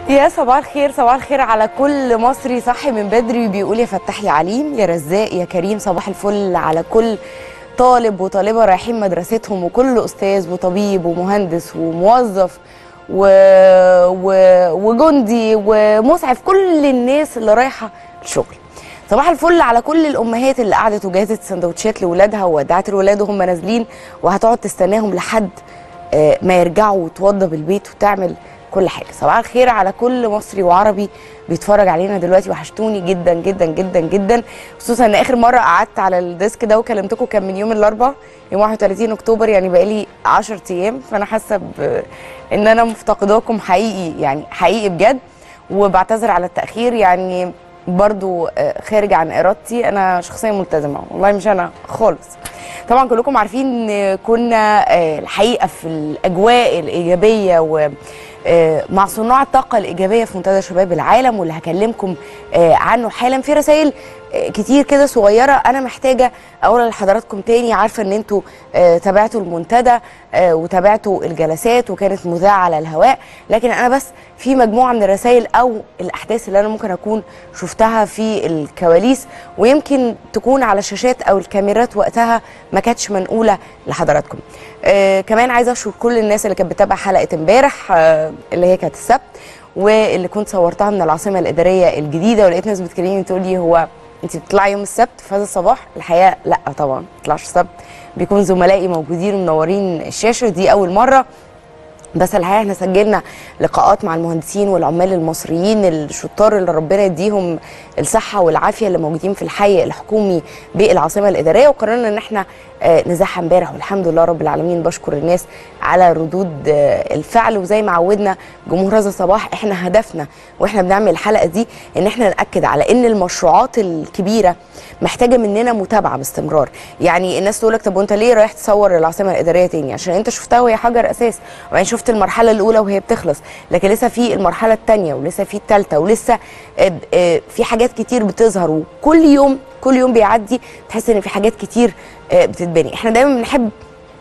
يا صباح الخير صباح الخير على كل مصري صاحي من بدري بيقول يا فتاح يا عليم يا رزاق يا كريم صباح الفل على كل طالب وطالبة رايحين مدرستهم وكل أستاذ وطبيب ومهندس وموظف و... و... وجندي ومسعف كل الناس اللي رايحة الشغل صباح الفل على كل الأمهات اللي قعدت وجهزت سندوتشات لولادها وودعت الولاد وهم نازلين وهتقعد تستناهم لحد آه، ما يرجعوا وتوضب البيت وتعمل كل حاجه صباح الخير على كل مصري وعربي بيتفرج علينا دلوقتي وحشتوني جدا جدا جدا جدا خصوصا ان اخر مره قعدت على الديسك ده وكلمتكم كان من يوم الاربعاء يوم 31 اكتوبر يعني بقالي 10 ايام فانا حاسه ب- ان انا مفتقداكم حقيقي يعني حقيقي بجد وبعتذر على التاخير يعني برضو آه، خارج عن ارادتي انا شخصيه ملتزمه والله مش انا خالص طبعا كلكم عارفين ان كنا آه، الحقيقه في الاجواء الايجابيه و آه، مع صناع الطاقه الايجابيه في منتدى شباب العالم واللي هكلمكم آه، عنه حالا في رسائل آه، كتير كده صغيره انا محتاجه اقولها لحضراتكم تاني عارفه ان انتوا آه، تابعتوا المنتدى آه، وتابعتوا الجلسات وكانت مذاعه على الهواء لكن انا بس في مجموعه من الرسائل او الاحداث اللي انا ممكن اكون شفتها في الكواليس ويمكن تكون على الشاشات او الكاميرات وقتها ما كانتش منقوله لحضراتكم آه كمان عايزه اشكر كل الناس اللي كانت بتتابع حلقه امبارح آه اللي هي كانت السبت واللي كنت صورتها من العاصمه الاداريه الجديده ولقيت ناس بتكلمني تقول لي هو انت بتطلعي يوم السبت في هذا الصباح الحقيقه لا طبعا ما بطلعش السبت بيكون زملائي موجودين ومنورين الشاشه دي اول مره بس الحقيقه احنا سجلنا لقاءات مع المهندسين والعمال المصريين الشطار اللي ربنا يديهم الصحه والعافيه اللي موجودين في الحي الحكومي بالعاصمه الاداريه وقررنا ان احنا آه، نزاحها امبارح والحمد لله رب العالمين بشكر الناس على ردود آه، الفعل وزي ما عودنا جمهور هذا الصباح احنا هدفنا واحنا بنعمل الحلقه دي ان احنا ناكد على ان المشروعات الكبيره محتاجه مننا متابعه باستمرار يعني الناس تقول لك طب وانت ليه رايح تصور العاصمه الاداريه تاني عشان انت شفتها وهي حجر اساس وبعدين شفت المرحله الاولى وهي بتخلص لكن لسه في المرحله الثانيه ولسه في الثالثه ولسه آه، آه، في حاجات كتير بتظهر وكل يوم كل يوم بيعدي تحس ان في حاجات كتير آه، بتتبني احنا دايما بنحب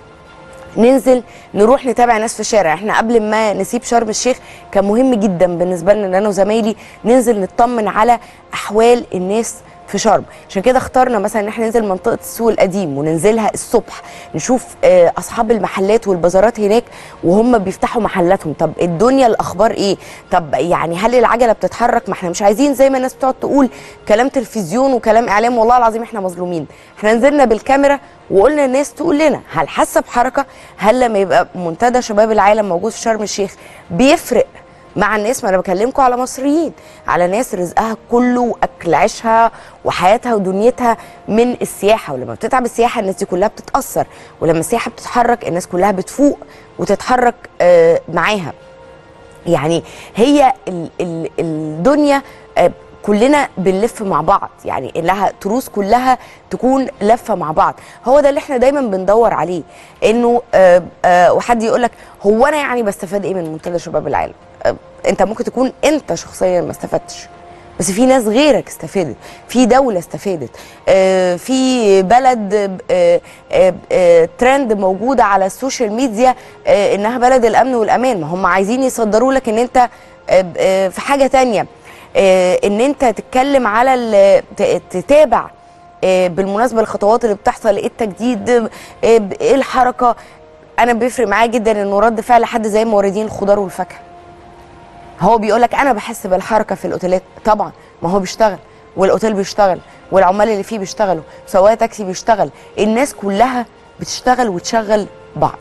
ننزل نروح نتابع ناس في الشارع احنا قبل ما نسيب شرم الشيخ كان مهم جدا بالنسبه لنا ان انا وزمايلي ننزل نطمن على احوال الناس في شرم عشان كده اخترنا مثلا ان احنا ننزل منطقه السوق القديم وننزلها الصبح نشوف آه، اصحاب المحلات والبازارات هناك وهم بيفتحوا محلاتهم طب الدنيا الاخبار ايه طب يعني هل العجله بتتحرك ما احنا مش عايزين زي ما الناس بتقعد تقول كلام تلفزيون وكلام اعلام والله العظيم احنا مظلومين احنا نزلنا بالكاميرا وقلنا الناس تقول لنا هل حاسه بحركه هل لما يبقى منتدى شباب العالم موجود في شرم الشيخ بيفرق مع الناس ما انا بكلمكم على مصريين على ناس رزقها كله اكل عيشها وحياتها ودنيتها من السياحه ولما بتتعب السياحه الناس دي كلها بتتاثر ولما السياحه بتتحرك الناس كلها بتفوق وتتحرك آه، معاها يعني هي ال ال الدنيا آه، كلنا بنلف مع بعض يعني لها تروس كلها تكون لفه مع بعض هو ده اللي احنا دايما بندور عليه انه آه، آه، وحد يقول لك هو انا يعني بستفاد ايه من منتدى شباب العالم آه، انت ممكن تكون انت شخصيا ما استفدتش بس في ناس غيرك استفادت في دولة استفادت آه، في بلد آه، آه، آه، ترند موجودة على السوشيال ميديا آه، انها بلد الامن والامان ما هم عايزين يصدروا لك ان انت آه، آه، في حاجة تانية آه، ان انت تتكلم على ال- ت- تتابع آه، بالمناسبة الخطوات اللي بتحصل ايه التجديد آه، ايه الحركة انا بيفرق معايا جدا انه رد فعل حد زي موردين الخضار والفاكهة هو بيقول لك انا بحس بالحركه في الاوتيلات طبعا ما هو بيشتغل والاوتيل بيشتغل والعمال اللي فيه بيشتغلوا سواق تاكسي بيشتغل الناس كلها بتشتغل وتشغل بعض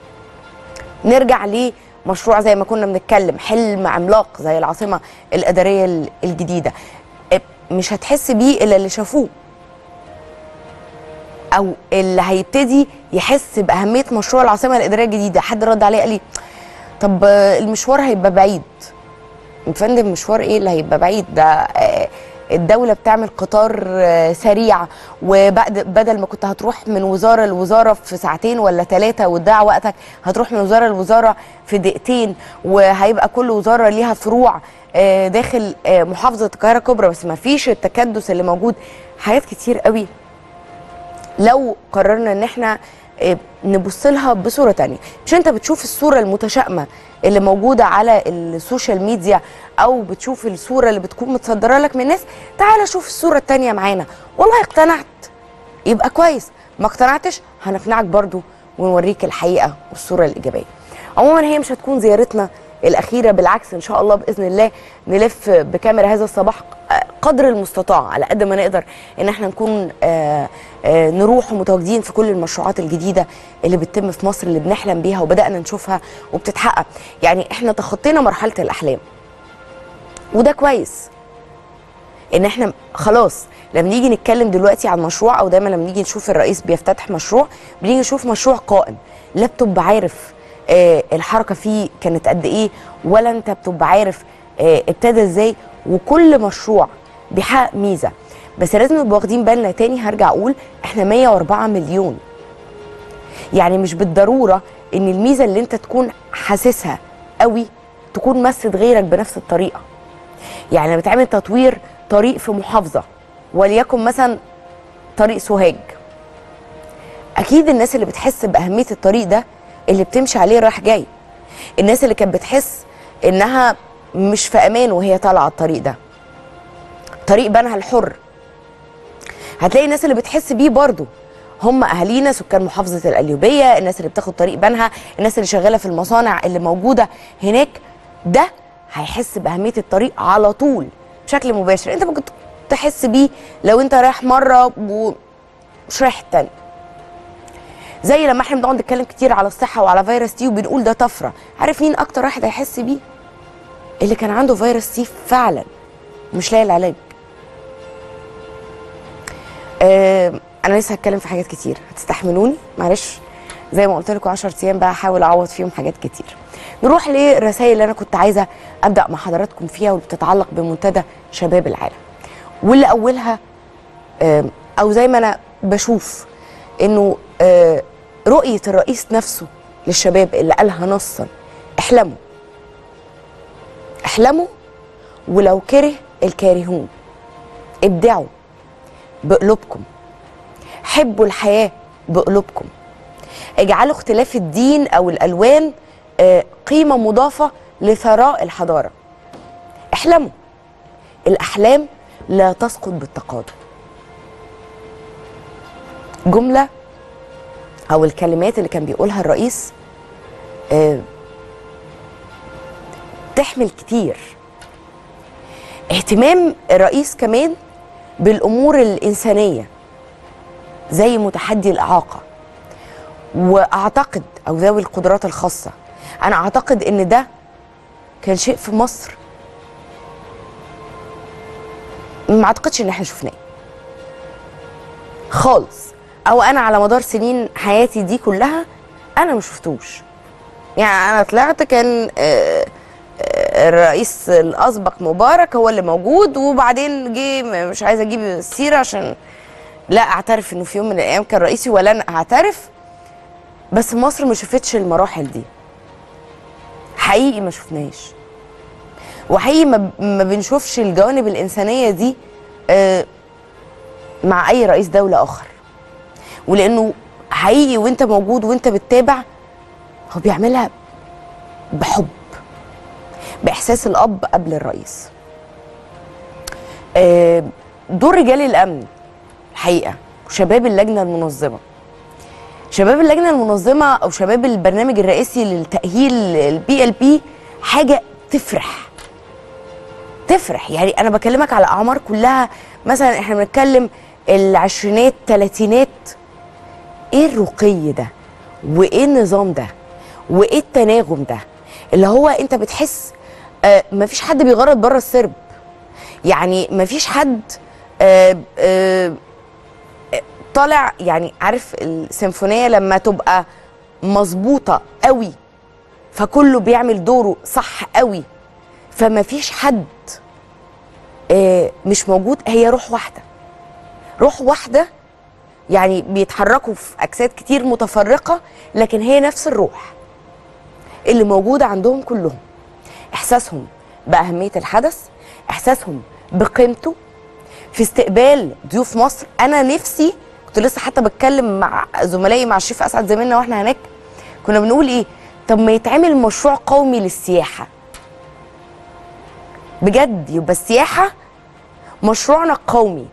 نرجع لمشروع زي ما كنا بنتكلم حلم عملاق زي العاصمه الاداريه ال- الجديده إيه، مش هتحس بيه الا اللي شافوه او اللي هيبتدي يحس باهميه مشروع العاصمه الاداريه الجديده حد رد عليه قال لي طب آه، المشوار هيبقى بعيد يا فندم مشوار ايه اللي هيبقى بعيد ده آه، الدولة بتعمل قطار آه، سريع وبعد بدل ما كنت هتروح من وزارة لوزارة في ساعتين ولا ثلاثة وتضيع وقتك هتروح من وزارة لوزارة في دقيقتين وهيبقى كل وزارة ليها فروع آه، داخل آه، محافظة القاهرة الكبرى بس ما فيش التكدس اللي موجود حاجات كتير قوي لو قررنا ان احنا آه، نبص لها بصوره تانية مش انت بتشوف الصوره المتشائمه اللي موجوده على السوشيال ميديا او بتشوف الصوره اللي بتكون متصدره لك من الناس تعالى شوف الصوره التانية معانا والله اقتنعت يبقى كويس ما اقتنعتش هنقنعك برضو ونوريك الحقيقه والصوره الايجابيه عموما هي مش هتكون زيارتنا الاخيره بالعكس ان شاء الله باذن الله نلف بكاميرا هذا الصباح قدر المستطاع على قد ما نقدر ان احنا نكون آآ آآ نروح ومتواجدين في كل المشروعات الجديده اللي بتتم في مصر اللي بنحلم بيها وبدانا نشوفها وبتتحقق يعني احنا تخطينا مرحله الاحلام وده كويس ان احنا خلاص لما نيجي نتكلم دلوقتي عن مشروع او دايما لما نيجي نشوف الرئيس بيفتتح مشروع بنيجي نشوف مشروع قائم لا بتبقى عارف آه الحركه فيه كانت قد ايه ولا انت بتبقى عارف آه ابتدى ازاي وكل مشروع بيحقق ميزه بس لازم نبقى واخدين بالنا تاني هرجع اقول احنا 104 مليون يعني مش بالضروره ان الميزه اللي انت تكون حاسسها قوي تكون مست غيرك بنفس الطريقه يعني لما بتعمل تطوير طريق في محافظه وليكن مثلا طريق سوهاج اكيد الناس اللي بتحس باهميه الطريق ده اللي بتمشي عليه رايح جاي الناس اللي كانت بتحس انها مش في امان وهي طالعه على الطريق ده طريق بنها الحر هتلاقي الناس اللي بتحس بيه برضو هم اهالينا سكان محافظه القليوبيه الناس اللي بتاخد طريق بنها الناس اللي شغاله في المصانع اللي موجوده هناك ده هيحس باهميه الطريق على طول بشكل مباشر انت ممكن تحس بيه لو انت رايح مره ومش رايح التاني زي لما احنا بنقعد نتكلم كتير على الصحه وعلى فيروس تي وبنقول ده طفره عارف مين اكتر واحد هيحس بيه اللي كان عنده فيروس تي فعلا مش لاقي العلاج اه انا لسه هتكلم في حاجات كتير هتستحملوني معلش زي ما قلت لكم 10 ايام بقى هحاول اعوض فيهم حاجات كتير نروح للرسائل اللي انا كنت عايزه ابدا مع حضراتكم فيها واللي بتتعلق بمنتدى شباب العالم واللي اولها او زي ما انا بشوف انه رؤيه الرئيس نفسه للشباب اللي قالها نصا احلموا احلموا ولو كره الكارهون ابدعوا بقلوبكم حبوا الحياه بقلوبكم اجعلوا اختلاف الدين او الالوان قيمه مضافه لثراء الحضاره احلموا الاحلام لا تسقط بالتقادم جمله او الكلمات اللي كان بيقولها الرئيس اه تحمل كتير اهتمام الرئيس كمان بالامور الانسانيه زي متحدي الاعاقه واعتقد او ذوي القدرات الخاصه انا اعتقد ان ده كان شيء في مصر ما اعتقدش ان احنا شفناه خالص او انا على مدار سنين حياتي دي كلها انا ما شفتوش يعني انا طلعت كان الرئيس الاسبق مبارك هو اللي موجود وبعدين جه مش عايزه اجيب السيره عشان لا اعترف انه في يوم من الايام كان رئيسي ولا انا اعترف بس مصر ما شافتش المراحل دي حقيقي ما شفناش وحقيقي ما, ما بنشوفش الجوانب الانسانيه دي مع اي رئيس دوله اخر ولانه حقيقي وانت موجود وانت بتتابع هو بيعملها بحب باحساس الاب قبل الرئيس دور رجال الامن الحقيقه وشباب اللجنه المنظمه شباب اللجنه المنظمه او شباب البرنامج الرئاسي للتاهيل البي ال بي حاجه تفرح تفرح يعني انا بكلمك على اعمار كلها مثلا احنا بنتكلم العشرينات تلاتينات ايه الرقي ده وايه النظام ده وايه التناغم ده اللي هو انت بتحس آه مفيش حد بيغرد بره السرب يعني مفيش حد آه آه طالع يعني عارف السيمفونيه لما تبقى مظبوطه قوي فكله بيعمل دوره صح قوي فما فيش حد آه مش موجود هي روح واحده روح واحده يعني بيتحركوا في اجساد كتير متفرقه لكن هي نفس الروح اللي موجوده عندهم كلهم احساسهم باهميه الحدث احساسهم بقيمته في استقبال ضيوف مصر انا نفسي كنت لسه حتى بتكلم مع زملائي مع الشيف اسعد زميلنا واحنا هناك كنا بنقول ايه طب ما يتعمل مشروع قومي للسياحه بجد يبقى السياحه مشروعنا القومي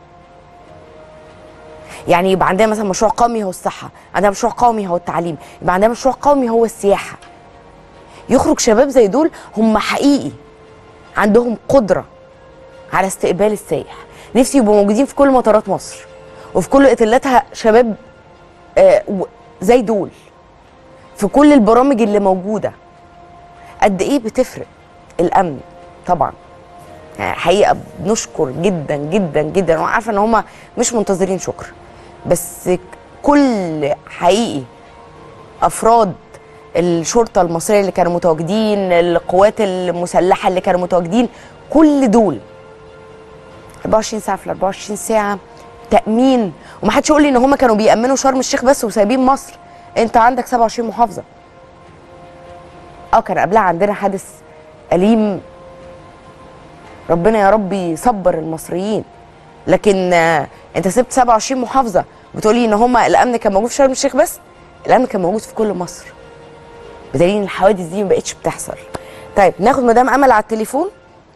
يعني يبقى عندنا مثلا مشروع قومي هو الصحه عندنا مشروع قومي هو التعليم يبقى عندنا مشروع قومي هو السياحه يخرج شباب زي دول هم حقيقي عندهم قدره على استقبال السائح نفسي يبقوا موجودين في كل مطارات مصر وفي كل اوتيلاتها شباب آه و- زي دول في كل البرامج اللي موجوده قد ايه بتفرق الامن طبعا يعني حقيقه بنشكر جدا جدا جدا وانا عارفه ان هم مش منتظرين شكر بس كل حقيقي افراد الشرطه المصريه اللي كانوا متواجدين القوات المسلحه اللي كانوا متواجدين كل دول 24 ساعه في ال 24 ساعه تامين ومحدش يقول لي ان هم كانوا بيامنوا شرم الشيخ بس وسايبين مصر انت عندك 27 محافظه اه كان قبلها عندنا حادث اليم ربنا يا رب يصبر المصريين لكن آه، انت سبت 27 محافظه بتقولي ان هم الامن كان موجود في شرم الشيخ بس الامن كان موجود في كل مصر بدليل ان الحوادث دي ما بقتش بتحصل طيب ناخد مدام امل على التليفون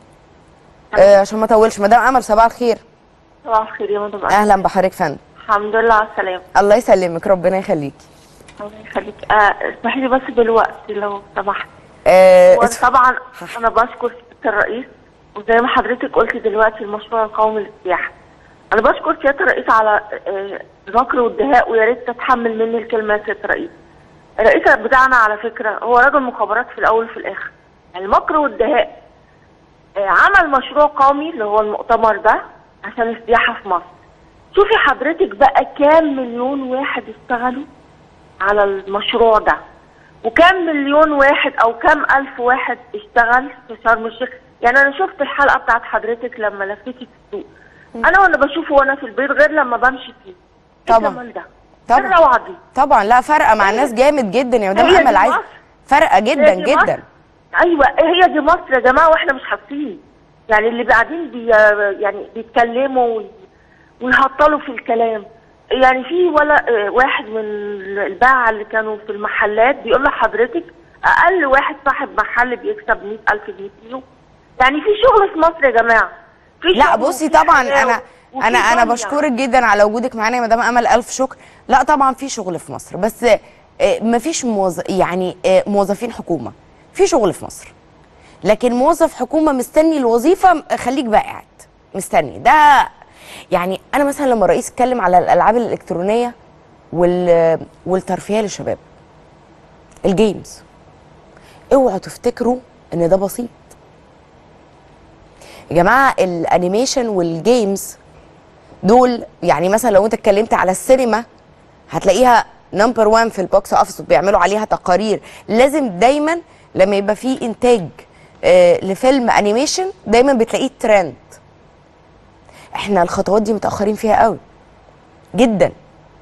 آه عشان ما اطولش مدام امل صباح الخير صباح الخير يا مدام أمل. اهلا بحضرتك فندم الحمد لله على السلامة الله يسلمك ربنا يخليكي الله يخليك آه، اسمحي لي بس بالوقت لو سمحت آه وانا اتف- طبعا انا بشكر سياده الرئيس وزي ما حضرتك قلتي دلوقتي المشروع القومي للسياحه انا بشكر سياده الرئيس على آه، ذكر والدهاء ويا ريت تتحمل مني الكلمه يا سياده الرئيس الرئيس بتاعنا على فكره هو رجل مخابرات في الاول وفي الاخر المكر والدهاء آه، عمل مشروع قومي اللي هو المؤتمر ده عشان السياحه في مصر شوفي حضرتك بقى كام مليون واحد اشتغلوا على المشروع ده وكم مليون واحد او كم الف واحد اشتغل في شرم الشيخ يعني انا شفت الحلقه بتاعت حضرتك لما لفيتي في السوق انا وانا بشوفه وانا في البيت غير لما بمشي فيه إيه طبعا. الجمال ده طبعا. إيه الروعه دي طبعا لا فرقه مع الناس جامد جدا يا مدام هي دي امل عايز مصر. فرقه جدا هي دي مصر. جدا ايوه هي دي مصر يا جماعه واحنا مش حاسين يعني اللي قاعدين بي يعني بيتكلموا وي- ويهطلوا في الكلام يعني في ولا آه، واحد من الباعة اللي كانوا في المحلات بيقول لحضرتك اقل واحد صاحب محل بيكسب 100000 جنيه في اليوم يعني في شغل في مصر يا جماعه في لا شغل بصي وفي طبعا حياة انا وفي انا انا دنيا. بشكرك جدا على وجودك معانا يا مدام امل الف شكر لا طبعا في شغل في مصر بس ما فيش موظ... يعني آه، موظفين حكومه في شغل في مصر لكن موظف حكومه مستني الوظيفه خليك بقى قاعد مستني ده يعني انا مثلا لما الرئيس اتكلم على الالعاب الالكترونيه وال... والترفيه للشباب الجيمز اوعوا تفتكروا ان ده بسيط يا جماعه الانيميشن والجيمز دول يعني مثلا لو انت اتكلمت على السينما هتلاقيها نمبر 1 في البوكس اوفيس وبيعملوا عليها تقارير لازم دايما لما يبقى في انتاج آه لفيلم انيميشن دايما بتلاقيه ترند احنا الخطوات دي متاخرين فيها قوي جدا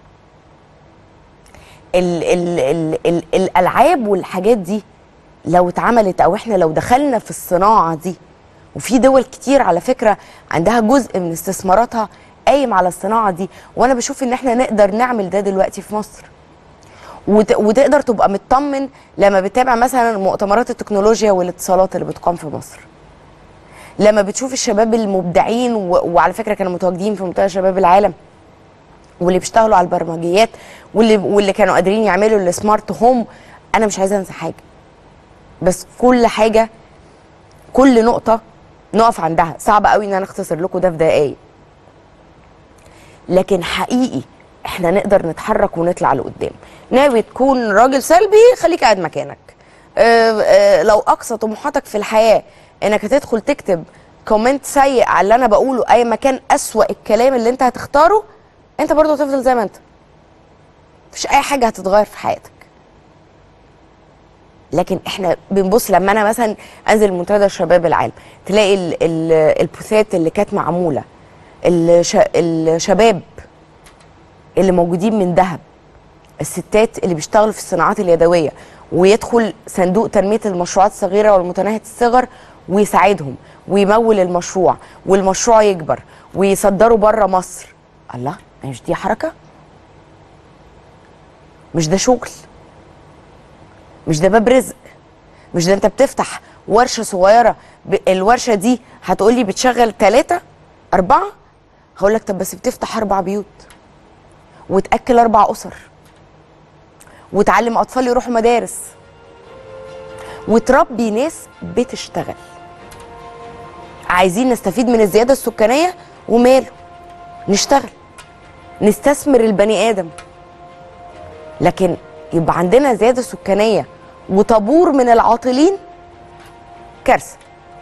ال ال ال ال الالعاب والحاجات دي لو اتعملت او احنا لو دخلنا في الصناعه دي وفي دول كتير على فكره عندها جزء من استثماراتها قايم على الصناعه دي وانا بشوف ان احنا نقدر نعمل ده دلوقتي في مصر وت... وتقدر تبقى مطمن لما بتتابع مثلا مؤتمرات التكنولوجيا والاتصالات اللي بتقام في مصر لما بتشوف الشباب المبدعين و... وعلى فكره كانوا متواجدين في منتدى شباب العالم واللي بيشتغلوا على البرمجيات واللي واللي كانوا قادرين يعملوا السمارت هوم انا مش عايزه انسى حاجه بس كل حاجه كل نقطه نقف عندها صعب قوي ان انا اختصر لكم ده في دقايق لكن حقيقي احنا نقدر نتحرك ونطلع لقدام ناوي تكون راجل سلبي خليك قاعد مكانك اه اه لو اقصى طموحاتك في الحياه انك هتدخل تكتب كومنت سيء على اللي انا بقوله اي مكان اسوا الكلام اللي انت هتختاره انت برضه هتفضل زي ما انت مفيش اي حاجه هتتغير في حياتك لكن احنا بنبص لما انا مثلا انزل منتدى شباب العالم تلاقي ال ال البوثات اللي كانت معموله الش الشباب اللي موجودين من دهب الستات اللي بيشتغلوا في الصناعات اليدويه ويدخل صندوق تنميه المشروعات الصغيره والمتناهيه الصغر ويساعدهم ويمول المشروع والمشروع يكبر ويصدروا بره مصر الله مش دي حركه مش ده شغل مش ده باب رزق مش ده انت بتفتح ورشه صغيره ب... الورشه دي هتقولي بتشغل ثلاثه اربعه هقول لك طب بس بتفتح اربع بيوت وتاكل اربع اسر وتعلم اطفال يروحوا مدارس وتربي ناس بتشتغل عايزين نستفيد من الزياده السكانيه وماله نشتغل نستثمر البني ادم لكن يبقى عندنا زياده سكانيه وطابور من العاطلين كارثه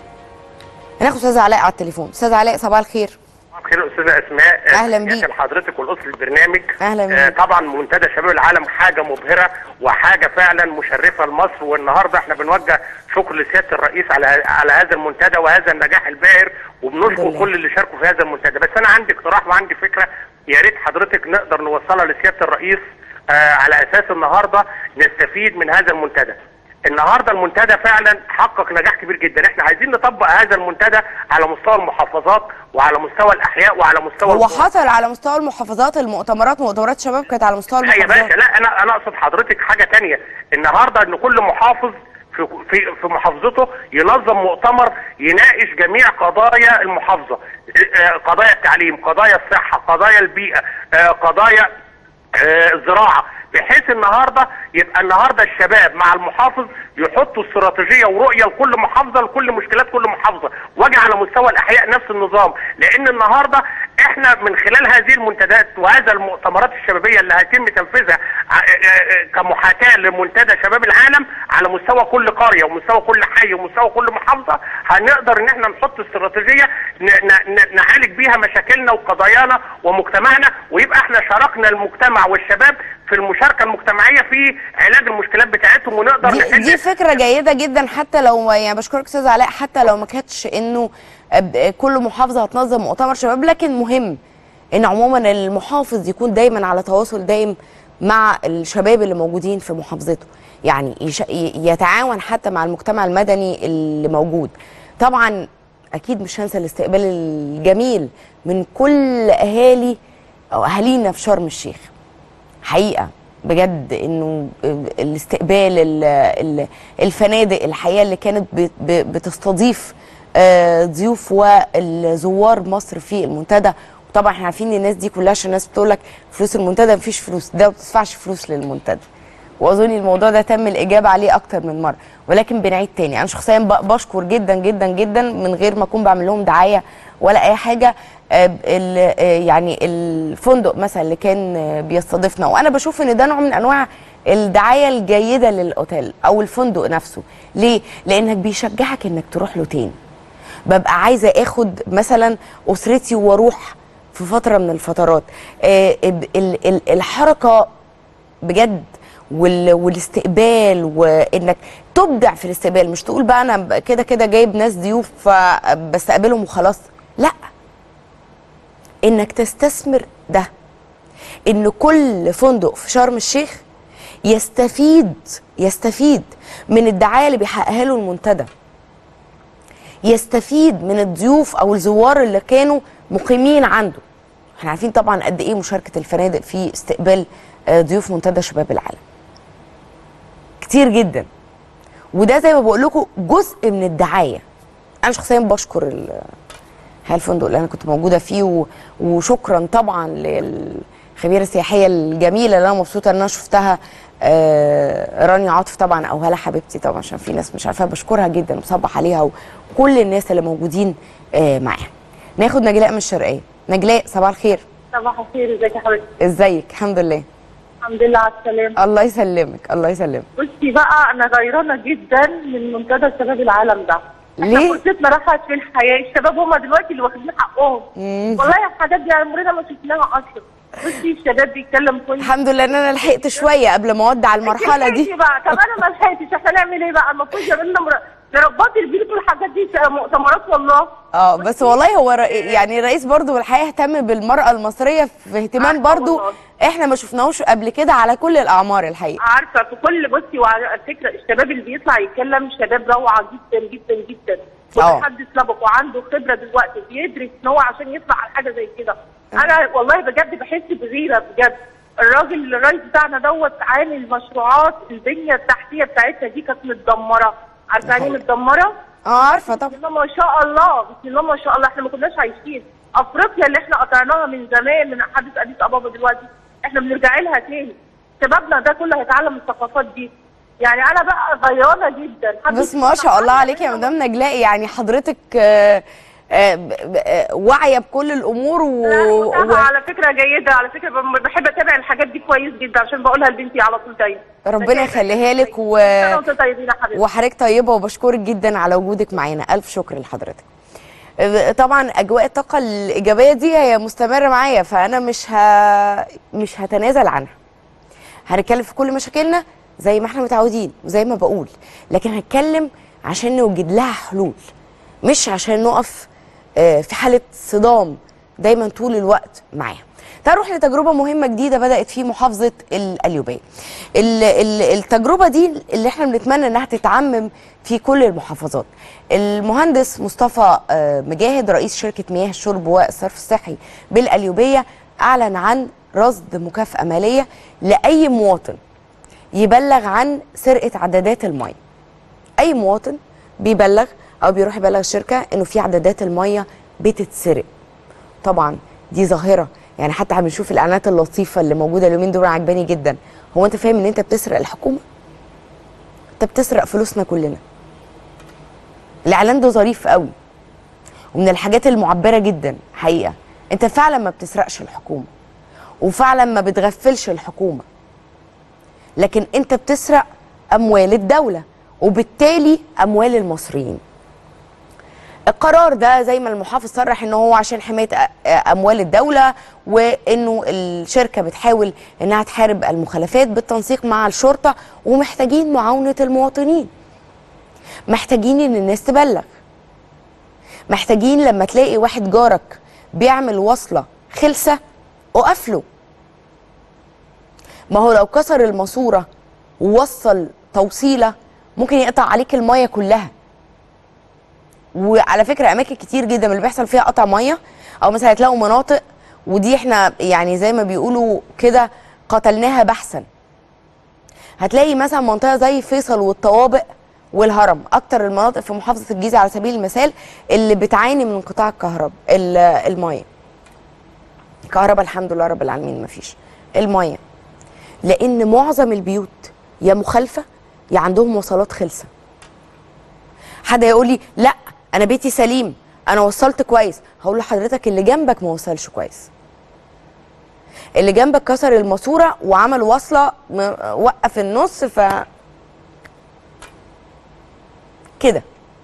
هناخد استاذ علاء على التليفون استاذ علاء صباح الخير بخير استاذه اسماء أهلاً تحياتي بيك. لحضرتك والاسره البرنامج أهلاً آه بيك. طبعا منتدى شباب العالم حاجه مبهره وحاجه فعلا مشرفه لمصر والنهارده احنا بنوجه شكر لسياده الرئيس على على هذا المنتدى وهذا النجاح الباهر الحمد وبنشكر لله. كل اللي شاركوا في هذا المنتدى بس انا عندي اقتراح وعندي فكره يا ريت حضرتك نقدر نوصلها لسياده الرئيس آه على اساس النهارده نستفيد من هذا المنتدى النهارده المنتدى فعلا حقق نجاح كبير جدا احنا عايزين نطبق هذا المنتدى على مستوى المحافظات وعلى مستوى الاحياء وعلى مستوى هو القرى. حصل على مستوى المحافظات المؤتمرات مؤتمرات شباب كانت على مستوى لا يا المحافظات باشا لا انا انا اقصد حضرتك حاجه تانية النهارده ان كل محافظ في في في محافظته ينظم مؤتمر يناقش جميع قضايا المحافظه آه، قضايا التعليم قضايا الصحه قضايا البيئه آه، قضايا آه، الزراعه بحيث النهارده يبقى النهارده الشباب مع المحافظ يحطوا استراتيجيه ورؤيه لكل محافظه لكل مشكلات كل محافظه واجي على مستوى الاحياء نفس النظام لان النهارده احنا من خلال هذه المنتديات وهذا المؤتمرات الشبابيه اللي هيتم تنفيذها ع- آه، آه، كمحاكاه لمنتدى شباب العالم على مستوى كل قريه ومستوى كل حي ومستوى كل محافظه هنقدر ان احنا نحط استراتيجيه ن- ن- ن- نعالج بيها مشاكلنا وقضايانا ومجتمعنا ويبقى احنا شاركنا المجتمع والشباب في المشاركه المجتمعيه في علاج المشكلات بتاعتهم ونقدر دي, نحل دي فكره جيده جدا حتى لو يعني بشكرك استاذ علاء حتى لو ما كانتش انه أب- كل محافظه هتنظم مؤتمر شباب لكن مهم ان عموما المحافظ يكون دايما على تواصل دايم مع الشباب اللي موجودين في محافظته يعني يش... ي- يتعاون حتى مع المجتمع المدني اللي موجود طبعا اكيد مش هنسى الاستقبال الجميل من كل اهالي او اهالينا في شرم الشيخ حقيقه بجد انه الاستقبال ال- ال- الفنادق الحقيقه اللي كانت ب- ب- بتستضيف آه، ضيوف والزوار مصر في المنتدى وطبعا احنا عارفين ان الناس دي كلها عشان الناس بتقول لك فلوس المنتدى مفيش فلوس ده ما بتدفعش فلوس للمنتدى واظن الموضوع ده تم الاجابه عليه اكتر من مره ولكن بنعيد تاني انا شخصيا ب- بشكر جدا جدا جدا من غير ما اكون بعمل لهم دعايه ولا اي حاجه آه، ال- آه، يعني الفندق مثلا اللي كان آه، بيستضيفنا وانا بشوف ان ده نوع من انواع الدعايه الجيده للاوتيل او الفندق نفسه ليه لانك بيشجعك انك تروح له تاني ببقى عايزه اخد مثلا اسرتي واروح في فتره من الفترات آه، ال- ال- ال- الحركه بجد وال... والاستقبال وانك تبدع في الاستقبال مش تقول بقى انا ب- كده كده جايب ناس ضيوف فبستقبلهم وخلاص لا انك تستثمر ده ان كل فندق في شرم الشيخ يستفيد يستفيد من الدعايه اللي بيحققها له المنتدى يستفيد من الضيوف او الزوار اللي كانوا مقيمين عنده احنا عارفين طبعا قد ايه مشاركه الفنادق في استقبال آه، ضيوف منتدى شباب العالم كتير جدا وده زي ما بقول لكم جزء من الدعايه انا شخصيا بشكر ال- الفندق اللي انا كنت موجوده فيه و- وشكرا طبعا للخبيره السياحيه الجميله اللي انا مبسوطه ان انا شفتها آه، رانيا عاطف طبعا او هلا حبيبتي طبعا عشان في ناس مش عارفاها بشكرها جدا وبصبح عليها وكل الناس اللي موجودين آه، معاها ناخد نجلاء من الشرقيه نجلاء صباح الخير صباح الخير ازيك يا حبيبتي ازيك الحمد لله الحمد لله على السلامه الله يسلمك الله يسلمك بصي بقى انا غيرانه جدا من منتدى شباب العالم ده ليه؟ احنا فرصتنا راحت في الحياه الشباب هم دلوقتي اللي واخدين حقهم مم. والله الحاجات دي عمرنا ما شفناها اصلا بصي الشباب بيتكلم كل الحمد لله ان انا لحقت شويه قبل ما اودع المرحله دي لحقتي بقى طب انا ما لحقتش احنا نعمل ايه بقى المفروض يعملنا مر... نربط البيوت والحاجات دي في مؤتمرات والله اه بس والله هو رئي يعني الرئيس برضو الحقيقه اهتم بالمراه المصريه في اهتمام عارفة برضو والله. احنا ما شفناهوش قبل كده على كل الاعمار الحقيقه عارفه في كل بصي وعلى فكره الشباب اللي بيطلع يتكلم شباب روعه جدا جدا جدا اه. متحدث سبق وعنده خبره دلوقتي بيدرس ان هو عشان يطلع على حاجه زي كده انا والله بجد بحس بغيره بجد الراجل الرئيس بتاعنا دوت عامل مشروعات البنيه التحتيه بتاعتنا دي كانت متدمره عارفه يعني ايه متدمره؟ اه عارفه طبعا بسم الله ما شاء الله بسم الله ما شاء الله احنا ما كناش عايشين افريقيا اللي احنا قطعناها من زمان من حدث اديس ابابا دلوقتي احنا بنرجع لها تاني شبابنا ده كله هيتعلم الثقافات دي يعني انا بقى غيرانه جدا حد بس ما شاء الله عليك يا مدام نجلاء يعني حضرتك آه، آه، ب- ب- آه، واعيه بكل الامور و... لا، متابعة و... على فكره جيده على فكره ب- بحب اتابع الحاجات دي كويس جدا عشان بقولها لبنتي على طول دايما ربنا يخليها لك و... كل سنة وانتم طيبين يا حبيبتي وحضرتك طيبه وبشكرك جدا على وجودك معانا الف شكر لحضرتك آه، طبعا اجواء الطاقه الايجابيه دي هي مستمره معايا فانا مش ه... مش هتنازل عنها هنتكلم في كل مشاكلنا زي ما احنا متعودين وزي ما بقول لكن هنتكلم عشان نوجد لها حلول مش عشان نقف آه، في حاله صدام دايما طول الوقت معاها تعالوا نروح لتجربه مهمه جديده بدات في محافظه القليوبيه ال- ال- التجربه دي اللي احنا بنتمنى انها تتعمم في كل المحافظات المهندس مصطفى آه، مجاهد رئيس شركه مياه الشرب والصرف الصحي بالقليوبيه اعلن عن رصد مكافاه ماليه لاي مواطن يبلغ عن سرقه عدادات الميه اي مواطن بيبلغ او بيروح يبلغ الشركه انه في عدادات الميه بتتسرق طبعا دي ظاهره يعني حتى عم بنشوف الاعلانات اللطيفه اللي موجوده اليومين دول عجباني جدا هو انت فاهم ان انت بتسرق الحكومه انت بتسرق فلوسنا كلنا الاعلان ده ظريف قوي ومن الحاجات المعبره جدا حقيقه انت فعلا ما بتسرقش الحكومه وفعلا ما بتغفلش الحكومه لكن انت بتسرق اموال الدوله وبالتالي اموال المصريين القرار ده زي ما المحافظ صرح ان هو عشان حمايه أ- اموال الدوله وانه الشركه بتحاول انها تحارب المخالفات بالتنسيق مع الشرطه ومحتاجين معاونه المواطنين محتاجين ان الناس تبلغ محتاجين لما تلاقي واحد جارك بيعمل وصله خلسه اقف له ما هو لو كسر الماسوره ووصل توصيله ممكن يقطع عليك الميه كلها وعلى فكره اماكن كتير جدا من اللي بيحصل فيها قطع ميه او مثلا هتلاقوا مناطق ودي احنا يعني زي ما بيقولوا كده قتلناها بحثا هتلاقي مثلا منطقه زي فيصل والطوابق والهرم اكتر المناطق في محافظه الجيزه على سبيل المثال اللي بتعاني من انقطاع الكهرباء ال- الميه كهرباء الحمد لله رب العالمين مفيش الميه لان معظم البيوت يا مخالفه يا عندهم وصلات خلسه حد يقول لي لا انا بيتي سليم انا وصلت كويس هقول لحضرتك اللي جنبك ما وصلش كويس اللي جنبك كسر الماسوره وعمل وصله م- وقف النص ف كده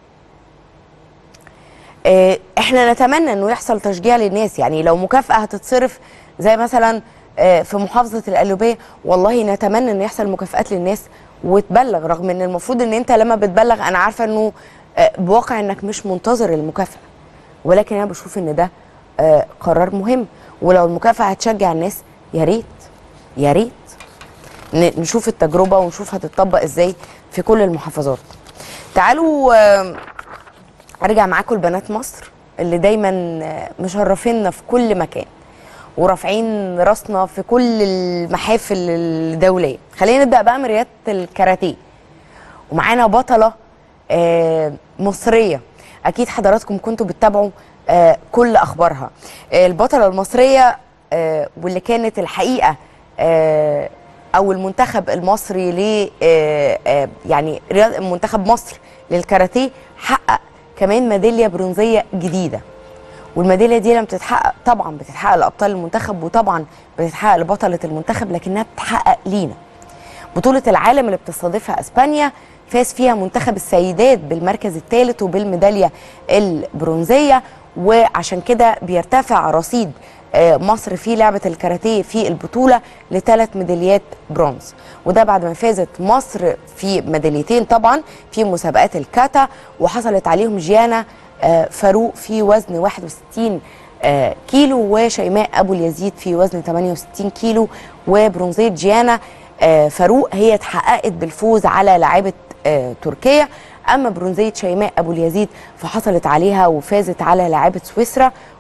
آه، احنا نتمنى انه يحصل تشجيع للناس يعني لو مكافاه هتتصرف زي مثلا آه، في محافظه القليوبيه والله نتمنى انه يحصل مكافآت للناس وتبلغ رغم ان المفروض ان انت لما بتبلغ انا عارفه انه آه، بواقع انك مش منتظر المكافاه ولكن انا بشوف ان ده آه، قرار مهم ولو المكافاه هتشجع الناس يا ريت يا ريت ن- نشوف التجربه ونشوف هتطبق ازاي في كل المحافظات تعالوا آه، ارجع معاكم لبنات مصر اللي دايما آه، مشرفينا في كل مكان ورافعين راسنا في كل المحافل الدوليه خلينا نبدا بقى من رياضه الكاراتيه ومعانا بطله آه، مصريه اكيد حضراتكم كنتوا بتتابعوا آه، كل اخبارها آه، البطله المصريه آه، واللي كانت الحقيقه آه، او المنتخب المصري ل آه، آه، يعني رياض- منتخب مصر للكاراتيه حقق كمان ميداليه برونزيه جديده والميداليه دي لما بتتحقق طبعا بتتحقق لابطال المنتخب وطبعا بتتحقق لبطله المنتخب لكنها بتتحقق لينا بطولة العالم اللي بتستضيفها اسبانيا فاز فيها منتخب السيدات بالمركز الثالث وبالميدالية البرونزية وعشان كده بيرتفع رصيد آه، مصر في لعبة الكاراتيه في البطولة لثلاث ميداليات برونز وده بعد ما فازت مصر في ميداليتين طبعا في مسابقات الكاتا وحصلت عليهم جيانا آه، فاروق في وزن 61 آه، كيلو وشيماء ابو اليزيد في وزن 68 كيلو وبرونزيه جيانا آه، فاروق هي اتحققت بالفوز على لاعبه آه، تركيا اما برونزيه شيماء ابو اليزيد فحصلت عليها وفازت على لاعبه سويسرا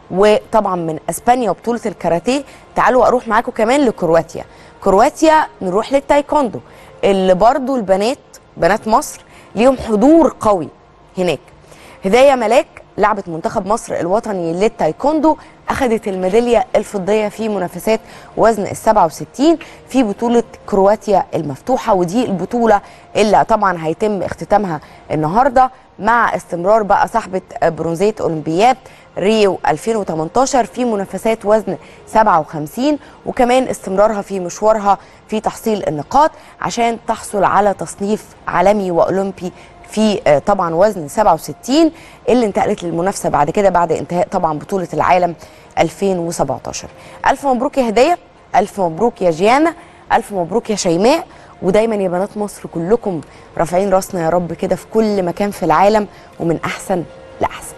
وطبعا من اسبانيا وبطوله الكاراتيه تعالوا اروح معاكم كمان لكرواتيا كرواتيا نروح للتايكوندو اللي برضو البنات بنات مصر ليهم حضور قوي هناك هدايا ملاك لعبة منتخب مصر الوطني للتايكوندو أخذت الميدالية الفضية في منافسات وزن ال 67 في بطولة كرواتيا المفتوحة ودي البطولة اللي طبعا هيتم اختتامها النهاردة مع استمرار بقى صاحبة برونزية أولمبياد ريو 2018 في منافسات وزن 57 وكمان استمرارها في مشوارها في تحصيل النقاط عشان تحصل على تصنيف عالمي وأولمبي في آه، طبعا وزن 67 اللي انتقلت للمنافسه بعد كده بعد انتهاء طبعا بطوله العالم 2017 الف مبروك يا هديه الف مبروك يا جيانا الف مبروك يا شيماء ودايما يا بنات مصر كلكم رافعين راسنا يا رب كده في كل مكان في العالم ومن احسن لاحسن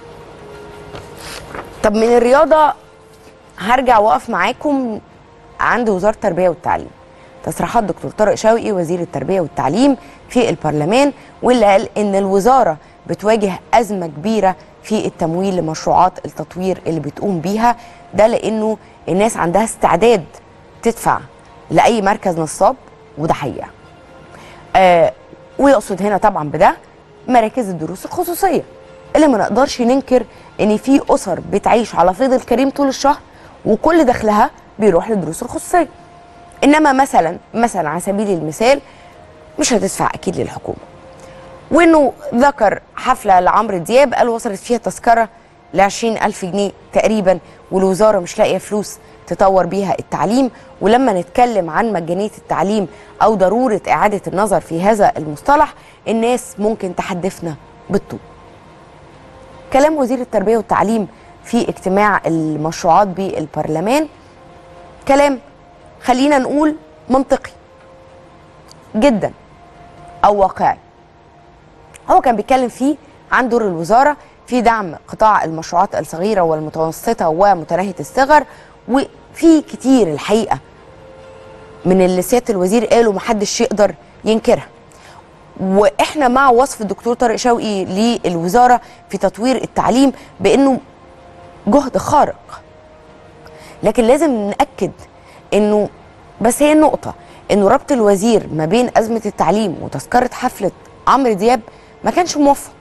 طب من الرياضه هرجع واقف معاكم عند وزاره التربيه والتعليم تصريحات دكتور طارق شوقي وزير التربيه والتعليم في البرلمان واللي قال ان الوزاره بتواجه ازمه كبيره في التمويل لمشروعات التطوير اللي بتقوم بيها ده لانه الناس عندها استعداد تدفع لاي مركز نصاب وده حقيقه. آه ويقصد هنا طبعا بده مراكز الدروس الخصوصيه اللي ما نقدرش ننكر ان في اسر بتعيش على فيض الكريم طول الشهر وكل دخلها بيروح للدروس الخصوصيه. انما مثلا مثلا على سبيل المثال مش هتدفع اكيد للحكومه وانه ذكر حفله لعمرو دياب قال وصلت فيها تذكره ل ألف جنيه تقريبا والوزاره مش لاقيه فلوس تطور بيها التعليم ولما نتكلم عن مجانيه التعليم او ضروره اعاده النظر في هذا المصطلح الناس ممكن تحدفنا بالطوب كلام وزير التربيه والتعليم في اجتماع المشروعات بالبرلمان كلام خلينا نقول منطقي جدا او واقعي هو كان بيتكلم فيه عن دور الوزاره في دعم قطاع المشروعات الصغيره والمتوسطه ومتناهيه الصغر وفي كتير الحقيقه من اللي سياده الوزير قاله محدش يقدر ينكرها واحنا مع وصف الدكتور طارق شوقي للوزاره في تطوير التعليم بانه جهد خارق لكن لازم ناكد انه بس هي النقطه انه ربط الوزير ما بين ازمه التعليم وتذكره حفله عمرو دياب ما كانش موفق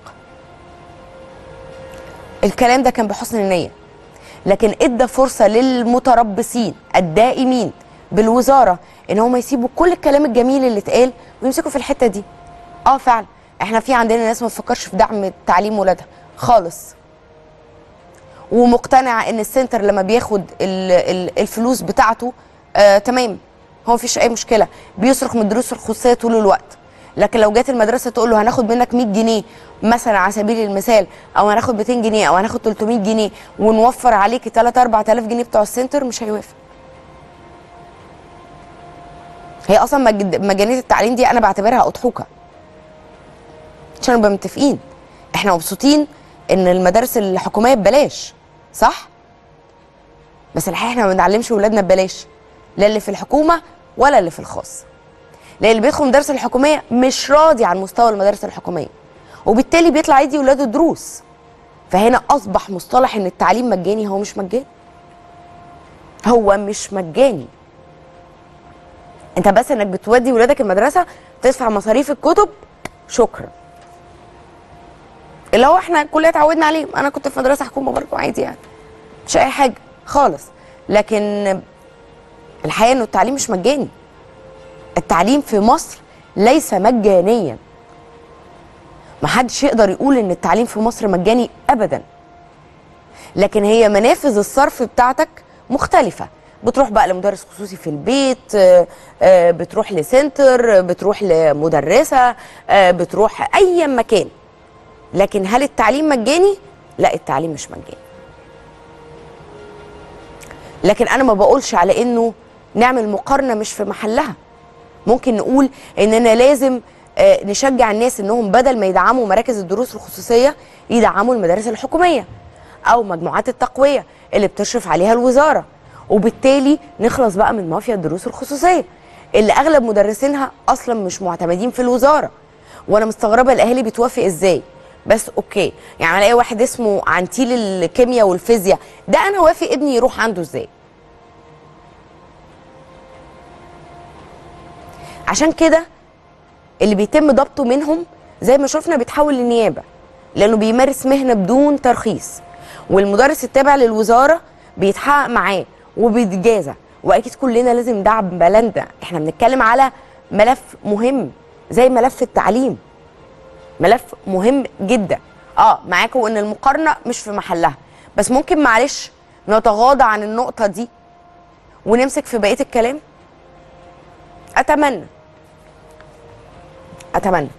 الكلام ده كان بحسن النيه لكن ادى فرصه للمتربصين الدائمين بالوزاره ان هم يسيبوا كل الكلام الجميل اللي اتقال ويمسكوا في الحته دي اه فعلا احنا في عندنا ناس ما تفكرش في دعم تعليم ولادها خالص ومقتنعه ان السنتر لما بياخد ال- ال- الفلوس بتاعته آه تمام هو مفيش اي مشكله بيصرخ من الدروس الخصوصيه طول الوقت لكن لو جت المدرسه تقول له هناخد منك 100 جنيه مثلا على سبيل المثال او هناخد 200 جنيه او هناخد 300 جنيه ونوفر عليكي 3 4000 جنيه بتوع السنتر مش هيوافق هي اصلا مجد- مجانيه التعليم دي انا بعتبرها اضحوكه عشان نبقى متفقين احنا مبسوطين ان المدارس الحكوميه ببلاش صح بس الحقيقه احنا ما بنعلمش ولادنا ببلاش لا اللي في الحكومه ولا اللي في الخاص لان اللي بيدخل المدارس الحكوميه مش راضي عن مستوى المدارس الحكوميه وبالتالي بيطلع يدي ولاده دروس فهنا اصبح مصطلح ان التعليم مجاني هو مش مجاني هو مش مجاني انت بس انك بتودي ولادك المدرسه تدفع مصاريف الكتب شكرا اللي هو احنا كلنا اتعودنا عليه انا كنت في مدرسه حكومه برضه عادي يعني مش اي حاجه خالص لكن الحقيقه انه التعليم مش مجاني التعليم في مصر ليس مجانيا محدش يقدر يقول ان التعليم في مصر مجاني ابدا لكن هي منافذ الصرف بتاعتك مختلفه بتروح بقى لمدرس خصوصي في البيت آه، آه، بتروح لسنتر بتروح لمدرسه آه، بتروح اي مكان لكن هل التعليم مجاني لا التعليم مش مجاني لكن انا ما بقولش على انه نعمل مقارنه مش في محلها ممكن نقول اننا لازم آه، نشجع الناس انهم بدل ما يدعموا مراكز الدروس الخصوصيه يدعموا المدارس الحكوميه او مجموعات التقويه اللي بتشرف عليها الوزاره وبالتالي نخلص بقى من مافيا الدروس الخصوصيه اللي اغلب مدرسينها اصلا مش معتمدين في الوزاره وانا مستغربه الاهالي بتوافق ازاي بس اوكي يعني الاقي واحد اسمه عنتيل الكيمياء والفيزياء ده انا وافق ابني يروح عنده ازاي عشان كده اللي بيتم ضبطه منهم زي ما شفنا بيتحول للنيابه لانه بيمارس مهنه بدون ترخيص والمدرس التابع للوزاره بيتحقق معاه وبيتجازى واكيد كلنا لازم ندعم بلدنا احنا بنتكلم على ملف مهم زي ملف التعليم ملف مهم جدا اه معاكم ان المقارنه مش في محلها بس ممكن معلش نتغاضى عن النقطه دي ونمسك في بقيه الكلام اتمنى اتمنى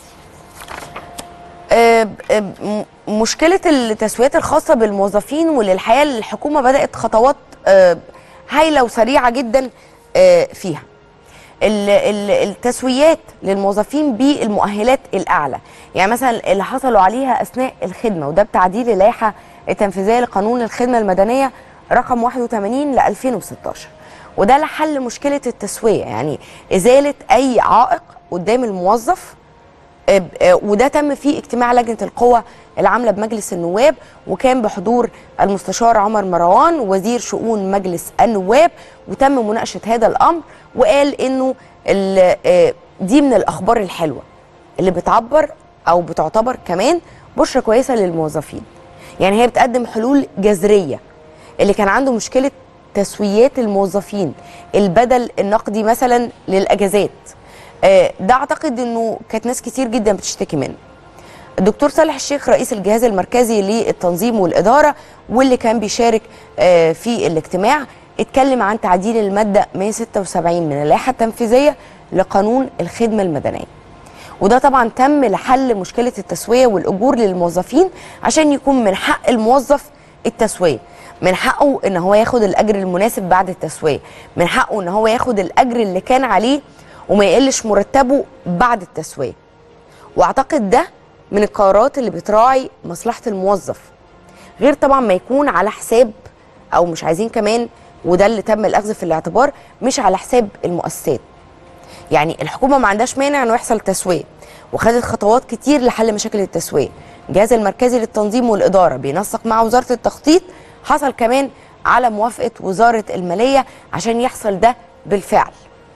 آه، آه، م- مشكله التسويات الخاصه بالموظفين واللي الحقيقه الحكومه بدات خطوات آه، هايله وسريعه جدا آه، فيها ال- ال- التسويات للموظفين بالمؤهلات الاعلى يعني مثلا اللي حصلوا عليها اثناء الخدمه وده بتعديل اللائحه التنفيذيه لقانون الخدمه المدنيه رقم 81 ل 2016 وده لحل مشكله التسويه يعني ازاله اي عائق قدام الموظف آه، آه، وده تم في اجتماع لجنه القوى العامله بمجلس النواب وكان بحضور المستشار عمر مروان وزير شؤون مجلس النواب وتم مناقشه هذا الامر وقال انه ال- آه، دي من الاخبار الحلوه اللي بتعبر او بتعتبر كمان بشرة كويسه للموظفين يعني هي بتقدم حلول جذريه اللي كان عنده مشكله تسويات الموظفين البدل النقدي مثلا للاجازات آه، ده اعتقد انه كانت ناس كتير جدا بتشتكي منه الدكتور صالح الشيخ رئيس الجهاز المركزي للتنظيم والإدارة واللي كان بيشارك آه، في الاجتماع اتكلم عن تعديل المادة 176 من اللائحة التنفيذية لقانون الخدمة المدنية وده طبعا تم لحل مشكلة التسوية والأجور للموظفين عشان يكون من حق الموظف التسوية من حقه ان هو ياخد الاجر المناسب بعد التسوية من حقه ان هو ياخد الاجر اللي كان عليه وما يقلش مرتبه بعد التسوية واعتقد ده من القرارات اللي بتراعي مصلحه الموظف غير طبعا ما يكون على حساب او مش عايزين كمان وده اللي تم الاخذ في الاعتبار مش على حساب المؤسسات يعني الحكومه ما عندهاش مانع انه يحصل تسويه وخدت خطوات كتير لحل مشاكل التسويه الجهاز المركزي للتنظيم والاداره بينسق مع وزاره التخطيط حصل كمان على موافقه وزاره الماليه عشان يحصل ده بالفعل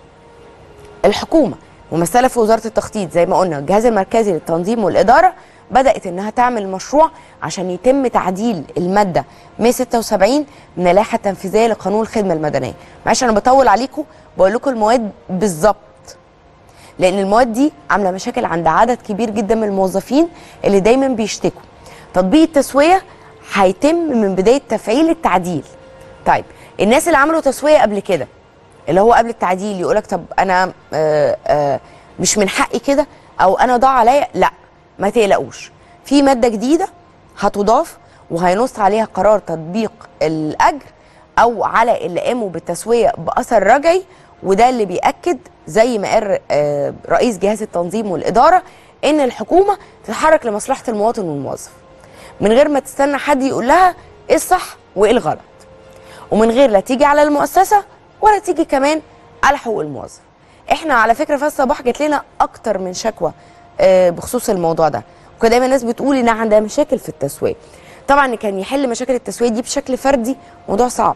الحكومه ممثله في وزاره التخطيط زي ما قلنا الجهاز المركزي للتنظيم والاداره بدات انها تعمل مشروع عشان يتم تعديل الماده 176 من اللائحه التنفيذيه لقانون الخدمه المدنيه معلش انا بطول عليكم بقول لكم المواد بالظبط لان المواد دي عامله مشاكل عند عدد كبير جدا من الموظفين اللي دايما بيشتكوا تطبيق التسويه هيتم من بدايه تفعيل التعديل طيب الناس اللي عملوا تسويه قبل كده اللي هو قبل التعديل يقولك طب انا آه آه مش من حقي كده او انا ضاع عليا لا ما تقلقوش في ماده جديده هتضاف وهينص عليها قرار تطبيق الاجر او على اللي قاموا بالتسويه باثر رجعي وده اللي بياكد زي ما قال آه رئيس جهاز التنظيم والاداره ان الحكومه تتحرك لمصلحه المواطن والموظف من غير ما تستنى حد يقول لها ايه الصح وايه الغلط ومن غير لا تيجي على المؤسسه ولا تيجي كمان على حقوق الموظف احنا على فكره في الصباح جات لنا اكتر من شكوى آه، بخصوص الموضوع ده وكان دايما الناس بتقول ان عندها مشاكل في التسويه طبعا إن كان يحل مشاكل التسويه دي بشكل فردي موضوع صعب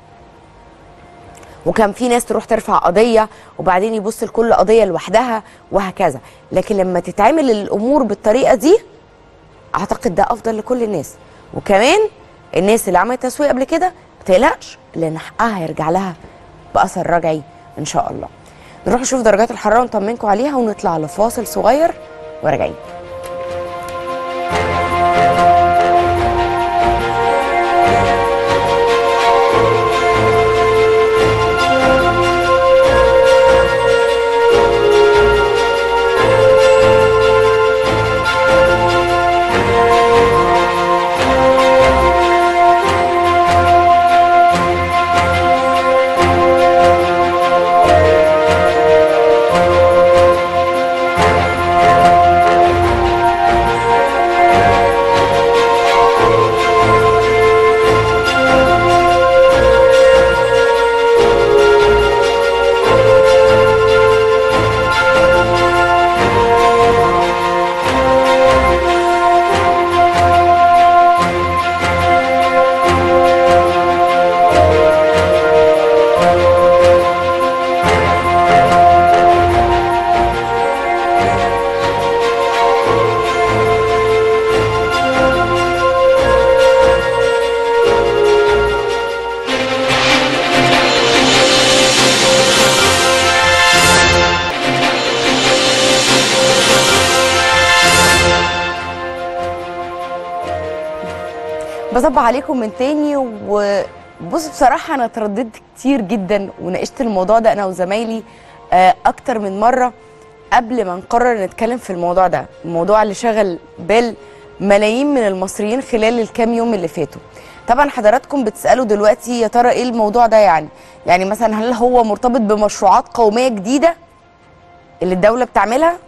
وكان في ناس تروح ترفع قضيه وبعدين يبص لكل قضيه لوحدها وهكذا لكن لما تتعمل الامور بالطريقه دي اعتقد ده افضل لكل الناس وكمان الناس اللي عملت تسويه قبل كده ما تقلقش لان حقها هيرجع لها باثر رجعي ان شاء الله نروح نشوف درجات الحراره ونطمنكم عليها ونطلع لفاصل صغير وراجعين بصبح عليكم من تاني وبص بصراحة أنا ترددت كتير جدا وناقشت الموضوع ده أنا وزمايلي آه، أكتر من مرة قبل ما نقرر نتكلم في الموضوع ده الموضوع اللي شغل بال ملايين من المصريين خلال الكام يوم اللي فاتوا طبعا حضراتكم بتسألوا دلوقتي يا ترى ايه الموضوع ده يعني يعني مثلا هل هو مرتبط بمشروعات قومية جديدة اللي الدولة بتعملها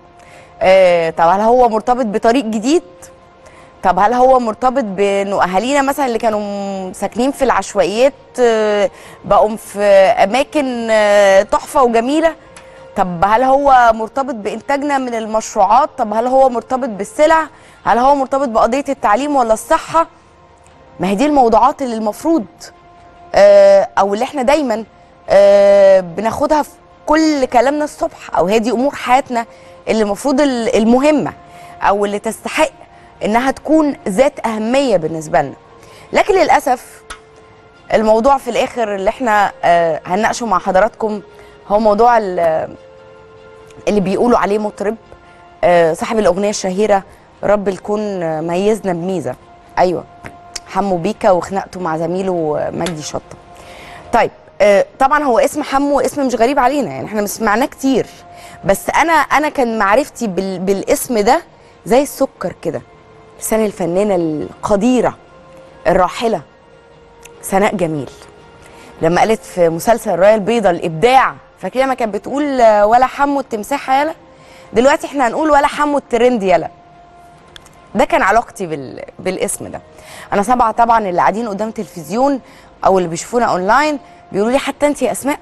آه طب هل هو مرتبط بطريق جديد طب هل هو مرتبط بانه اهالينا مثلا اللي كانوا ساكنين في العشوائيات آه، بقوا في اماكن آه، تحفه وجميله طب هل هو مرتبط بانتاجنا من المشروعات طب هل هو مرتبط بالسلع هل هو مرتبط بقضيه التعليم ولا الصحه ما هي دي الموضوعات اللي المفروض آه، او اللي احنا دايما آه، بناخدها في كل كلامنا الصبح او هي دي امور حياتنا اللي المفروض ال- المهمه او اللي تستحق انها تكون ذات اهميه بالنسبه لنا لكن للاسف الموضوع في الاخر اللي احنا آه، هنناقشه مع حضراتكم هو موضوع ال- اللي بيقولوا عليه مطرب آه، صاحب الاغنيه الشهيره رب الكون آه، ميزنا بميزه ايوه حمو بيكا وخناقته مع زميله آه، مجدي شطه طيب آه، طبعا هو اسم حمو اسم مش غريب علينا يعني احنا سمعناه كتير بس انا انا كان معرفتي بال بالاسم ده زي السكر كده لسان الفنانه القديره الراحله سناء جميل لما قالت في مسلسل الرايه البيضاء الابداع فاكره ما كانت بتقول آه، ولا حمو التمساح يالا دلوقتي احنا هنقول ولا حمو الترند يالا ده كان علاقتي بال... بالاسم ده انا سبعه طبعا اللي قاعدين قدام التلفزيون او اللي بيشوفونا اونلاين بيقولوا لي حتى انت يا اسماء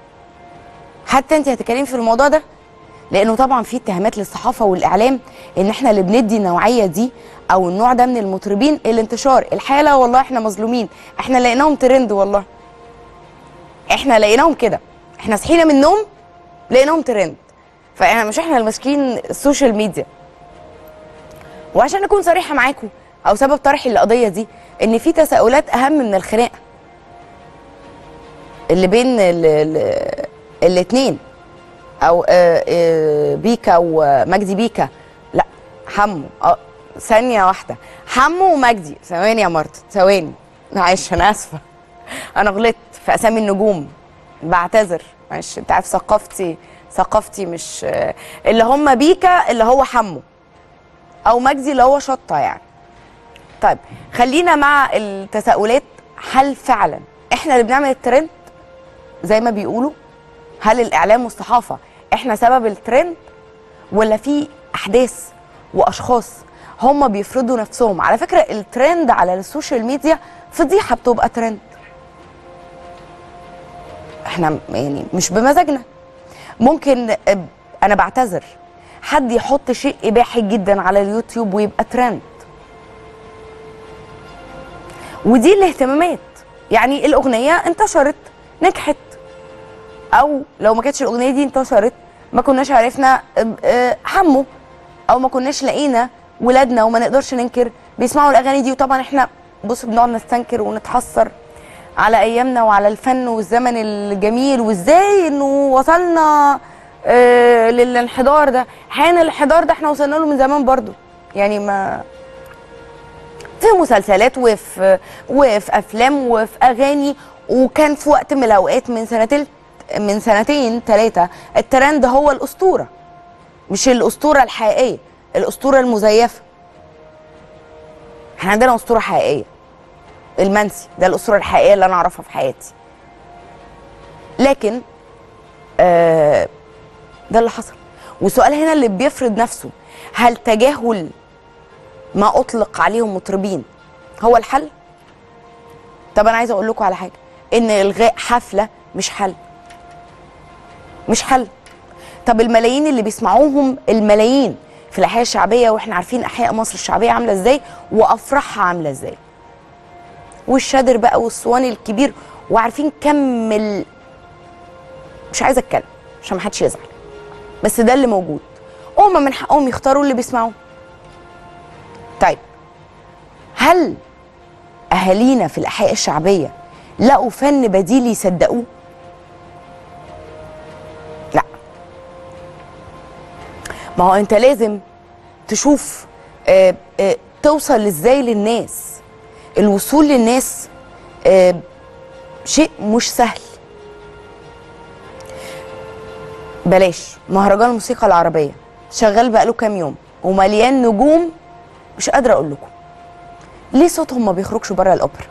حتى انت هتتكلمي في الموضوع ده لانه طبعا في اتهامات للصحافه والاعلام ان احنا اللي بندي النوعيه دي او النوع ده من المطربين الانتشار الحاله والله احنا مظلومين احنا لقيناهم ترند والله احنا لقيناهم كده احنا صحينا من النوم لقيناهم ترند فاحنا مش احنا اللي ماسكين السوشيال ميديا وعشان اكون صريحه معاكم او سبب طرحي للقضيه دي ان في تساؤلات اهم من الخناقه اللي بين الاثنين او آه، آه، بيكا ومجدي بيكا لا حمو اه ثانيه واحده حمو ومجدي ثواني يا مرت ثواني معلش انا اسفه انا غلطت في اسامي النجوم بعتذر معلش انت عارف ثقافتي ثقافتي مش آه، اللي هم بيكا اللي هو حمو او مجدي اللي هو شطه يعني طيب خلينا مع التساؤلات هل فعلا احنا اللي بنعمل الترند زي ما بيقولوا هل الاعلام والصحافه احنا سبب الترند ولا في احداث واشخاص هم بيفرضوا نفسهم على فكره الترند على السوشيال ميديا فضيحه بتبقى ترند احنا يعني مش بمزاجنا ممكن آه، انا بعتذر حد يحط شيء اباحي جدا على اليوتيوب ويبقى ترند ودي الاهتمامات يعني الاغنيه انتشرت نجحت او لو ما كانتش الاغنيه دي انتشرت ما كناش عرفنا آه، آه، حمو او ما كناش لقينا ولادنا وما نقدرش ننكر بيسمعوا الاغاني دي وطبعا احنا بص بنقعد نستنكر ونتحسر على ايامنا وعلى الفن والزمن الجميل وازاي انه وصلنا آه للانحدار ده حان الانحدار ده احنا وصلنا له من زمان برضو يعني ما في مسلسلات وفي وفي افلام وفي اغاني وكان في وقت من الاوقات من سنتين من سنتين ثلاثه الترند هو الاسطوره مش الاسطوره الحقيقيه الاسطوره المزيفه احنا عندنا اسطوره حقيقيه المنسي ده الاسطوره الحقيقيه اللي انا اعرفها في حياتي لكن آه ده اللي حصل والسؤال هنا اللي بيفرض نفسه هل تجاهل ما اطلق عليهم مطربين هو الحل طب انا عايزه اقول لكم على حاجه ان الغاء حفله مش حل مش حل طب الملايين اللي بيسمعوهم الملايين في الاحياء الشعبيه واحنا عارفين احياء مصر الشعبيه عامله ازاي وافراحها عامله ازاي والشادر بقى والصواني الكبير وعارفين كم ال... مش عايزه اتكلم عشان ما حدش يزعل بس ده اللي موجود هم من حقهم يختاروا اللي بيسمعوه طيب هل اهالينا في الاحياء الشعبيه لقوا فن بديل يصدقوه لا ما هو انت لازم تشوف آه، آه، توصل ازاي للناس الوصول للناس آه، شيء مش سهل بلاش مهرجان الموسيقى العربية شغال بقاله كام يوم ومليان نجوم مش قادرة أقول لكم ليه صوتهم ما بيخرجش بره الأوبرا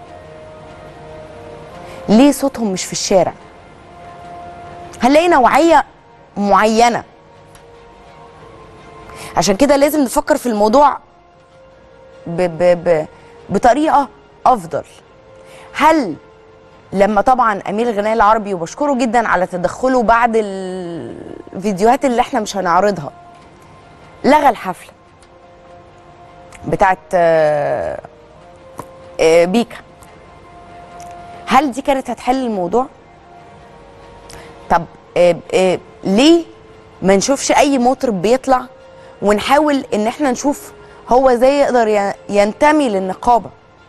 ليه صوتهم مش في الشارع هنلاقي نوعية معينة عشان كده لازم نفكر في الموضوع ب ب ب بطريقة أفضل هل لما طبعا امير الغناء العربي وبشكره جدا على تدخله بعد الفيديوهات اللي احنا مش هنعرضها لغى الحفله بتاعت آه، آه، بيكا هل دي كانت هتحل الموضوع طب آه، آه، ليه ما نشوفش اي مطرب بيطلع ونحاول ان احنا نشوف هو ازاي يقدر ي- ينتمي للنقابه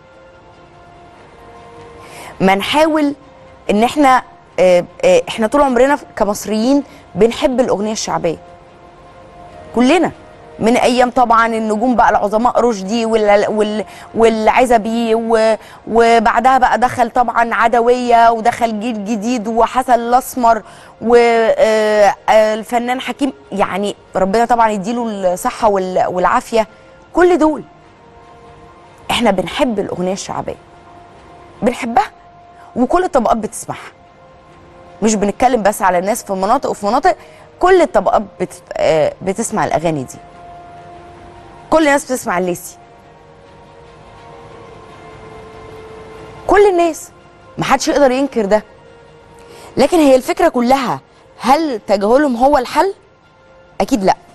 ما نحاول ان احنا آه، آه، احنا طول عمرنا كمصريين بنحب الاغنيه الشعبيه كلنا من ايام طبعا النجوم بقى العظماء رشدي وال وال والعزبي و- وبعدها بقى دخل طبعا عدويه ودخل جيل جديد وحسن الاسمر والفنان حكيم يعني ربنا طبعا يديله الصحه وال- والعافيه كل دول احنا بنحب الاغنيه الشعبيه بنحبها وكل الطبقات بتسمعها مش بنتكلم بس على الناس في مناطق وفي مناطق كل الطبقات بت... آه، بتسمع الاغاني دي كل الناس بتسمع الليسي كل الناس محدش يقدر ينكر ده لكن هي الفكره كلها هل تجاهلهم هو الحل اكيد لا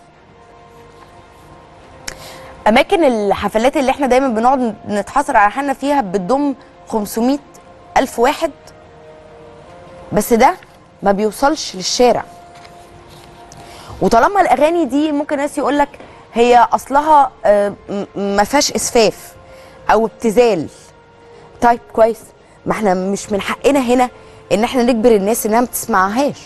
اماكن الحفلات اللي احنا دايما بنقعد نتحاصر على حالنا فيها بتضم 500 الف واحد بس ده ما بيوصلش للشارع وطالما الاغاني دي ممكن ناس يقول لك هي اصلها آه، م- ما فيهاش اسفاف او ابتذال طيب كويس ما احنا مش من حقنا هنا ان احنا نجبر الناس انها ما تسمعهاش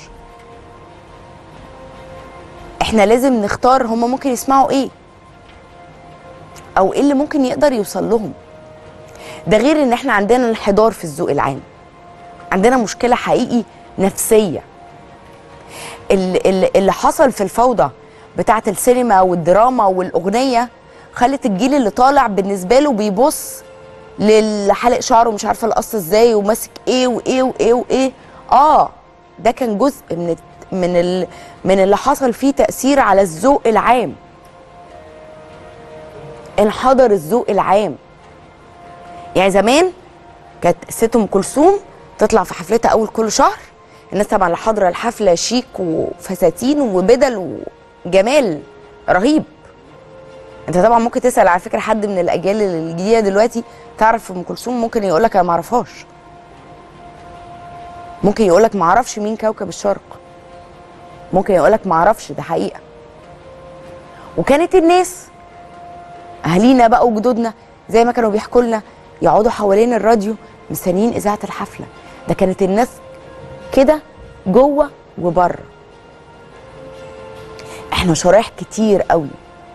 احنا لازم نختار هما ممكن يسمعوا ايه او ايه اللي ممكن يقدر يوصل لهم ده غير ان احنا عندنا انحدار في الذوق العام عندنا مشكله حقيقي نفسيه اللي, اللي- اللي حصل في الفوضى بتاعه السينما والدراما والاغنيه خلت الجيل اللي طالع بالنسبه له بيبص للحلق شعره مش عارفه القص ازاي وماسك ايه وايه وايه وايه اه ده كان جزء من الت- من ال من اللي حصل فيه تاثير على الذوق العام انحدر الذوق العام يعني زمان كانت ست ام كلثوم تطلع في حفلتها اول كل شهر الناس طبعا اللي حاضره الحفله شيك وفساتين وبدل وجمال رهيب انت طبعا ممكن تسال على فكره حد من الاجيال الجديده دلوقتي تعرف ام كلثوم ممكن يقول لك انا ما اعرفهاش ممكن يقول لك ما اعرفش مين كوكب الشرق ممكن يقول لك ما اعرفش ده حقيقه وكانت الناس اهالينا بقى وجدودنا زي ما كانوا بيحكوا لنا يقعدوا حوالين الراديو مستنيين اذاعه الحفله ده كانت الناس كده جوه وبره احنا شرايح كتير قوي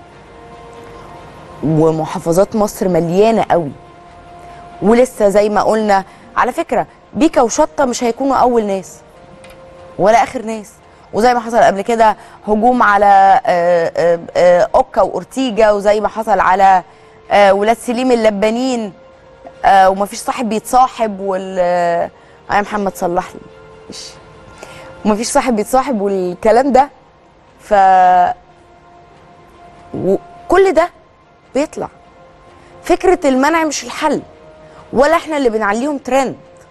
ومحافظات مصر مليانه قوي ولسه زي ما قلنا على فكره بيكا وشطه مش هيكونوا اول ناس ولا اخر ناس وزي ما حصل قبل كده هجوم على آه، آه، آه، اوكا واورتيجا وزي ما حصل على آه، ولاد سليم اللبانين آه، ومفيش صاحب بيتصاحب وال آه، يا محمد صلح لي إيش. ومفيش صاحب بيتصاحب والكلام ده ف وكل ده بيطلع فكره المنع مش الحل ولا احنا اللي بنعليهم ترند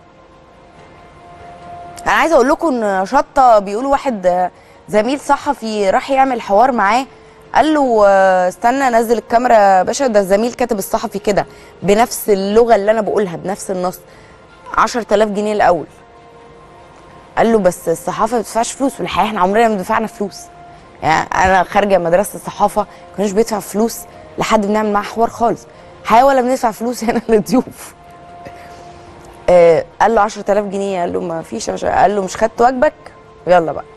انا عايزه اقول لكم ان شطه بيقولوا واحد آه، زميل صحفي راح يعمل حوار معاه قال له آه، استنى نزل الكاميرا يا باشا ده الزميل كاتب الصحفي كده بنفس اللغه اللي انا بقولها بنفس النص 10000 جنيه الاول قال له بس الصحافه ما بتدفعش فلوس والحقيقه احنا عمرنا ما دفعنا فلوس يعني انا خارجه مدرسه الصحافه ما كناش بيدفع فلوس لحد بنعمل معاه حوار خالص حقيقه ولا بندفع فلوس هنا للضيوف آه قال له 10000 جنيه قال له ما فيش عش- قال له مش خدت واجبك يلا بقى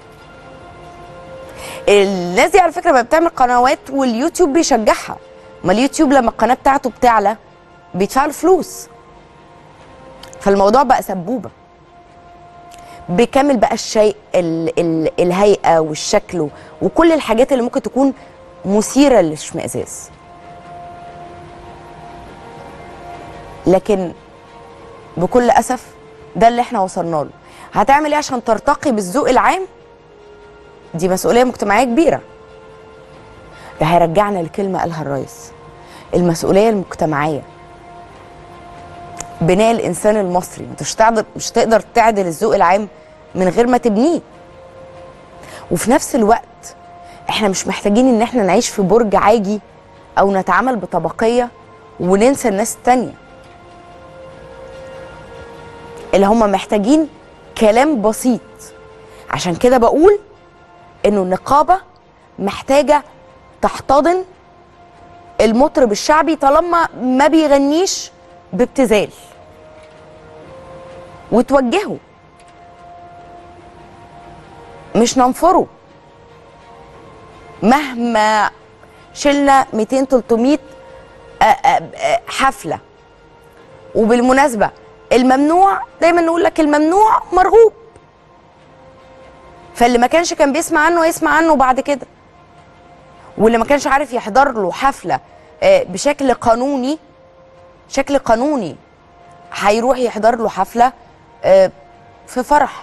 الناس دي على فكره بقى بتعمل قنوات واليوتيوب بيشجعها ما اليوتيوب لما القناه بتاعته بتعلى بيدفع له فلوس فالموضوع بقى سبوبه بكامل بقى الشيء ال ال الهيئه والشكل وكل الحاجات اللي ممكن تكون مثيره للاشمئزاز لكن بكل اسف ده اللي احنا وصلنا له هتعمل ايه عشان ترتقي بالذوق العام دي مسؤوليه مجتمعيه كبيره ده هيرجعنا لكلمه قالها الرئيس المسؤوليه المجتمعيه بناء الانسان المصري انت مش تقدر مش تقدر تعدل الذوق العام من غير ما تبنيه وفي نفس الوقت احنا مش محتاجين ان احنا نعيش في برج عاجي او نتعامل بطبقيه وننسى الناس التانيه اللي هم محتاجين كلام بسيط عشان كده بقول انه النقابه محتاجه تحتضن المطرب الشعبي طالما ما بيغنيش بابتذال وتوجهه مش ننفره مهما شلنا 200 300 آه، آه، آه، حفله وبالمناسبه الممنوع دايما نقول لك الممنوع مرغوب فاللي ما كانش كان بيسمع عنه يسمع عنه بعد كده واللي ما كانش عارف يحضر له حفله آه، بشكل قانوني شكل قانوني هيروح يحضر له حفله آه، في فرح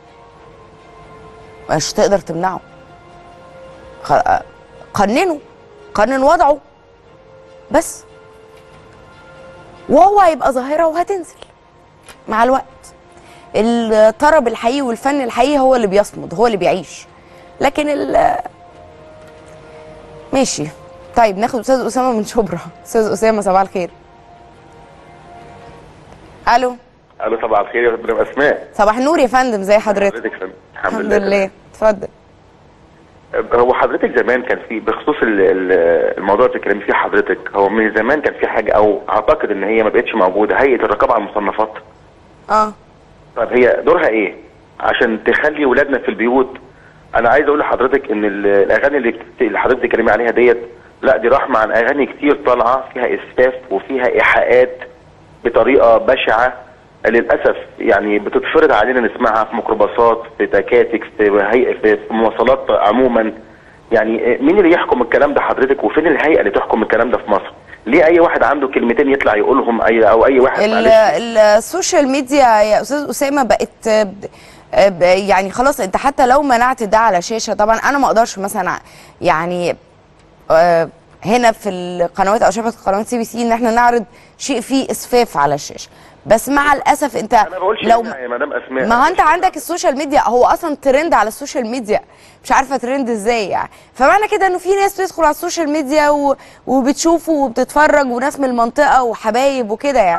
مش تقدر تمنعه خ- آه، قننه قنن وضعه بس وهو هيبقى ظاهره وهتنزل مع الوقت الطرب الحقيقي والفن الحقيقي هو اللي بيصمد هو اللي بيعيش لكن ال ماشي طيب ناخد استاذ اسامه من شبرا استاذ اسامه صباح الخير الو الو صباح الخير يا مدام اسماء صباح النور يا فندم زي حضرتك حضرتك فندم الحمد لله اتفضل هو حضرتك زمان كان في بخصوص ال- ال- الموضوع اللي بتتكلمي فيه حضرتك هو من زمان كان في حاجه او اعتقد ان هي ما بقتش موجوده هيئه الرقابه على المصنفات اه طب هي دورها ايه عشان تخلي ولادنا في البيوت انا عايز اقول لحضرتك ان ال- الاغاني اللي بت- اللي حضرتك بتتكلمي عليها ديت لا دي رحمه عن اغاني كتير طالعه فيها اسفاف وفيها ايحاءات بطريقه بشعه للاسف يعني بتتفرض علينا نسمعها في ميكروباصات في تكاتك في هيئه في في مواصلات عموما يعني مين اللي يحكم الكلام ده حضرتك وفين الهيئه اللي تحكم الكلام ده في مصر؟ ليه اي واحد عنده كلمتين يطلع يقولهم اي او اي واحد ال- معلش السوشيال ميديا يا استاذ اسامه بقت آه، ب- آه، ب- يعني خلاص انت حتى لو منعت ده على شاشه طبعا انا ما اقدرش مثلا ع- يعني آه، هنا في القنوات او شبكه قنوات سي بي سي ان احنا نعرض شيء فيه اسفاف على الشاشه بس مع الاسف انت انا بقولش لو منها يا مدام اسماء ما هو انت عندك السوشيال ميديا هو اصلا ترند على السوشيال ميديا مش عارفه ترند ازاي يعني فمعنى كده انه في ناس بتدخل على السوشيال ميديا و... وبتشوفه وبتتفرج وناس من المنطقه وحبايب وكده يعني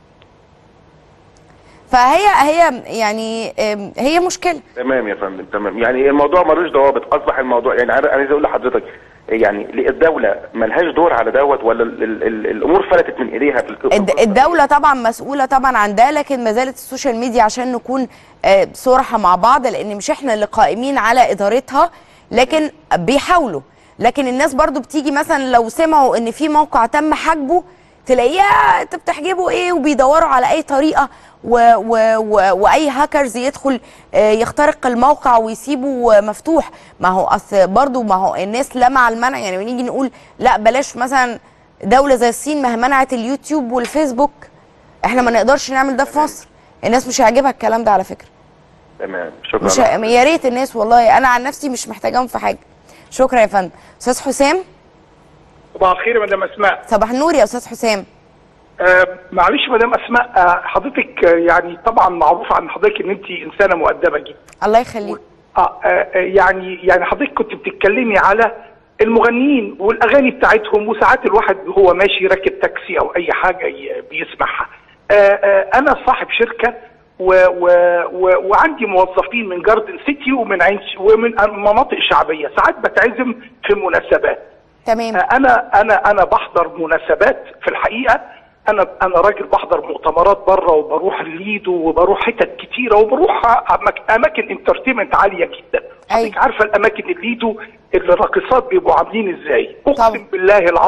فهي هي يعني ام، هي مشكله تمام يا فندم تمام يعني الموضوع ملوش ضوابط اصبح الموضوع يعني انا أنا عايز اقول لحضرتك يعني الدوله ملهاش دور على دوت ولا ال ال ال الامور فلتت من ايديها في الك- الد- الدولة طبعا مسؤولة طبعا عن ده لكن ما زالت السوشيال ميديا عشان نكون آه، صراحة مع بعض لأن مش احنا اللي قائمين على إدارتها لكن بيحاولوا لكن الناس برضو بتيجي مثلا لو سمعوا إن في موقع تم حجبه تلاقيه "يا انت بتحجبه ايه وبيدوروا على اي طريقه و و و واي هاكرز يدخل آه، يخترق الموقع ويسيبه مفتوح ما هو اصل برضو ما هو الناس لا مع المنع يعني بنيجي نقول لا بلاش مثلا دوله زي الصين ما هي منعت اليوتيوب والفيسبوك احنا ما نقدرش نعمل ده في مصر الناس مش هيعجبها الكلام ده على فكره تمام شكرا مش ه- يا ريت الناس والله انا عن نفسي مش محتاجاهم في حاجه شكرا يا فندم استاذ حسام صباح الخير يا مدام اسماء صباح النور يا استاذ حسام آه معلش يا مدام اسماء آه حضرتك آه يعني طبعا معروف عن حضرتك ان انت انسانه مؤدبه جدا الله يخليك آه آه آه، يعني يعني حضرتك كنت بتتكلمي على المغنيين والاغاني بتاعتهم وساعات الواحد وهو ماشي راكب تاكسي او اي حاجه ي- بيسمعها آه آه انا صاحب شركه و و و وعندي موظفين من جاردن سيتي ومن عين ش- ومن مناطق شعبيه ساعات بتعزم في مناسبات تمام انا انا انا بحضر مناسبات في الحقيقه انا انا راجل بحضر مؤتمرات بره وبروح الليدو وبروح حتت كتيره وبروح أماك- اماكن انترتينمنت عاليه جدا أيوة. حضرتك عارفه الاماكن الليدو اللي الراقصات بيبقوا عاملين ازاي طبعا. اقسم بالله العظيم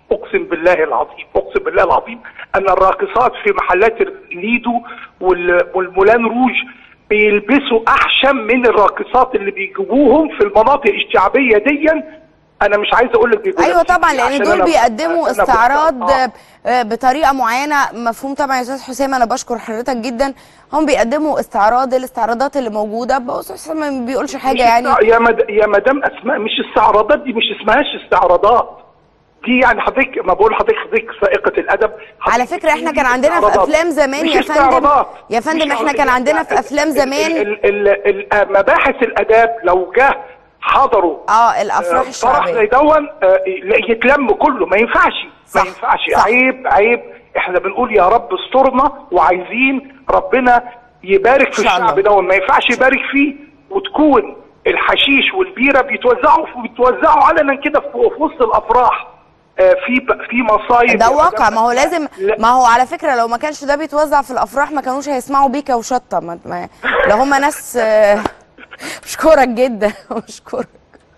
اقسم بالله العظيم اقسم بالله العظيم ان الراقصات في محلات الليدو وال- والمولان روج بيلبسوا احشم من الراقصات اللي بيجيبوهم في المناطق الشعبيه ديا انا مش عايز اقول لك بيبقوا ايوه لابسين طبعا إيه لان عشان دول أنا- بيقدموا عشان أنا استعراض بص- آه. آه، بطريقه معينه مفهوم طبعا يا استاذ حسام انا بشكر حضرتك جدا هم بيقدموا استعراض الاستعراضات اللي موجوده بص حسام ما بيقولش حاجه مش يعني استع- يا مد... يا مدام اسماء مش استعراضات دي مش اسمهاش استعراضات دي يعني حضرتك ما بقول حضرتك حضرتك سائقه الادب على حضرتك فكره احنا بتقولي كان عندنا في استعراضات. افلام زمان مش يا فندم استعراضات. يا فندم مش احنا كان ال- عندنا في افلام ال- زمان ال- ال- ال- ال- مباحث الاداب لو جه حضروا اه الافراح آه، فرح زي الشعبيه دون آه، لا، يتلم كله ما ينفعش صح، ما ينفعش صح. عيب عيب احنا بنقول يا رب استرنا وعايزين ربنا يبارك في إن شاء الله. الشعب دون ما ينفعش يبارك فيه وتكون الحشيش والبيره بيتوزعوا بيتوزعوا علنا كده في في وسط الافراح آه، في ب- في مصايب ده يا واقع مدام ما هو أسماء. لازم لا، ما هو على فكره لو ما كانش ده بيتوزع في الافراح ما كانوش هيسمعوا بيكا وشطه ما ما لو هم ناس آه، اشكرك جدا اشكرك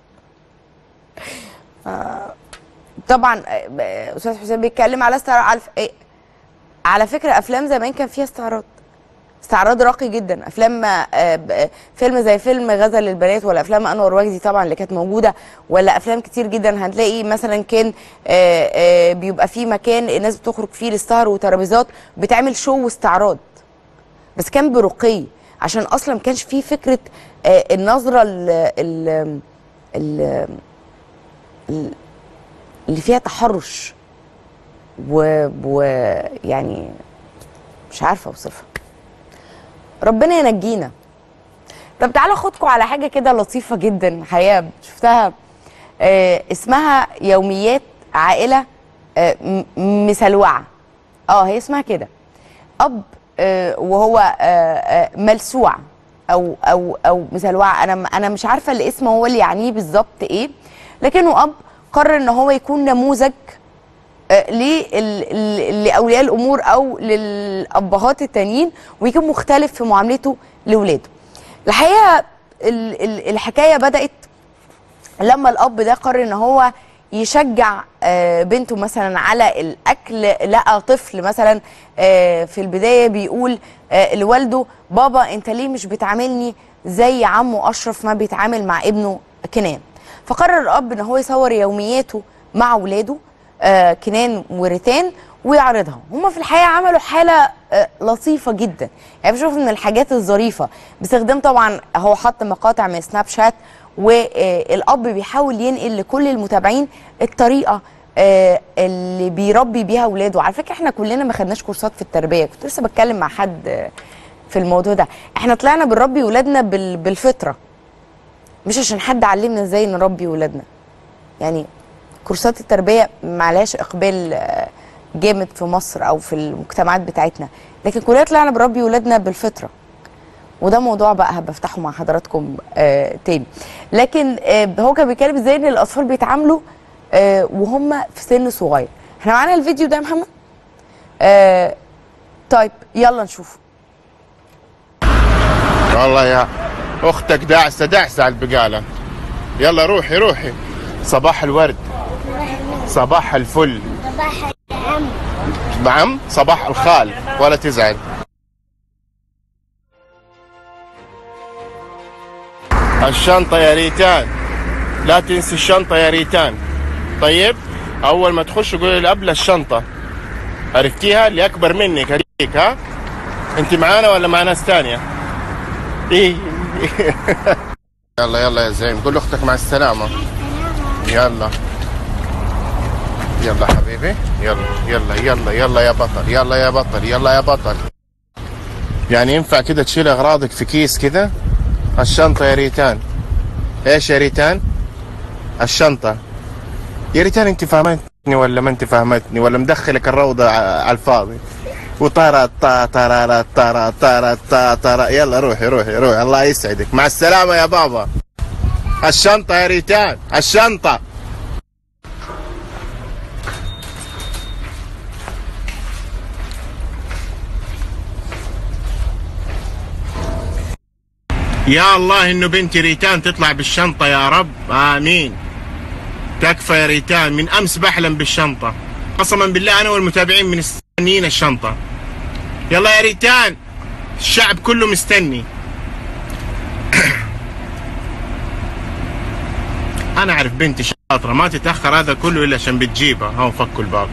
آه، طبعا آه، استاذ حسين بيتكلم على استعراض على ف- إيه، على فكره افلام زمان كان فيها استعراض استعراض راقي جدا افلام آه، ب- آه، فيلم زي فيلم غزل للبنات ولا افلام انور وجدي طبعا اللي كانت موجوده ولا افلام كتير جدا هتلاقي مثلا كان آه، آه، بيبقى في مكان الناس بتخرج فيه للسهر وترابيزات بتعمل شو واستعراض بس كان برقي عشان اصلا ما كانش فيه فكره آه، النظره ال ال ال ال- اللي فيها تحرش و, و يعني مش عارفه اوصفها ربنا ينجينا طب تعالوا اخدكم على حاجه كده لطيفه جدا حقيقه شفتها آه اسمها يوميات عائله آه م- مسلوعه اه هي اسمها كده اب آه وهو آه آه ملسوع او او او مسلوع انا انا مش عارفه الاسم هو اللي يعنيه بالظبط ايه لكنه اب قرر ان هو يكون نموذج آه، لل- ل- لاولياء الامور او للابهات التانيين ويكون مختلف في معاملته لاولاده. الحقيقه ال- ال- الحكايه بدات لما الاب ده قرر ان هو يشجع آه، بنته مثلا على الاكل لقى طفل مثلا آه، في البدايه بيقول آه، لوالده بابا انت ليه مش بتعاملني زي عمه اشرف ما بيتعامل مع ابنه كنان فقرر الاب ان هو يصور يومياته مع ولاده آه، كنان وريتان ويعرضها هما في الحقيقه عملوا حاله آه، لطيفه جدا يعني بشوف من الحاجات الظريفه باستخدام طبعا هو حط مقاطع من سناب شات والاب بيحاول ينقل لكل المتابعين الطريقه آه، اللي بيربي بيها اولاده على فكره احنا كلنا ما خدناش كورسات في التربيه كنت لسه بتكلم مع حد آه، في الموضوع ده احنا طلعنا بنربي ولادنا بال- بالفطره مش عشان حد علمنا ازاي نربي ولادنا يعني كورسات التربيه معلهاش اقبال آه، جامد في مصر او في المجتمعات بتاعتنا لكن كلنا طلعنا بنربي ولادنا بالفطره وده موضوع بقى هبقى افتحه مع حضراتكم آه تاني لكن آه هو كان بيتكلم ازاي ان الاطفال بيتعاملوا آه وهم في سن صغير احنا معانا الفيديو ده يا محمد آه طيب يلا نشوف والله يا اختك داعسه داعسه على البقاله يلا روحي روحي صباح الورد صباح الفل صباح العم نعم صباح الخال ولا تزعل الشنطة يا ريتان لا تنسي الشنطة يا ريتان طيب أول ما تخش قولي لي قبل الشنطة عرفتيها اللي أكبر منك هديك ها أنت معانا ولا مع ناس تانية إيه يلا يلا يا زين قول لاختك مع السلامة يلا يلا حبيبي يلا يلا يلا يلا يا بطل يلا يا بطل يلا يا بطل يعني ينفع كده تشيل اغراضك في كيس كده الشنطة يا ريتان ايش يا ريتان الشنطة يا ريتان انت فهمتني ولا ما انت فهمتني ولا مدخلك الروضة ع- على الفاضي وطارا تا تارا تارا تارا تا تارا يلا روحي روحي روحي الله يسعدك مع السلامة يا بابا الشنطة يا ريتان الشنطة يا الله انه بنتي ريتان تطلع بالشنطة يا رب امين تكفى يا ريتان من امس بحلم بالشنطه قسما بالله انا والمتابعين مستنيين الشنطه يلا يا ريتان الشعب كله مستني انا اعرف بنتي شاطره ما تتاخر هذا كله الا عشان بتجيبها هو فكوا الباب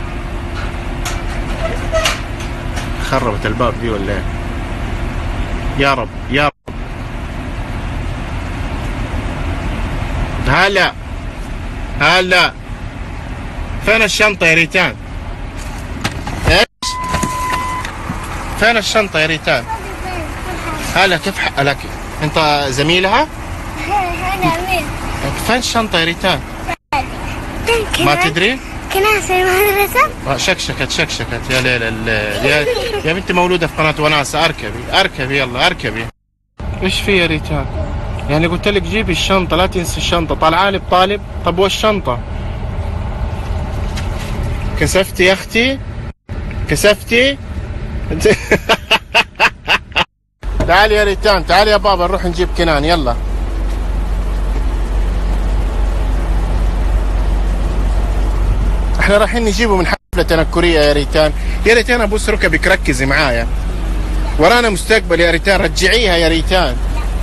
خربت الباب دي ولا ايه يا رب يا رب هلا هلا فين الشنطة يا ريتان؟ ايش؟ فين الشنطة يا ريتان؟ هلا كيف حالك؟ انت زميلها؟ أنا مين؟ فين الشنطة يا ريتان؟ ما تدري؟ كنا في المدرسة آه، شكشكت شكشكت يا ليل الليل يا, يا بنتي مولودة في قناة وناسة اركبي اركبي يلا اركبي ايش في يا ريتان؟ يعني قلت لك جيبي الشنطة لا تنسي الشنطة طالعة لي بطالب طب والشنطة؟ كسفتي يا اختي؟ كسفتي؟ انت- تعالي يا ريتان تعالي يا بابا نروح نجيب كنان يلا احنا رايحين نجيبه من حفلة تنكرية يا ريتان يا ريتان ابوس ركبك ركزي معايا ورانا مستقبل يا ريتان رجعيها يا ريتان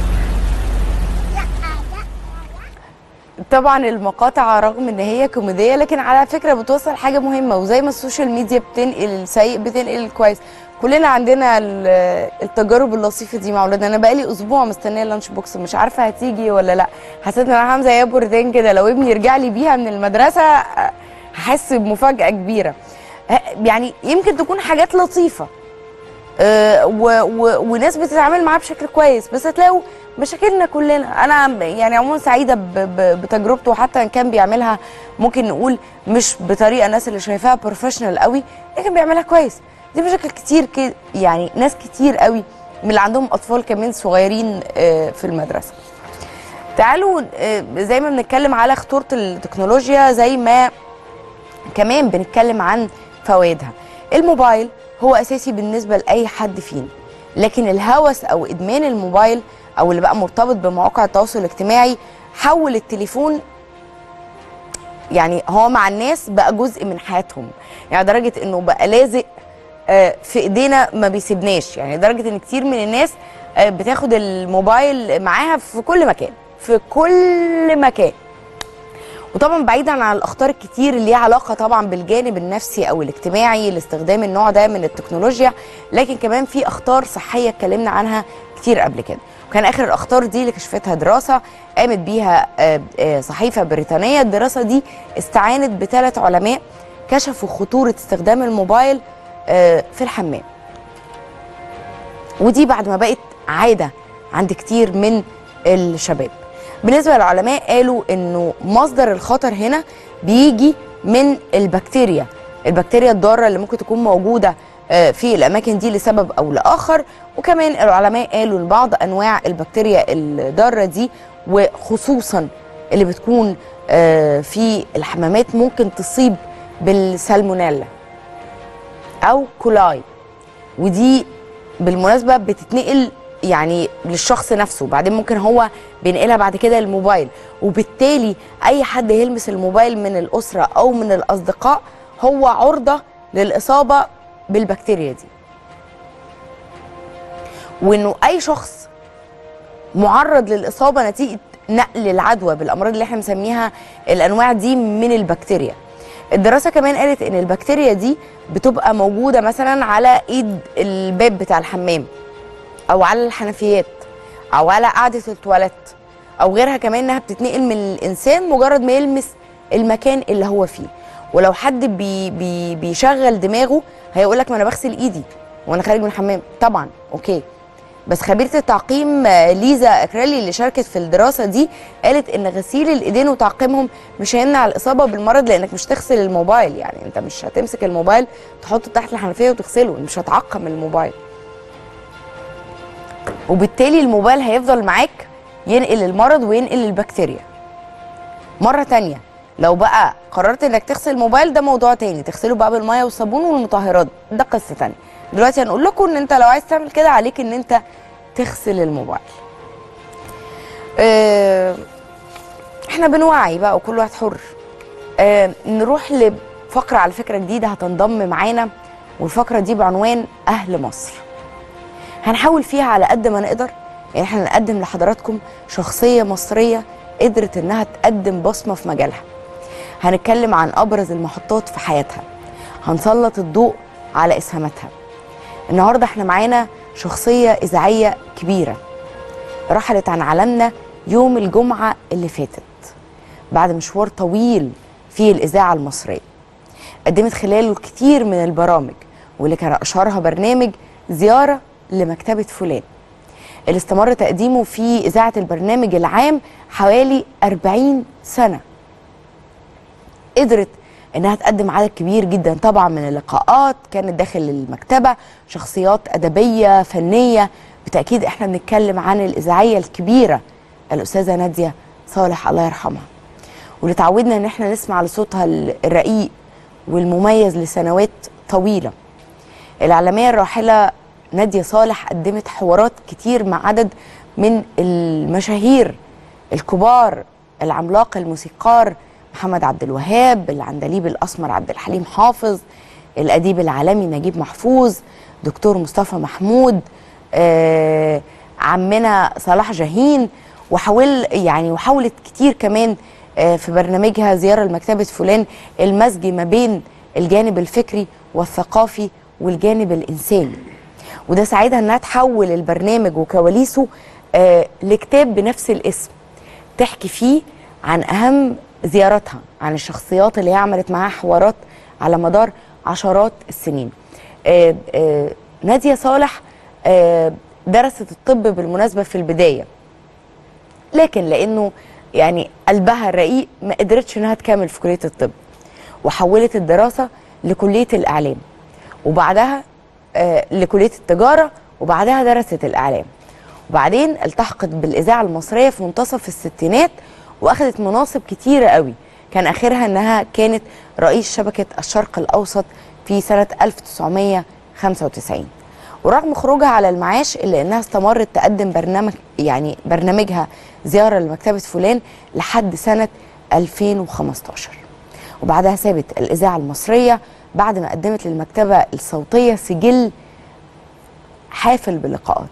طبعا المقاطع رغم ان هي كوميديه لكن على فكره بتوصل حاجه مهمه وزي ما السوشيال ميديا بتنقل السيء بتنقل الكويس كلنا عندنا ال- التجارب اللطيفه دي مع اولادنا انا بقالي اسبوع مستنيه اللانش بوكس مش عارفه هتيجي ولا لا حسيت ان انا عامله زي ابو ردان كده لو ابني يرجع لي بيها من المدرسه أه، هحس بمفاجاه كبيره أه، يعني يمكن تكون حاجات لطيفه آه، و- و- وناس بتتعامل معاه بشكل كويس بس هتلاقوا مشاكلنا كلنا انا يعني عموما سعيده ب- ب- بتجربته وحتى ان كان بيعملها ممكن نقول مش بطريقه الناس اللي شايفاها بروفيشنال قوي لكن بيعملها كويس دي مشاكل كتير كده يعني ناس كتير قوي من اللي عندهم اطفال كمان صغيرين آه، في المدرسه تعالوا آه، زي ما بنتكلم على خطوره التكنولوجيا زي ما كمان بنتكلم عن فوائدها الموبايل هو اساسي بالنسبه لاي حد فينا لكن الهوس او ادمان الموبايل او اللي بقى مرتبط بمواقع التواصل الاجتماعي حول التليفون يعني هو مع الناس بقى جزء من حياتهم يعني درجه انه بقى لازق آه، في ايدينا ما بيسيبناش يعني لدرجه ان كتير من الناس آه، بتاخد الموبايل معاها في كل مكان في كل مكان وطبعا بعيدا عن الاخطار الكتير اللي ليها علاقه طبعا بالجانب النفسي او الاجتماعي لاستخدام النوع ده من التكنولوجيا لكن كمان في اخطار صحيه اتكلمنا عنها كتير قبل كده وكان اخر الاخطار دي اللي كشفتها دراسه قامت بيها آه، آه، صحيفه بريطانيه الدراسه دي استعانت بثلاث علماء كشفوا خطوره استخدام الموبايل آه، في الحمام ودي بعد ما بقت عاده عند كتير من الشباب بالنسبه للعلماء قالوا انه مصدر الخطر هنا بيجي من البكتيريا البكتيريا الضاره اللي ممكن تكون موجوده آه، في الاماكن دي لسبب او لاخر وكمان العلماء قالوا ان بعض انواع البكتيريا الضاره دي وخصوصا اللي بتكون آه، في الحمامات ممكن تصيب بالسالمونيلا او كولاي ودي بالمناسبه بتتنقل يعني للشخص نفسه بعدين ممكن هو بينقلها بعد كده للموبايل وبالتالي اي حد يلمس الموبايل من الاسره او من الاصدقاء هو عرضه للاصابه بالبكتيريا دي وانه اي شخص معرض للاصابه نتيجه نقل العدوى بالامراض اللي احنا بنسميها الانواع دي من البكتيريا الدراسه كمان قالت ان البكتيريا دي بتبقى موجوده مثلا على ايد الباب بتاع الحمام او على الحنفيات او على قاعده التواليت او غيرها كمان انها بتتنقل من الانسان مجرد ما يلمس المكان اللي هو فيه ولو حد بي بي بيشغل دماغه هيقول لك ما انا بغسل ايدي وانا خارج من الحمام طبعا اوكي بس خبيره التعقيم آه، ليزا اكرالي اللي شاركت في الدراسه دي قالت ان غسيل الايدين وتعقيمهم مش هيمنع الاصابه بالمرض لانك مش تغسل الموبايل يعني انت مش هتمسك الموبايل تحطه تحت الحنفيه وتغسله مش هتعقم الموبايل وبالتالي الموبايل هيفضل معاك ينقل المرض وينقل البكتيريا مرة تانية لو بقى قررت انك تغسل الموبايل ده موضوع تاني تغسله بقى بالمية والصابون والمطهرات ده قصة تانية دلوقتي هنقول لكم ان انت لو عايز تعمل كده عليك ان انت تغسل الموبايل آه، احنا بنوعي بقى وكل واحد حر آه نروح لفقره على فكره جديده هتنضم معانا والفقره دي بعنوان اهل مصر هنحاول فيها على قد ما نقدر يعني احنا نقدم لحضراتكم شخصيه مصريه قدرت انها تقدم بصمه في مجالها هنتكلم عن ابرز المحطات في حياتها هنسلط الضوء على اسهاماتها النهارده احنا معانا شخصيه اذاعيه كبيره رحلت عن عالمنا يوم الجمعه اللي فاتت بعد مشوار طويل في الاذاعه المصريه قدمت خلاله الكثير من البرامج واللي كان اشهرها برنامج زياره لمكتبه فلان اللي استمر تقديمه في اذاعه البرنامج العام حوالي 40 سنه قدرت انها تقدم عدد كبير جدا طبعا من اللقاءات كانت داخل المكتبه شخصيات ادبيه فنيه بالتاكيد احنا بنتكلم عن الاذاعيه الكبيره الاستاذه ناديه صالح الله يرحمها واللي تعودنا ان احنا نسمع لصوتها الرقيق والمميز لسنوات طويله الاعلاميه الراحله ناديه صالح قدمت حوارات كتير مع عدد من المشاهير الكبار العملاق الموسيقار محمد عبد الوهاب العندليب الاسمر عبد الحليم حافظ الاديب العالمي نجيب محفوظ دكتور مصطفى محمود آه عمنا صلاح جاهين وحاول يعني وحاولت كتير كمان آه في برنامجها زياره لمكتبه فلان المزج ما بين الجانب الفكري والثقافي والجانب الانساني وده ساعدها انها تحول البرنامج وكواليسه آه لكتاب بنفس الاسم تحكي فيه عن اهم زياراتها عن الشخصيات اللي هي عملت معاها حوارات على مدار عشرات السنين آه آه نادية صالح آه درست الطب بالمناسبة في البداية لكن لأنه يعني قلبها الرقيق ما قدرتش انها تكمل في كلية الطب وحولت الدراسة لكلية الإعلام وبعدها آه لكلية التجارة وبعدها درست الإعلام وبعدين التحقت بالإذاعة المصرية في منتصف الستينات واخذت مناصب كتيره قوي كان اخرها انها كانت رئيس شبكه الشرق الاوسط في سنه 1995 ورغم خروجها على المعاش الا انها استمرت تقدم برنامج يعني برنامجها زياره لمكتبه فلان لحد سنه 2015 وبعدها سابت الاذاعه المصريه بعد ما قدمت للمكتبه الصوتيه سجل حافل باللقاءات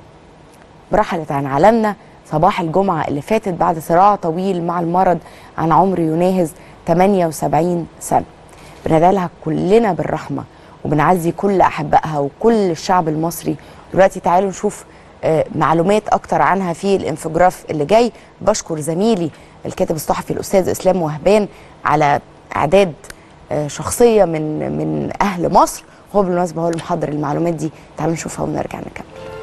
رحلت عن عالمنا صباح الجمعة اللي فاتت بعد صراع طويل مع المرض عن عمر يناهز 78 سنة بندعي كلنا بالرحمة وبنعزي كل أحبائها وكل الشعب المصري دلوقتي تعالوا نشوف آه معلومات أكتر عنها في الانفجراف اللي جاي بشكر زميلي الكاتب الصحفي الأستاذ إسلام وهبان على إعداد آه شخصية من من أهل مصر هو بالمناسبة هو اللي محضر المعلومات دي تعالوا نشوفها ونرجع نكمل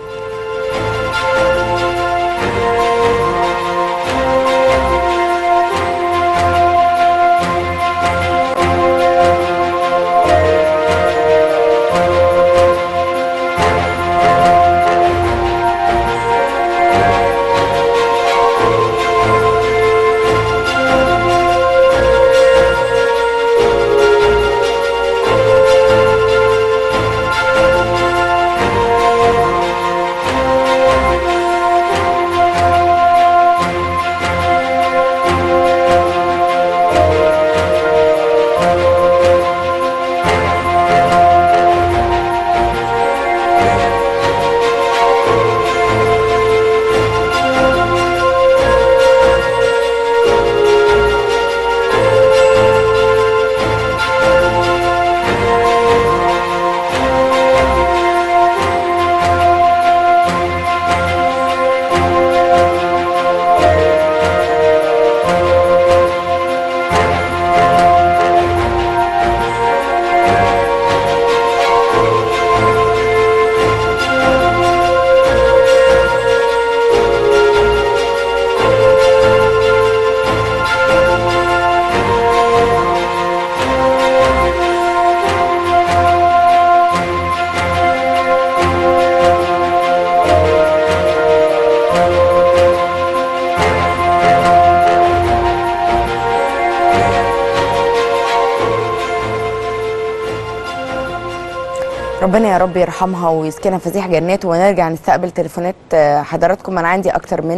ربنا يا رب يرحمها ويسكنها فسيح جناته ونرجع نستقبل تليفونات آه، حضراتكم انا عندي اكتر من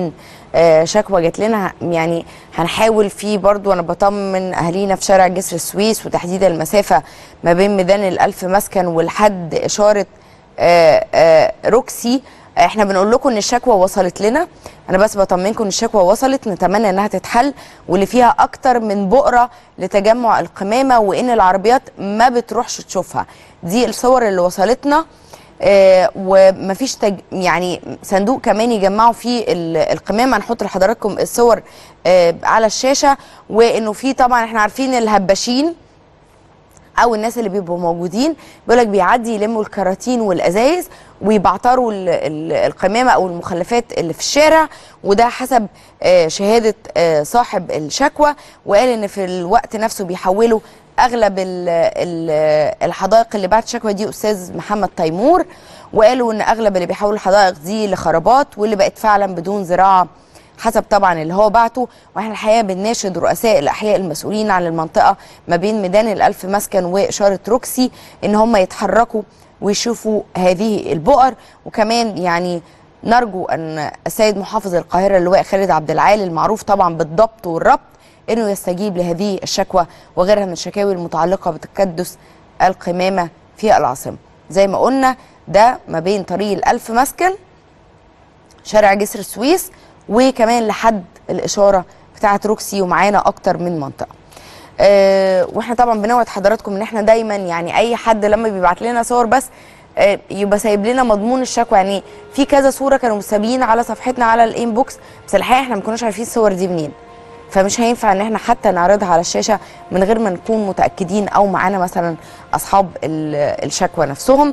آه، شكوى جات لنا يعني هنحاول في برضو انا بطمن اهالينا في شارع جسر السويس وتحديد المسافه ما بين ميدان الالف مسكن ولحد اشاره آه، آه، روكسي احنا بنقول لكم ان الشكوى وصلت لنا انا بس بطمنكم ان الشكوى وصلت نتمنى انها تتحل واللي فيها اكتر من بؤره لتجمع القمامه وان العربيات ما بتروحش تشوفها دي الصور اللي وصلتنا آه ومفيش تج... يعني صندوق كمان يجمعوا فيه ال- القمامه هنحط لحضراتكم الصور آه على الشاشه وانه في طبعا احنا عارفين الهباشين او الناس اللي بيبقوا موجودين بيقول لك بيعدي يلموا الكراتين والازايز ويبعتروا ال- ال- القمامه او المخلفات اللي في الشارع وده حسب آه، شهاده آه، صاحب الشكوى وقال ان في الوقت نفسه بيحولوا اغلب ال- ال- الحدائق اللي بعت الشكوى دي استاذ محمد تيمور وقالوا ان اغلب اللي بيحولوا الحدائق دي لخرابات واللي بقت فعلا بدون زراعه حسب طبعا اللي هو بعته واحنا الحقيقه بنناشد رؤساء الاحياء المسؤولين عن المنطقه ما بين ميدان الالف مسكن واشاره روكسي ان هم يتحركوا ويشوفوا هذه البؤر وكمان يعني نرجو ان السيد محافظ القاهره اللواء خالد عبد العال المعروف طبعا بالضبط والربط انه يستجيب لهذه الشكوى وغيرها من الشكاوي المتعلقه بتكدس القمامه في العاصمه زي ما قلنا ده ما بين طريق الالف مسكن شارع جسر السويس وكمان لحد الاشاره بتاعه روكسي ومعانا اكتر من منطقه أه واحنا طبعا بنوعد حضراتكم ان احنا دايما يعني اي حد لما بيبعت لنا صور بس أه يبقى سايب لنا مضمون الشكوى يعني في كذا صوره كانوا مسابين على صفحتنا على الانبوكس بس الحقيقه احنا ما كناش عارفين الصور دي منين فمش هينفع ان احنا حتى نعرضها على الشاشه من غير ما نكون متاكدين او معانا مثلا اصحاب ال- الشكوى نفسهم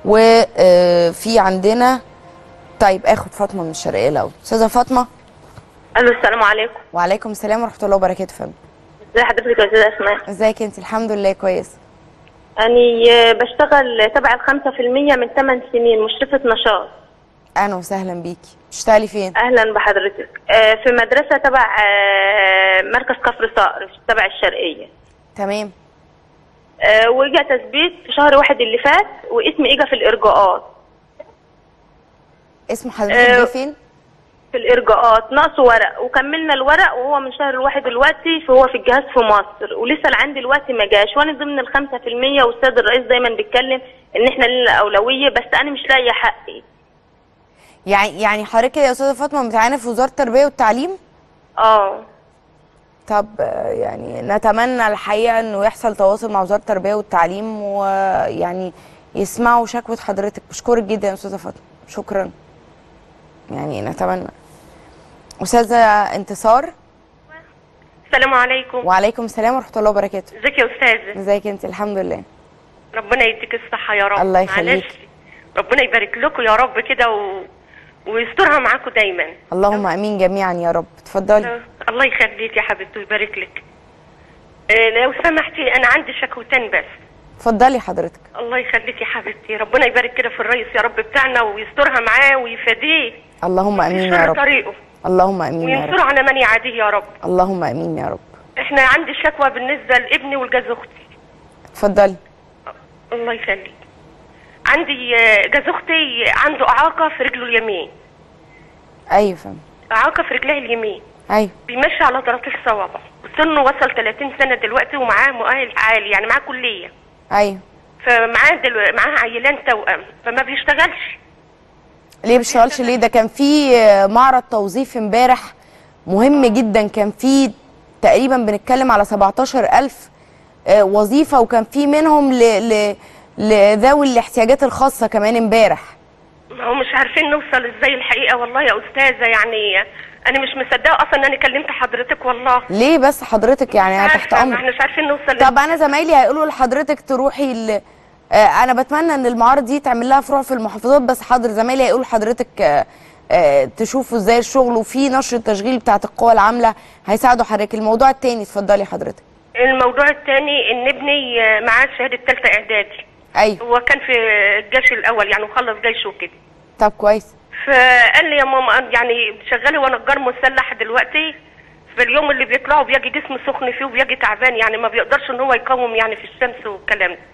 وفي عندنا طيب اخد فاطمه من الشرقيه الاول استاذه فاطمه الو السلام عليكم وعليكم السلام ورحمه الله وبركاته فندم ازي حضرتك يا استاذه اسماء ازيك انت الحمد لله كويس اني آه، بشتغل تبع الخمسة في المية من 8 سنين مشرفة نشاط اهلا وسهلا بيكي بتشتغلي فين اهلا بحضرتك آه، في مدرسة تبع آه، مركز كفر صقر تبع الشرقية تمام آه، واجا تثبيت في شهر واحد اللي فات واسمي اجا في الارجاءات اسم حضرتك آه، ده فين في الارجاءات ناقصه ورق وكملنا الورق وهو من شهر الواحد دلوقتي فهو في الجهاز في مصر ولسه اللي عندي دلوقتي ما جاش وانا ضمن الخمسة في المية والسيد الرئيس دايما بيتكلم ان احنا لنا اولوية بس انا مش لاقية حقي يعني يعني حضرتك يا استاذه فاطمه متعانه في وزاره التربيه والتعليم اه طب آه، يعني نتمنى الحقيقه انه يحصل تواصل مع وزاره التربيه والتعليم ويعني يسمعوا شكوى حضرتك بشكرك جدا يا استاذه فاطمه شكرا يعني نتمنى استاذه انتصار السلام عليكم وعليكم السلام ورحمه الله وبركاته ازيك يا استاذه ازيك انت الحمد لله ربنا يديك الصحه يا رب الله يخليك. معلش ربنا يبارك لكم يا رب كده و... ويسترها معاكم دايما اللهم امين جميعا يا رب اتفضلي الله يخليك يا حبيبتي ويبارك لك آه، لو سمحتي انا عندي شكوتين بس اتفضلي حضرتك الله يخليك يا حبيبتي ربنا يبارك كده في الرئيس يا رب بتاعنا ويسترها معاه ويفاديه اللهم امين يا ويستر رب طريقه اللهم امين يا وينصره رب على من يعاديه يا رب اللهم امين يا رب احنا عندي شكوى بالنسبه لابني والجاز اختي اتفضلي الله يخليك عندي آه، جاز اختي عنده اعاقه في رجله اليمين ايوه فندم اعاقه في رجلها اليمين ايوه بيمشي على طراطيف صوابعه سنه وصل 30 سنه دلوقتي ومعاه مؤهل عالي يعني معاه كليه ايوه فمعاه دلو... معاه عيلان توأم فما بيشتغلش ليه بيشتغلش ليه ده كان في آه، معرض توظيف امبارح مهم جدا كان في تقريبا بنتكلم على 17000 آه، وظيفه وكان في منهم ل... ل... لذوي الاحتياجات الخاصه كمان امبارح ما هو مش عارفين نوصل ازاي الحقيقه والله يا استاذه يعني انا مش مصدقه اصلا ان انا كلمت حضرتك والله ليه بس حضرتك يعني انا تحت عارفة، ما امرك احنا مش عارفين نوصل طب انا زمايلي هيقولوا لحضرتك تروحي ل... آه انا بتمنى ان المعارض دي تعمل لها فروع في المحافظات بس حاضر زمايلي هيقولوا لحضرتك آه آه تشوفوا ازاي الشغل وفي نشر التشغيل بتاعت القوى العامله هيساعدوا حضرتك الموضوع التاني اتفضلي حضرتك الموضوع الثاني ان ابني آه، معاه شهاده ثالثه اعدادي ايوه هو كان في الجيش الاول يعني وخلص جيش وكده طب كويس فقال لي يا ماما أنا يعني شغال هو نجار مسلح دلوقتي في اليوم اللي بيطلعوا بيجي جسمه سخن فيه وبيجي تعبان يعني ما بيقدرش ان هو يقاوم يعني في الشمس والكلام ده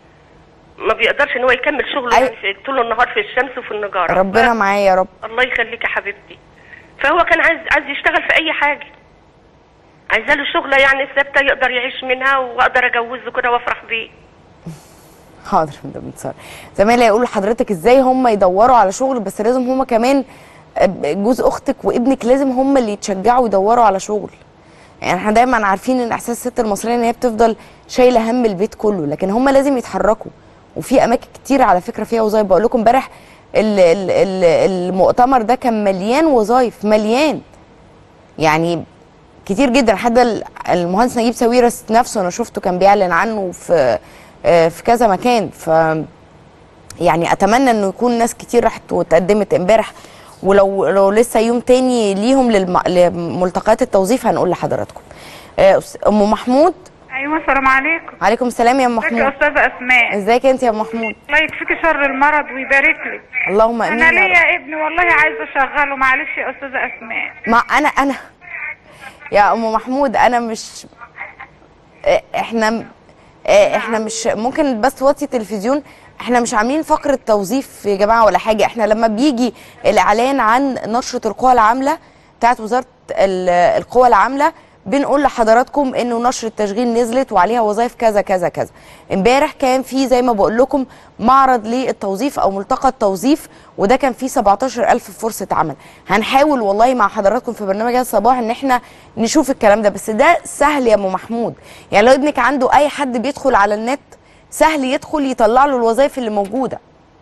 ما بيقدرش ان هو يكمل شغله أيوة. يعني في طول النهار في الشمس وفي النجاره ربنا معايا يا رب الله يخليك يا حبيبتي فهو كان عايز عايز يشتغل في اي حاجه عايزه له شغله يعني ثابته يقدر يعيش منها واقدر اجوزه كده وافرح بيه حاضر ده بنتصر زمايلي يقولوا لحضرتك ازاي هم يدوروا على شغل بس لازم هم كمان جوز اختك وابنك لازم هم اللي يتشجعوا يدوروا على شغل يعني احنا دايما عارفين ان احساس الست المصريه ان هي بتفضل شايله هم البيت كله لكن هم لازم يتحركوا وفي اماكن كتير على فكره فيها وظايف بقول لكم امبارح ال- ال- ال- المؤتمر ده كان مليان وظايف مليان يعني كتير جدا حتى ال- المهندس نجيب ساويرس نفسه انا شفته كان بيعلن عنه في آه، في كذا مكان ف يعني اتمنى انه يكون ناس كتير راحت وتقدمت امبارح ولو لو لسه يوم تاني ليهم للم... لملتقيات التوظيف هنقول لحضراتكم آه، أس- ام محمود ايوه السلام عليكم عليكم السلام يا ام ازيك يا محمود استاذه اسماء ازيك انت يا ام محمود الله يكفيكي شر المرض ويبارك لك اللهم امين انا يا رب. ليا ابني والله عايزه اشغله معلش يا استاذه اسماء ما انا انا يا ام محمود انا مش آه، احنا آه، احنا مش ممكن بس توطي التلفزيون احنا مش عاملين فقره توظيف يا جماعه ولا حاجه احنا لما بيجي الاعلان عن نشره القوى العامله بتاعت وزاره ال- القوى العامله بنقول لحضراتكم انه نشر التشغيل نزلت وعليها وظائف كذا كذا كذا امبارح كان في زي ما بقول لكم معرض للتوظيف او ملتقى التوظيف وده كان فيه 17000 فرصه عمل هنحاول والله مع حضراتكم في برنامج هذا الصباح ان احنا نشوف الكلام ده بس ده سهل يا ام محمود يعني لو ابنك عنده اي حد بيدخل على النت سهل يدخل يطلع له الوظائف اللي موجوده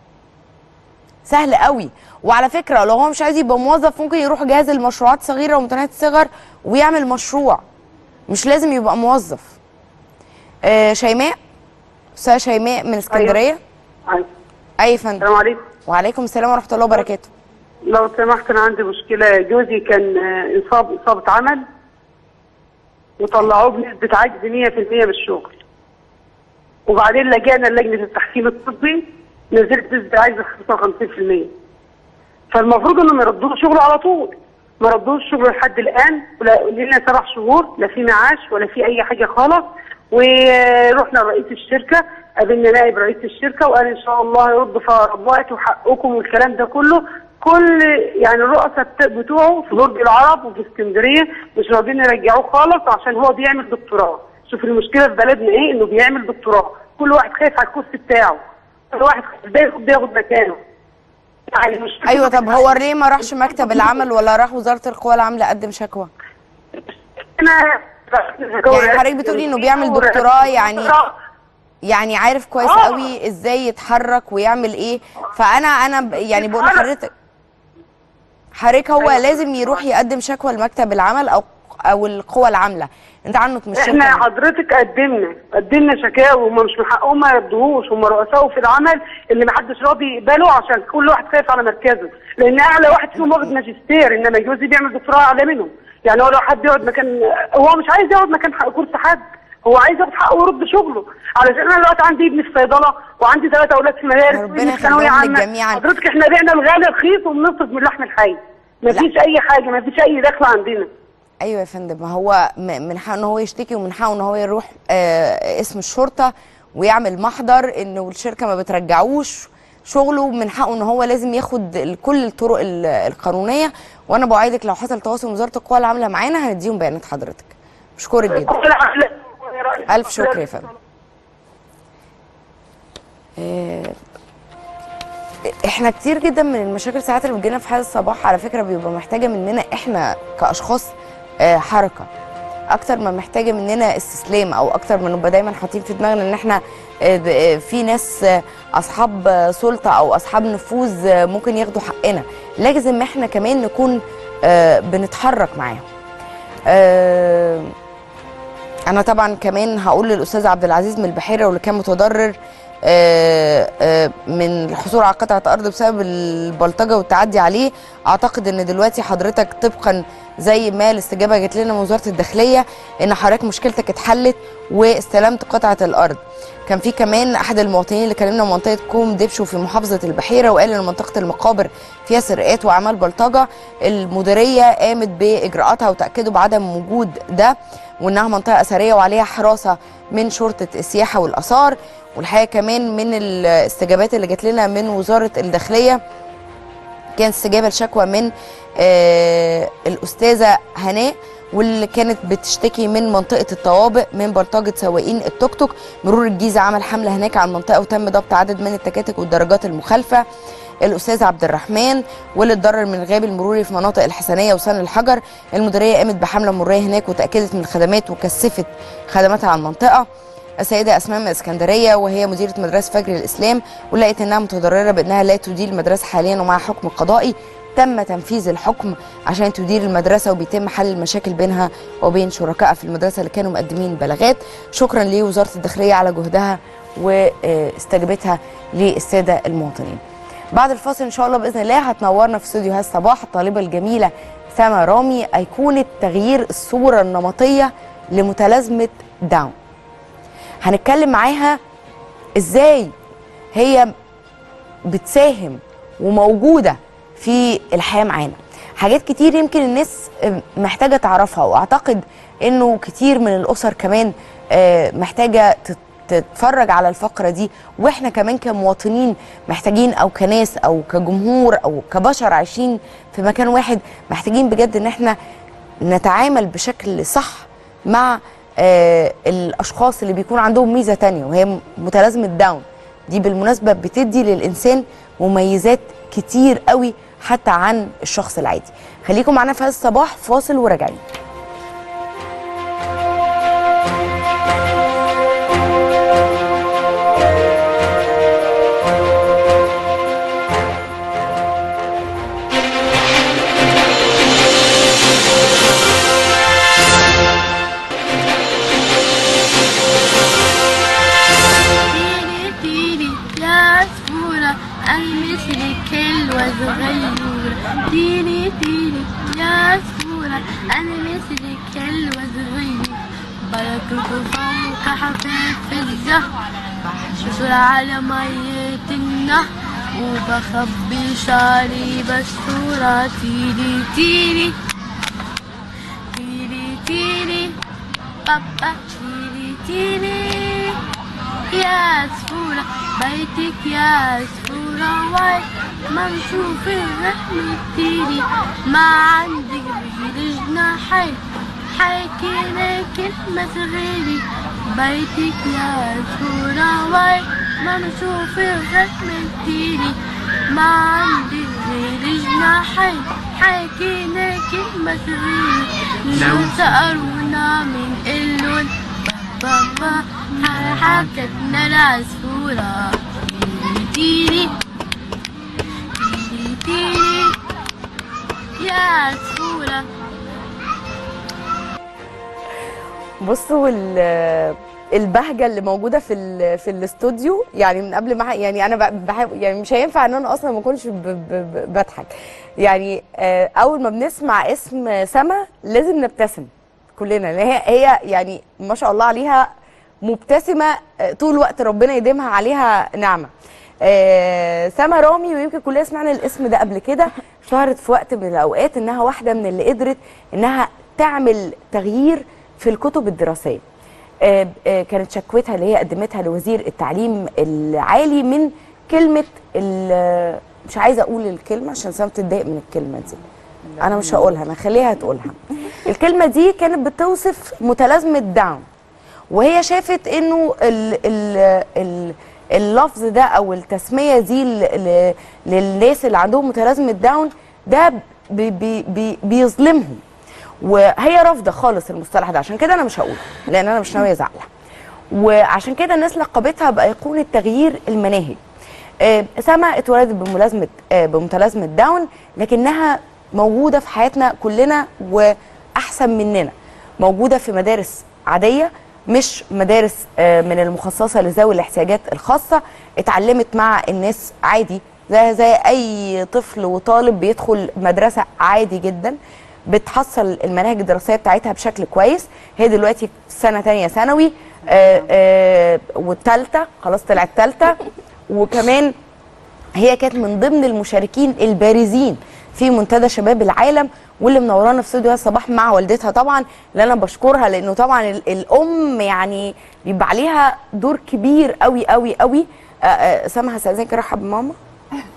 سهل قوي وعلى فكره لو هو مش عايز يبقى موظف ممكن يروح جهاز المشروعات صغيره ومتناهيه الصغر ويعمل مشروع مش لازم يبقى موظف آه شيماء استاذه شيماء من اسكندريه أيوة. اي يا فندم السلام عليكم وعليكم السلام ورحمه الله وبركاته لو سمحت انا عندي مشكله جوزي كان آه، اصاب اصابه عمل وطلعوه بنسبه عجز 100% من الشغل وبعدين لجأنا لجنه التحكيم الطبي نزلت نسبه عجز 55% فالمفروض انهم يردوا له شغله على طول ما ردوش شغله لحد الان ولا لنا سبع شهور لا في معاش ولا في اي حاجه خالص ورحنا لرئيس الشركه قابلنا نائب رئيس الشركه وقال ان شاء الله هيرد في اقرب وقت وحقكم والكلام ده كله كل يعني الرؤساء بت- بتوعه في برج العرب وفي اسكندريه مش راضيين يرجعوه خالص عشان هو بيعمل دكتوراه شوف المشكله في بلدنا ايه انه بيعمل دكتوراه كل واحد خايف على الكرسي بتاعه كل واحد بياخد بياخد مكانه يعني مش ايوه طب هو ليه ما راحش مكتب العمل ولا راح وزاره القوى العامله قدم شكوى انا يعني حضرتك بتقولي انه بيعمل دكتوراه يعني يعني عارف كويس آه. قوي ازاي يتحرك ويعمل ايه فانا انا ب- يعني بقول لحضرتك حضرتك هو لازم يروح يقدم شكوى لمكتب العمل او او القوى العامله انت عنك مش احنا شركة. حضرتك قدمنا قدمنا شكاوى وهم مش من حقهم ما يردوهوش هم رؤسائه في العمل اللي ما حدش راضي يقبله عشان كل واحد خايف على مركزه لان اعلى واحد فيهم واخد ماجستير انما جوزي بيعمل دكتوراه اعلى منهم يعني هو لو حد يقعد مكان هو مش عايز يقعد مكان حق كرسي حد هو عايز ياخد حقه ويرد شغله علشان انا دلوقتي عندي ابني في صيدله وعندي ثلاثه اولاد في مدارس ربنا وابني في ثانويه يخليهم لك عامه جميعاً. حضرتك احنا بعنا الغالي رخيص وبنصرف من اللحم الحي مفيش اي حاجه مفيش اي دخل عندنا ايوه يا فندم ما هو م- من حقه ان هو يشتكي ومن حقه ان هو يروح آه اسم الشرطه ويعمل محضر انه الشركه ما بترجعوش شغله من حقه ان هو لازم ياخد ال- كل الطرق ال- القانونيه وانا بوعدك لو حصل تواصل من وزاره القوى العامله معانا هنديهم بيانات حضرتك بشكرك جدا الف شكر يا فندم آه، احنا كتير جدا من المشاكل ساعات اللي بتجينا في حاله الصباح على فكره بيبقى محتاجه مننا احنا كاشخاص آه، حركه اكتر ما محتاجه مننا استسلام او اكتر ما نبقى دايما حاطين في دماغنا ان احنا آه، ب- آه، في ناس آه، اصحاب آه، سلطه او اصحاب نفوذ آه، ممكن ياخدوا حقنا لازم احنا كمان نكون آه، بنتحرك معاهم آه، انا طبعا كمان هقول للاستاذ عبد العزيز من البحيره واللي كان متضرر آه، آه، من الحصول على قطعه ارض بسبب البلطجه والتعدي عليه اعتقد ان دلوقتي حضرتك طبقا زي ما الاستجابه جت لنا من وزاره الداخليه ان حضرتك مشكلتك اتحلت واستلمت قطعه الارض كان في كمان احد المواطنين اللي كلمنا من منطقه كوم دبشو في محافظه البحيره وقال ان منطقه المقابر فيها سرقات واعمال بلطجه المديريه قامت باجراءاتها وتاكدوا بعدم وجود ده وانها منطقه اثريه وعليها حراسه من شرطه السياحه والاثار والحقيقه كمان من الاستجابات اللي جات لنا من وزاره الداخليه كان استجابه لشكوى من آه الاستاذه هناء واللي كانت بتشتكي من منطقه الطوابق من بلطجه سواقين التوك توك مرور الجيزه عمل حمله هناك على المنطقه وتم ضبط عدد من التكاتك والدراجات المخالفه الاستاذ عبد الرحمن واللي اتضرر من الغاب المروري في مناطق الحسنيه وسن الحجر المديريه قامت بحمله مروريه هناك وتاكدت من الخدمات وكثفت خدماتها على المنطقه السيدة أسماء من اسكندرية وهي مديرة مدرسة فجر الإسلام ولقيت إنها متضررة بأنها لا تدير المدرسة حاليا ومع حكم قضائي تم تنفيذ الحكم عشان تدير المدرسة وبيتم حل المشاكل بينها وبين شركائها في المدرسة اللي كانوا مقدمين بلاغات شكرا لوزارة الداخلية على جهدها واستجابتها للسادة المواطنين بعد الفاصل ان شاء الله باذن الله هتنورنا في استوديو هذا الصباح الطالبه الجميله سما رامي ايقونه تغيير الصوره النمطيه لمتلازمه داون هنتكلم معاها ازاي هي بتساهم وموجوده في الحياه معانا حاجات كتير يمكن الناس محتاجه تعرفها واعتقد انه كتير من الاسر كمان محتاجه تتفرج على الفقره دي واحنا كمان كمواطنين محتاجين او كناس او كجمهور او كبشر عايشين في مكان واحد محتاجين بجد ان احنا نتعامل بشكل صح مع آه الاشخاص اللي بيكون عندهم ميزه تانية وهي متلازمه داون دي بالمناسبه بتدي للانسان مميزات كتير قوي حتى عن الشخص العادي خليكم معانا في هذا الصباح فاصل وراجعين صغيرة ديني ديني يا سفورة أنا مثلك حلوة صغيرة بركة فوق حفاف الزهر بحشر على مية النهر وبخبي شعري بسطورة تيري تيري تيري تيري بابا تيري تيري يا سفورة بيتك يا سفورة واي ما نشوف الرحمة تيري ما عندك غير جناحين حكينا كلمة صغيرة بيتك يا سفورة واي ما نشوف الرحمة تيري ما عندك غير جناحين حكينا كلمة صغيرة لو سألونا من قلن بابا حكتنا العصفورة تيري تيري تيري يا عصفورة بصوا ال- البهجه اللي موجوده في ال- في الاستوديو يعني من قبل ما يعني انا ب- بحب يعني مش هينفع ان انا اصلا ما اكونش ب- ب- ب- بضحك يعني آه، اول ما بنسمع اسم سما لازم نبتسم كلنا لان هي هي يعني ما شاء الله عليها مبتسمه آه، طول الوقت ربنا يديمها عليها نعمه آه، سما رامي ويمكن كلنا سمعنا الاسم ده قبل كده ظهرت في وقت من الاوقات انها واحده من اللي قدرت انها تعمل تغيير في الكتب الدراسيه آه، آه، كانت شكوتها اللي هي قدمتها لوزير التعليم العالي من كلمه ال- مش عايزه اقول الكلمه عشان سام تتضايق من الكلمه دي انا مش هقولها انا خليها تقولها الكلمه دي كانت بتوصف متلازمه داون وهي شافت انه ال ال ال اللفظ ده او التسميه دي ل- ل- للناس اللي عندهم متلازمه داون ده بي بي بي بيظلمهم وهي رافضه خالص المصطلح ده عشان كده انا مش هقوله لان انا مش ناويه ازعلها وعشان كده الناس لقبتها بايقونه تغيير المناهج آه، سما اتولدت بملازمه آه، بمتلازمه داون لكنها موجوده في حياتنا كلنا واحسن مننا موجوده في مدارس عاديه مش مدارس آه، من المخصصه لذوي الاحتياجات الخاصه اتعلمت مع الناس عادي زي زي اي طفل وطالب بيدخل مدرسه عادي جدا بتحصل المناهج الدراسيه بتاعتها بشكل كويس هي دلوقتي في سنه تانية ثانوي آه، آه، والثالثه خلاص طلعت ثالثه وكمان هي كانت من ضمن المشاركين البارزين في منتدى شباب العالم واللي منورانا في استوديو الصباح مع والدتها طبعا اللي انا بشكرها لانه طبعا ال- الام يعني بيبقى عليها دور كبير قوي قوي قوي آه، آه، سامها هستاذنك ارحب بماما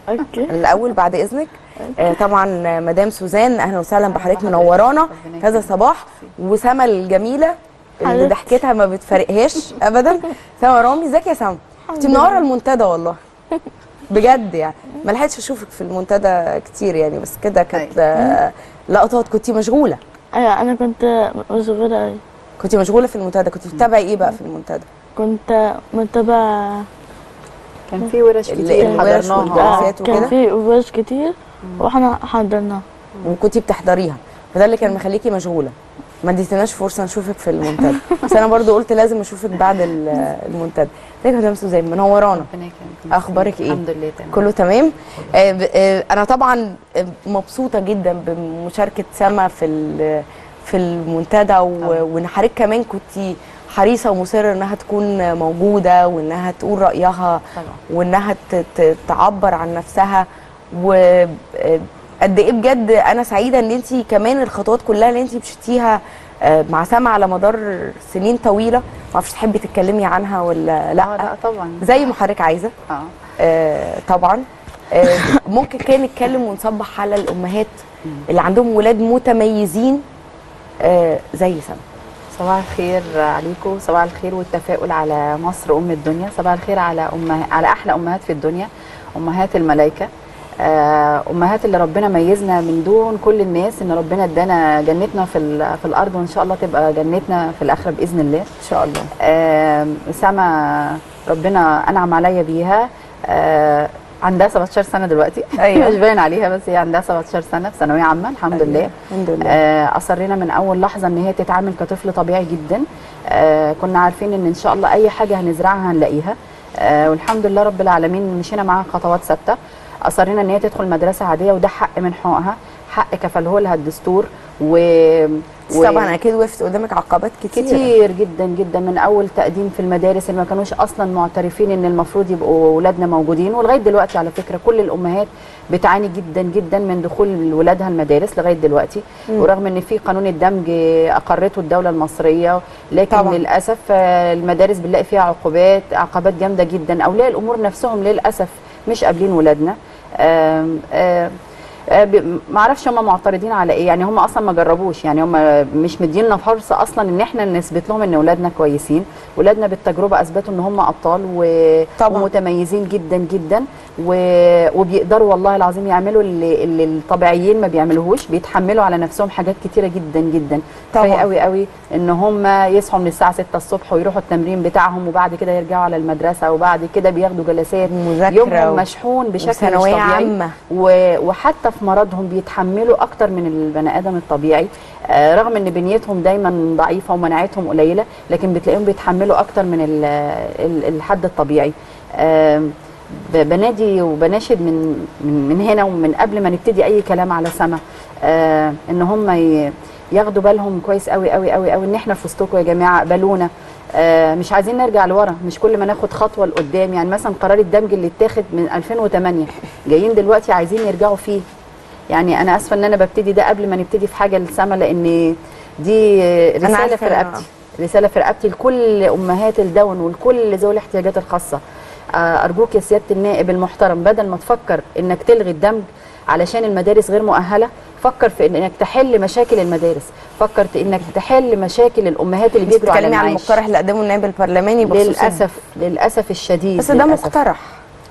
اوكي الاول بعد اذنك آه، طبعا مدام سوزان اهلا وسهلا بحضرتك منورانا في هذا الصباح وسما الجميله اللي حبيبتي. ضحكتها ما بتفارقهاش ابدا سما رامي ازيك يا سما انت لله. منوره المنتدى والله بجد يعني ما لحقتش اشوفك في المنتدى كتير يعني بس كده كانت آه، لقطات كنت مشغوله ايوه انا كنت مشغولة أوي كنت مشغوله في المنتدى كنت بتتابعي ايه بقى في المنتدى كنت متابعة كان في ورش ال- كتير الورش حضرناها والجلسات كان وكده في ورش كتير واحنا حضرناها وكنتي بتحضريها فده اللي كان مخليكي مشغوله ما اديتناش فرصه نشوفك في المنتدى بس انا برضو قلت لازم اشوفك بعد ال- المنتدى ازيك يا مدام سوزان منورانا ربنا يكرمك. اخبارك ايه الحمد لله تمام كله تمام آه ب- آه انا طبعا آه، مبسوطه جدا بمشاركه سما في ال- في المنتدى و- وان حضرتك كمان كنت حريصه ومصره انها تكون موجوده وانها تقول رايها طبعا وانها ت- ت- تعبر عن نفسها وقد ايه بجد انا سعيده ان انت كمان الخطوات كلها اللي انت مشيتيها آه، مع سما على مدار سنين طويله ما اعرفش تحبي تتكلمي عنها ولا لا اه لا طبعا زي ما حضرتك عايزه اه آه طبعا آه ممكن كان نتكلم ونصبح على الامهات اللي عندهم ولاد متميزين آه زي سما صباح الخير عليكم صباح الخير والتفاؤل على مصر ام الدنيا صباح الخير على أمه... على احلى امهات في الدنيا امهات الملائكه آه، امهات اللي ربنا ميزنا من دون كل الناس ان ربنا ادانا جنتنا في ال- في الارض وان شاء الله تبقى جنتنا في الاخره باذن الله ان شاء الله آه، سما ربنا انعم عليا بيها آه، عندها 17 سنه دلوقتي أيوة. مش باين عليها بس هي عندها 17 سنه في ثانويه عامه الحمد لله الحمد لله آه، اصرينا من اول لحظه ان هي تتعامل كطفل طبيعي جدا آه، كنا عارفين ان ان شاء الله اي حاجه هنزرعها هنلاقيها آه، والحمد لله رب العالمين مشينا معاها خطوات ثابته اصرينا ان هي تدخل مدرسه عاديه وده حق من حقوقها حق كفله لها الدستور و بس طبعا اكيد وقفت قدامك عقبات كتير كتير جدا جدا من اول تقديم في المدارس اللي ما كانوش اصلا معترفين ان المفروض يبقوا ولادنا موجودين ولغايه دلوقتي على فكره كل الامهات بتعاني جدا جدا من دخول ولادها المدارس لغايه دلوقتي مم. ورغم ان في قانون الدمج اقرته الدوله المصريه لكن طبعاً. طبعا. للاسف آه، المدارس بنلاقي فيها عقوبات عقبات جامده جدا اولياء الامور نفسهم للاسف مش قابلين ولادنا آم، آم، آه، ب- ما اعرفش هم معترضين على ايه يعني هم اصلا ما جربوش يعني هم مش مدينا فرصه اصلا ان احنا نثبت لهم ان اولادنا كويسين ولادنا بالتجربه اثبتوا ان هم ابطال و... طبعاً. ومتميزين جدا جدا و... وبيقدروا والله العظيم يعملوا اللي, اللي الطبيعيين ما بيعملوهوش بيتحملوا على نفسهم حاجات كتيره جدا جدا طبعاً. كفايه قوي قوي ان هم يصحوا من الساعه 6 الصبح ويروحوا التمرين بتاعهم وبعد كده يرجعوا على المدرسه وبعد كده بياخدوا جلسات مذاكرة يومهم و- مشحون بشكل مش وثانوية طبيعي عامة. و- وحتى في مرضهم بيتحملوا اكتر من البني ادم الطبيعي آه، رغم ان بنيتهم دايما ضعيفه ومناعتهم قليله لكن بتلاقيهم بيتحملوا اكتر من ال- ال- الحد الطبيعي آم، ب- بنادي وبناشد من من من هنا ومن قبل ما نبتدي اي كلام على سما آه، ان هم ي- ياخدوا بالهم كويس قوي قوي قوي قوي ان احنا في وسطكم يا جماعه قبلونا آه، مش عايزين نرجع لورا مش كل ما ناخد خطوه لقدام يعني مثلا قرار الدمج اللي اتاخد من 2008 جايين دلوقتي عايزين يرجعوا فيه يعني انا اسفه ان انا ببتدي ده قبل ما نبتدي في حاجه للسما لان دي رساله عارفة في أنا- رقبتي رساله في رقبتي لكل امهات الدون ولكل ذوي الاحتياجات الخاصه آه، ارجوك يا سياده النائب المحترم بدل ما تفكر انك تلغي الدمج علشان المدارس غير مؤهله فكر في انك تحل مشاكل المدارس فكر في انك تحل مشاكل الامهات اللي انت بيجروا على بتتكلمي عن المعاش المقترح اللي قدمه النائب البرلماني بخصوص للاسف للاسف الشديد بس ده للأسف. مقترح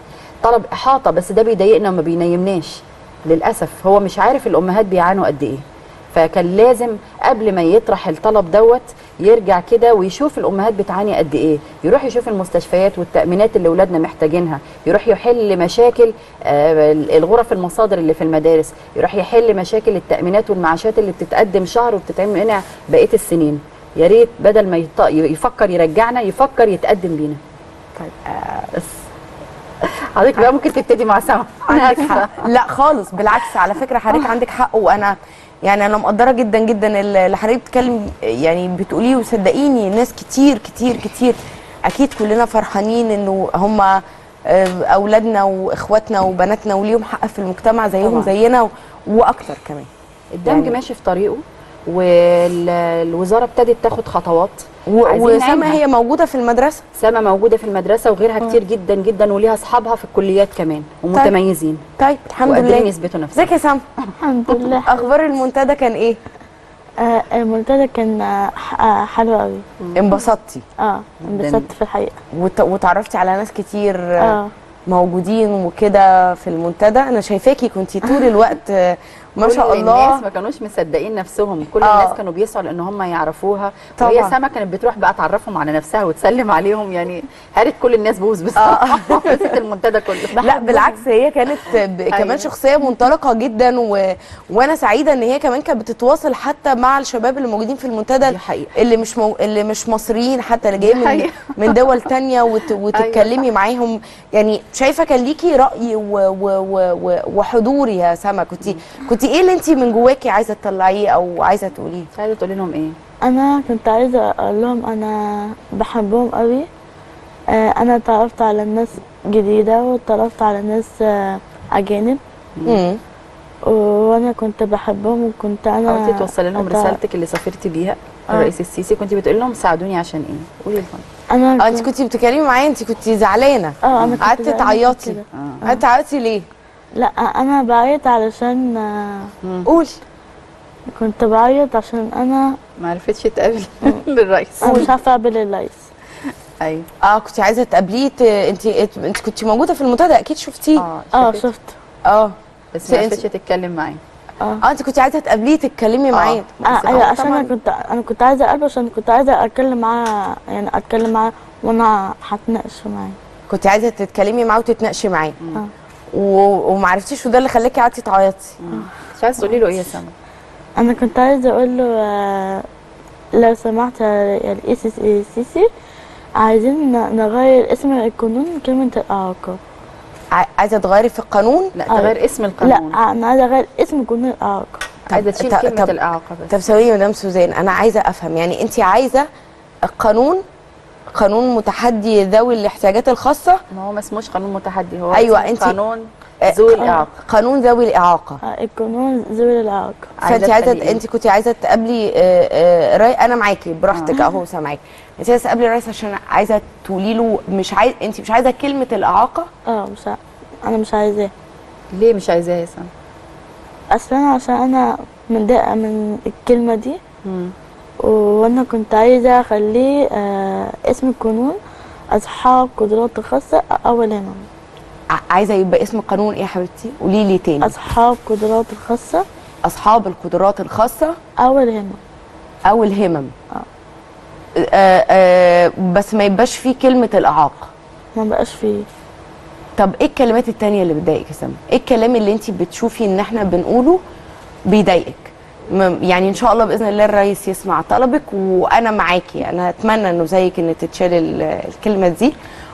طلب احاطه بس ده بيضايقنا وما بينيمناش للاسف هو مش عارف الامهات بيعانوا قد ايه فكان لازم قبل ما يطرح الطلب دوت يرجع كده ويشوف الامهات بتعاني قد ايه يروح يشوف المستشفيات والتامينات اللي اولادنا محتاجينها يروح يحل مشاكل آه، الغرف المصادر اللي في المدارس يروح يحل مشاكل التامينات والمعاشات اللي بتتقدم شهر وبتتعمل هنا بقيه السنين يا ريت بدل ما يط- يفكر يرجعنا يفكر يتقدم بينا طيب آه بس حضرتك بقى ممكن تبتدي مع سما أنا عندك آسفة. حق لا خالص بالعكس على فكره حضرتك عندك حق وانا يعني انا مقدره جدا جدا اللي حضرتك بتتكلم يعني بتقوليه وصدقيني ناس كتير كتير كتير اكيد كلنا فرحانين انه هم اولادنا واخواتنا وبناتنا وليهم حق في المجتمع زيهم طبعاً. زينا و- واكتر كمان الدمج يعني- يعني ماشي في طريقه والوزاره ابتدت تاخد خطوات و- عايزين وسما نعيدها. هي موجوده في المدرسه سما موجوده في المدرسه وغيرها كتير جدا جدا وليها اصحابها في الكليات كمان ومتميزين طيب الحمد وقادرين لله يثبتوا نفسهم ازيك يا سما الحمد لله اخبار المنتدى كان ايه آه المنتدى كان آه ح- آه حلو قوي انبسطتي اه انبسطت في الحقيقه وت- وتعرفتي على ناس كتير اه موجودين وكده في المنتدى انا شايفاكي كنتي طول الوقت آه، ما كل شاء الناس الله ما كانوش مصدقين نفسهم كل آه. الناس كانوا بيسعوا لان هم يعرفوها طبعاً. وهي سما كانت بتروح بقى تعرفهم على نفسها وتسلم عليهم يعني هارت كل الناس بوز بصراحه ست المنتدى كله لا بالعكس هي كانت ب... أيوة. كمان شخصيه منطلقه جدا و... وانا سعيده ان هي كمان كانت بتتواصل حتى مع الشباب اللي موجودين في المنتدى دي حقيقة. اللي مش مو... اللي مش مصريين حتى اللي دي جايين من... حقيقة. من دول تانية وت... وتتكلمي معاهم يعني شايفه كان ليكي راي و... و... و... و... وحضور يا سما كنت كنت ايه اللي انت من جواكي عايزه تطلعيه او عايزه تقوليه عايزه تقولي لهم ايه انا كنت عايزه اقول لهم انا بحبهم قوي آه انا اتعرفت على ناس جديده واتعرفت على ناس آه اجانب امم وانا كنت بحبهم وكنت انا حاولتي توصلي لهم أتع- رسالتك اللي سافرتي بيها آه. الرئيس السيسي كنت بتقولي لهم ساعدوني عشان ايه قولي لهم انا اه انت كنت بتتكلمي معايا انت كنت زعلانه اه انا كنت قعدتي زعلانة تعيطي كده. قعدتي تعيطي ليه لا انا بعيط علشان آه، قولي كنت بعيط عشان انا ما عرفتش تقابل الرئيس انا مش عارفه اقابل الرئيس ايوه اه كنت عايزه تقابليه ت- انت انت كنت موجوده في المنتدى اكيد شفتيه اه اه شفتي؟ شفت اه بس ما انت- عرفتش تتكلم معاه اه اه انت كنت عايزه تقابليه تتكلمي معاه اه بس ايوه هو عشان طبعاً انا كنت انا كنت عايزه اقابله عشان كنت عايزه اتكلم معاه يعني اتكلم معاه وانا هتناقش معاه كنت عايزه تتكلمي معاه وتتناقشي معاه اه و- وما عرفتيش وده اللي خلاكي قعدتي تعيطي مش عايزه تقولي له ايه يا سما انا كنت عايزه اقول له آه، لو سمحت يا رئيس السيسي عايزين ن- نغير اسم القانون كلمه الاعاقه ع- عايزه تغيري في القانون لا تغير اسم القانون لا انا عايزه اغير اسم قانون الاعاقه عايزه تشيل طب- كلمه طب- الاعاقه بس طب ثواني يا مدام سوزان انا عايزه افهم يعني انت عايزه القانون قانون متحدي ذوي الاحتياجات الخاصه ما هو ما اسموش قانون متحدي هو أيوة، اسمه انت- قانون آه، ذوي الاعاقه قانون ذوي الاعاقه آه، القانون ذوي الاعاقه فانت عايزة عايزه تقابلي إيه؟ انت كنت عايزه تقابلي آه، آه، راي انا معاكي براحتك اهو سامعاكي انت عايزه تقابلي الرئيس عشان عايزه تقولي له مش عايز انت مش عايزه كلمه الاعاقه اه مش ع... انا مش عايزاه ليه مش عايزاه يا سما اصلا عشان انا متضايقه من الكلمه دي مم. وانا كنت عايزه اخليه آه اسم القانون اصحاب قدرات خاصه اول هنا ع- عايزه يبقى اسم القانون ايه يا حبيبتي قولي لي تاني اصحاب قدرات خاصه اصحاب القدرات الخاصه اول هنا او الهمم آه آه بس ما يبقاش فيه كلمه الاعاقه ما بقاش فيه طب ايه الكلمات التانية اللي بتضايقك يا سما؟ ايه الكلام اللي انت بتشوفي ان احنا بنقوله بيضايقك؟ م- يعني ان شاء الله باذن الله الرئيس يسمع طلبك وانا معاكي انا اتمنى انه زيك ان تتشال ال- الكلمه دي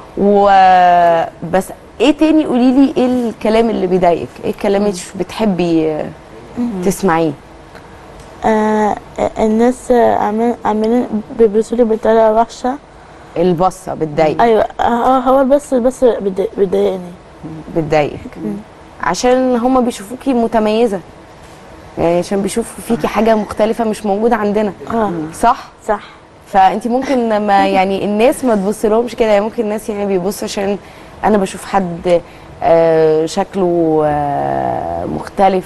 وبس ايه تاني قولي لي ايه الكلام اللي بيضايقك؟ ايه الكلام اللي مش بتحبي آه، تسمعيه؟ آه الناس آه، عاملين عاملين بيبصوا لي بطريقه وحشه البصه بتضايقك ايوه آه هو بس بس بيضايق- بيضايقني بتضايقك عشان هما بيشوفوكي متميزه يعني عشان بيشوفوا فيكي حاجه مختلفه مش موجوده عندنا اه صح؟ صح فانت ممكن ما يعني الناس ما تبصلهمش كده يعني ممكن الناس يعني بيبصوا عشان انا بشوف حد آه، شكله آه، مختلف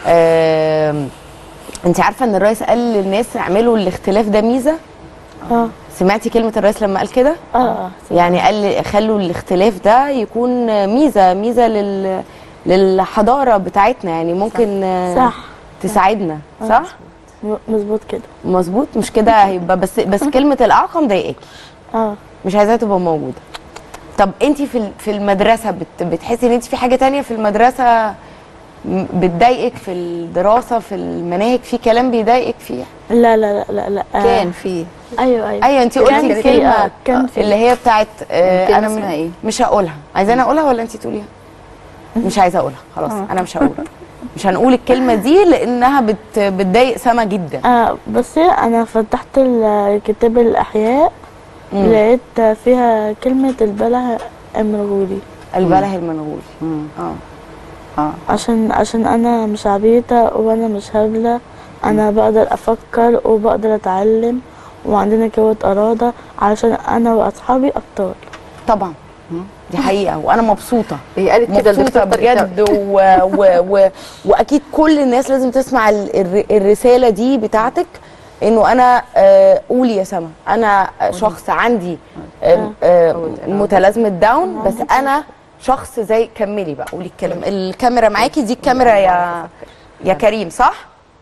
انت عارفه ان الرئيس قال للناس اعملوا الاختلاف ده ميزه اه سمعتي كلمه الرئيس لما قال كده اه اه يعني قال لي خلوا الاختلاف ده يكون ميزه ميزه لل للحضاره بتاعتنا يعني ممكن آه، صح تساعدنا صح م- مظبوط كده مظبوط مش كده هيبقى بس بس كلمه الاعاقه مضايقاكي اه مش عايزاها تبقى موجوده طب انت في ال- في المدرسه بت بتحسي ان انت في حاجه تانية في المدرسه م- بتضايقك في الدراسه في المناهج في كلام بيضايقك فيها لا لا لا لا, لا. آه. كان في ايوه ايوه ايوه انت كان قلتي في- الكلمه آه، كان في اللي هي بتاعت آه الكلمة انا م- اسمها ايه؟ مش هقولها عايزاني اقولها ولا انت تقوليها مش عايزه اقولها خلاص انا مش هقولها مش هنقول الكلمه دي لانها بت بتضايق سما جدا آه بصي انا فتحت ال- كتاب الاحياء مم. لقيت فيها كلمه البله المرغولي البله المنغول مم. اه اه عشان عشان انا مش عبيطه وانا مش هبله انا بقدر افكر وبقدر اتعلم وعندنا قوة إرادة علشان انا واصحابي ابطال طبعا دي حقيقه وانا مبسوطه هي قالت كده مبسوطه الدكتور طارق بجد و... و... و... واكيد كل الناس لازم تسمع ال... الر- الرساله دي بتاعتك انه انا آه، قولي يا سما انا شخص عندي آه، آه، متلازمه داون بس انا شخص زي كملي بقى قولي الكلمه الكاميرا معاكي دي الكاميرا يا يا كريم صح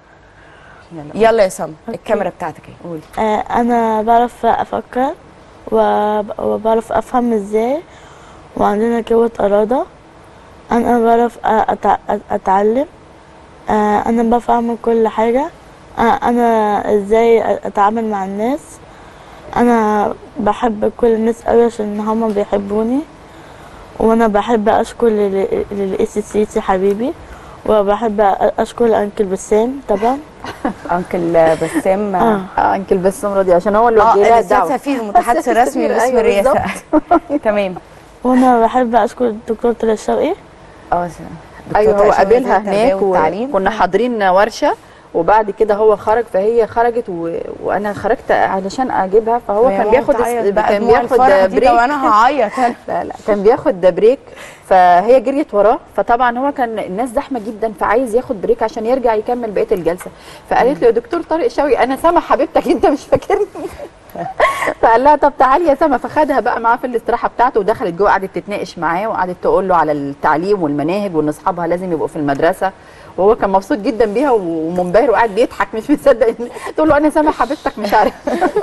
يلا يا سما الكاميرا بتاعتك اهي قولي آه، انا بعرف افكر وب- وبعرف افهم ازاي وعندنا قوة إرادة انا بعرف أتع... اتعلم آه، انا بفهم كل حاجة آه، انا ازاي اتعامل مع الناس انا بحب كل الناس قوي عشان هما بيحبوني وانا بحب اشكر للاس سي حبيبي وبحب اشكر انكل بسام طبعا انكل بسام آه. اه انكل بسام راضي عشان هو اللي اه وجه لها الاستاذ الدعوه سفير المتحدث الرسمي باسم أيوة الرئاسه بالظبط. تمام وانا بحب اشكر الدكتور طارق الشوقي اه ايوه هو طارق شوقي قابلها وزير التربية هناك والتعليم. وكنا حاضرين ورشه وبعد كده هو خرج فهي خرجت و... وانا خرجت علشان اجيبها فهو وهي كان ماما بياخد بتعيط بقى كان دموع بياخد الفرح دي، بريك طب أنا هعيط أنا. لا لا كان بياخد بريك فهي جريت وراه فطبعا هو كان الناس زحمه جدا فعايز ياخد بريك عشان يرجع يكمل بقيه الجلسه فقالت له يا دكتور طارق شوقي انا سامع حبيبتك انت مش فاكرني فقال لها طب تعالي يا سما فخدها بقى معاه في الاستراحه بتاعته ودخلت جوه قعدت تتناقش معاه وقعدت تقول له على التعليم والمناهج وان اصحابها لازم يبقوا في المدرسه وهو كان مبسوط جدا بيها ومنبهر وقاعد بيضحك مش مصدق إن- تقول له انا سامع حبيبتك مش عارف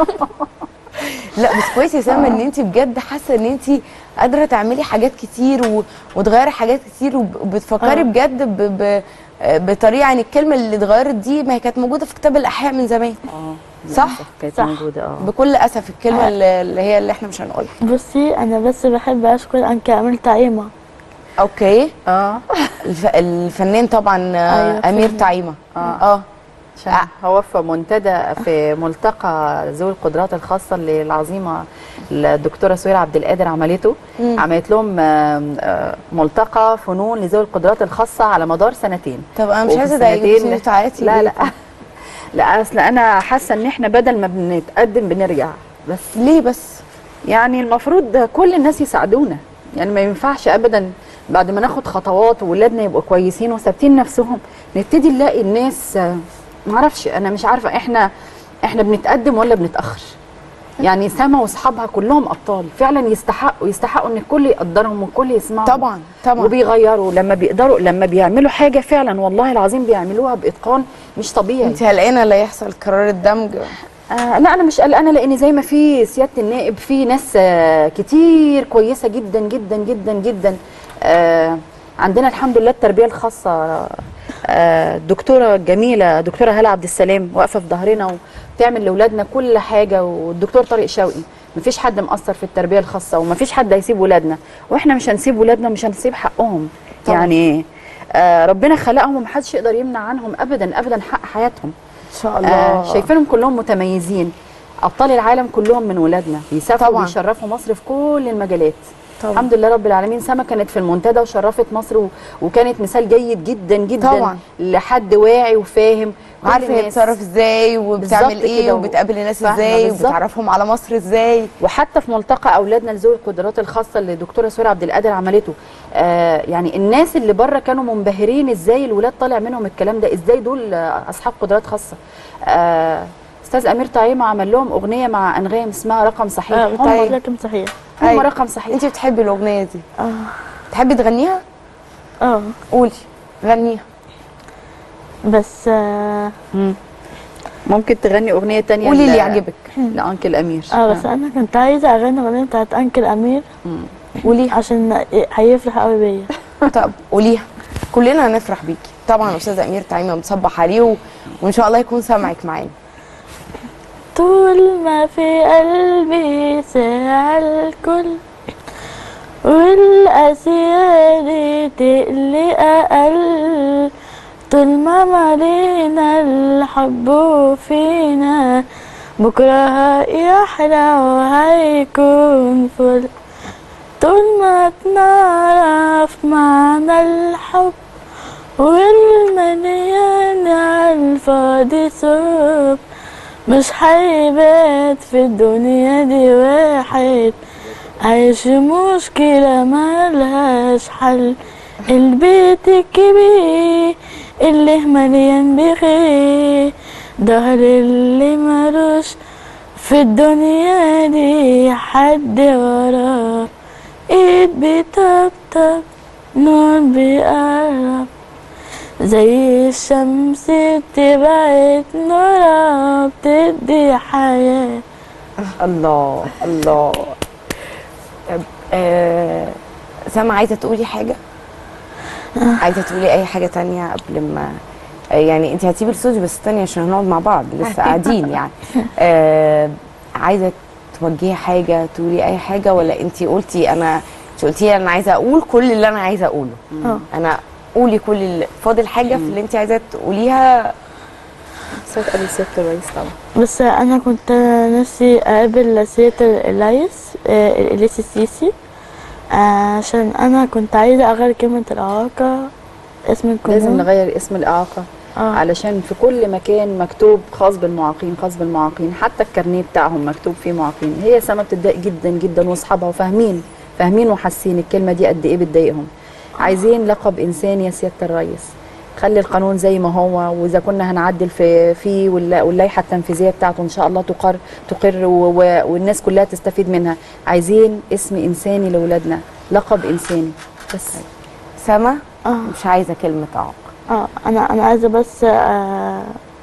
لا بس كويس يا سما ان انت بجد حاسه ان انت قادره تعملي حاجات كتير و... وتغيري حاجات كتير وب- وبتفكري آه. بجد ب... ب... بطريقه يعني الكلمه اللي اتغيرت دي ما هي كانت موجوده في كتاب الاحياء من زمان صح كانت صح. موجوده اه بكل اسف الكلمه آه. اللي اللي هي اللي احنا مش هنقولها بصي انا بس بحب اشكر انكل امير تعيمه اوكي اه الف... الفنان طبعا آه، أيوة، امير فنان. تعيمه آه. اه عشان هو في منتدى في ملتقى ذوي القدرات الخاصه اللي العظيمه الدكتوره سهير عبد القادر عملته مم. عملت لهم آم، آه، ملتقى فنون لذوي القدرات الخاصه على مدار سنتين طب انا مش وفي عايزه السنتين- اضايقك انت تعيطي لا ليه؟ لا لا اصل انا حاسه ان احنا بدل ما بنتقدم بنرجع بس ليه بس يعني المفروض كل الناس يساعدونا يعني ما ينفعش ابدا بعد ما ناخد خطوات وولادنا يبقوا كويسين وثابتين نفسهم نبتدي نلاقي الناس آه، معرفش انا مش عارفه احنا احنا بنتقدم ولا بنتاخر يعني سما واصحابها كلهم ابطال فعلا يستحقوا يستحقوا ان الكل يقدرهم والكل يسمعهم طبعا طبعا وبيغيروا لما بيقدروا لما بيعملوا حاجه فعلا والله العظيم بيعملوها باتقان مش طبيعي انت قلقانه لا يحصل قرار الدمج آه لا انا مش قلقانه لان زي ما في سياده النائب في ناس آه كتير كويسه جدا جدا جدا جدا آه عندنا الحمد لله التربيه الخاصه آه دكتوره جميله دكتوره هاله عبد السلام واقفه في ظهرنا وبتعمل لاولادنا كل حاجه والدكتور طارق شوقي مفيش حد مقصر في التربيه الخاصه ومفيش حد هيسيب ولادنا واحنا مش هنسيب ولادنا ومش هنسيب حقهم طبعاً. يعني آه ربنا خلقهم ومحدش يقدر يمنع عنهم ابدا ابدا حق حياتهم ان شاء الله آه شايفينهم كلهم متميزين ابطال العالم كلهم من ولادنا بيسافروا طبعاً. وبيشرفوا مصر في كل المجالات طبعاً. الحمد لله رب العالمين سما كانت في المنتدى وشرفت مصر و... وكانت مثال جيد جدا جدا طبعاً. لحد واعي وفاهم كل عارفه هي الناس. بتتصرف ازاي وبتعمل بالظبط ايه كده و- وبتقابل الناس فاهمة ازاي بالظبط. وبتعرفهم على مصر ازاي وحتى في ملتقى اولادنا لذوي القدرات الخاصه اللي الدكتوره سهير عبد القادر عملته آه يعني الناس اللي بره كانوا منبهرين ازاي الولاد طالع منهم الكلام ده ازاي دول آه، اصحاب قدرات خاصه آه استاذ امير طعيمه عمل لهم اغنيه مع انغام اسمها رقم صحيح اه هم بتاع لكن صحيح هم أيوة. رقم صحيح انت بتحبي الاغنيه دي اه تحبي تغنيها اه قولي غنيها بس آه ممكن تغني اغنيه تانية قولي اللي ل- يعجبك لانكل امير اه بس انا كنت عايزه اغني الاغنيه بتاعت انكل امير قولي عشان هيفرح قوي بيا طب قوليها كلنا هنفرح بيكي طبعا استاذ امير تعيمه مصبح عليه و... وان شاء الله يكون سامعك معانا طول ما في قلبي ساعة الكل والأسياد دي تقلي أقل طول ما مالينا الحب فينا بكرة هيحلى وهيكون فل طول ما تنعرف معنى الحب والمليان عالفاضي صوب مش هيبات في الدنيا دي واحد عايش مشكلة ملهاش حل البيت الكبير اللي مليان بخير ظهر اللي ملوش في الدنيا دي حد وراه ايد بتطبطب نور بيقرب زي الشمس بتبعت نورها بتدي حياة الله الله طب آه سما عايزه تقولي حاجه عايزه تقولي اي حاجه تانية قبل ما آه، يعني انت هتسيبي الاستوديو بس تاني عشان هنقعد مع بعض لسه قاعدين يعني آه عايزه توجهي حاجه تقولي اي حاجه ولا انت قلتي انا انت قلتي لي انا عايزه اقول كل اللي انا عايزه اقوله اه. انا قولي كل اللي فاضل حاجه في اللي انت عايزه تقوليها صوت ابي سياده الرئيس طبعا بس انا كنت نفسي اقابل سيادة الرئيس آه، الرئيس السيسي آه، عشان انا كنت عايزة اغير كلمة الاعاقة اسم القانون لازم نغير اسم الاعاقه آه. علشان في كل مكان مكتوب خاص بالمعاقين خاص بالمعاقين حتى الكارنيه بتاعهم مكتوب فيه معاقين هي سما بتتضايق جدا جدا واصحابها وفاهمين فاهمين وحاسين الكلمه دي قد ايه بتضايقهم عايزين لقب انساني يا سياده الرئيس خلي القانون زي ما هو واذا كنا هنعدل في فيه واللا- واللائحه التنفيذيه بتاعته ان شاء الله تقر تقر و- و- والناس كلها تستفيد منها عايزين اسم انساني لاولادنا لقب انساني بس سما اه مش عايزه كلمه اعاقه اه انا انا عايزة بس آه،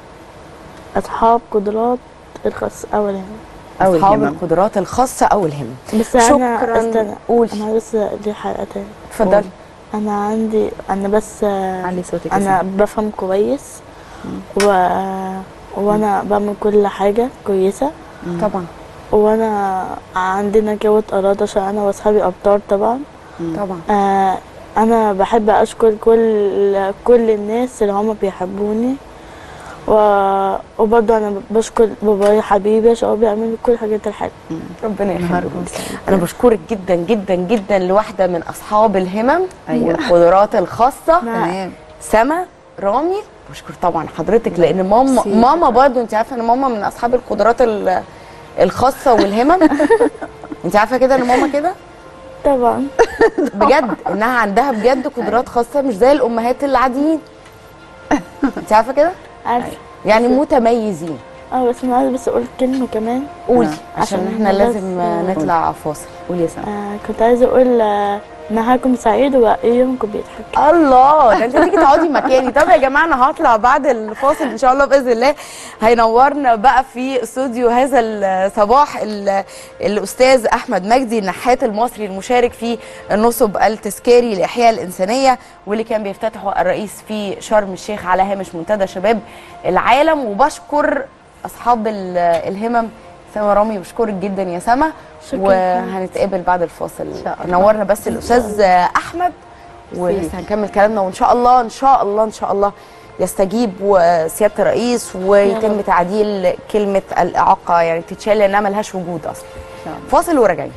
اصحاب قدرات الخاص اول يعني أو اصحاب الهمم. القدرات الخاصه او الهمم بس انا شكراً. استنى قولي. انا بس دي حلقة تاني اتفضلي انا عندي انا بس آه، علي صوتك يا انا سما. بفهم كويس و... وانا بعمل كل حاجة كويسة طبعا وانا عندنا قوة إرادة عشان انا واصحابي ابطال طبعا طبعا آه انا بحب اشكر كل كل الناس اللي هم بيحبوني و... وبرضه انا بشكر بابايا حبيبي عشان هو بيعمل كل الحاجات الحلوه ربنا نهاركم يخليك سعيد. انا بشكرك جدا جدا جدا لواحده من اصحاب الهمم أيوة. والقدرات الخاصه تمام سما رامي بشكر طبعا حضرتك لان ماما ميرسي. ماما برضو انت عارفه ان ماما من اصحاب القدرات ال- الخاصه والهمم انت عارفه كده ان ماما كده طبعا بجد انها عندها بجد قدرات خاصه مش زي الامهات العاديين انت عارفه كده عارفه يعني متميزين اه بس انا عايزه بس اقول كلمه كمان قولي آه. عشان عشان احنا بس- لازم نطلع فاصل قولي يا سما آه كنت عايزه اقول آه نهاركم سعيد ويومكم بيضحك الله ده انت تيجي تقعدي مكاني طب يا جماعه انا هطلع بعد الفاصل ان شاء الله باذن الله هينورنا بقى في استوديو هذا الصباح ال- الاستاذ احمد مجدي النحات المصري المشارك في النصب التذكاري لاحياء الانسانيه واللي كان بيفتتحه الرئيس في شرم الشيخ على هامش منتدى شباب العالم وبشكر اصحاب ال- الهمم سما رامي بشكرك جدا يا سما شكراً. وهنتقابل بعد الفاصل شاء الله. نورنا بس الاستاذ احمد ولسه هنكمل كلامنا وان شاء الله ان شاء الله ان شاء الله يستجيب سياده الرئيس ويتم تعديل كلمه الاعاقه يعني تتشال لانها ملهاش وجود اصلا شاء الله. فاصل وراجعين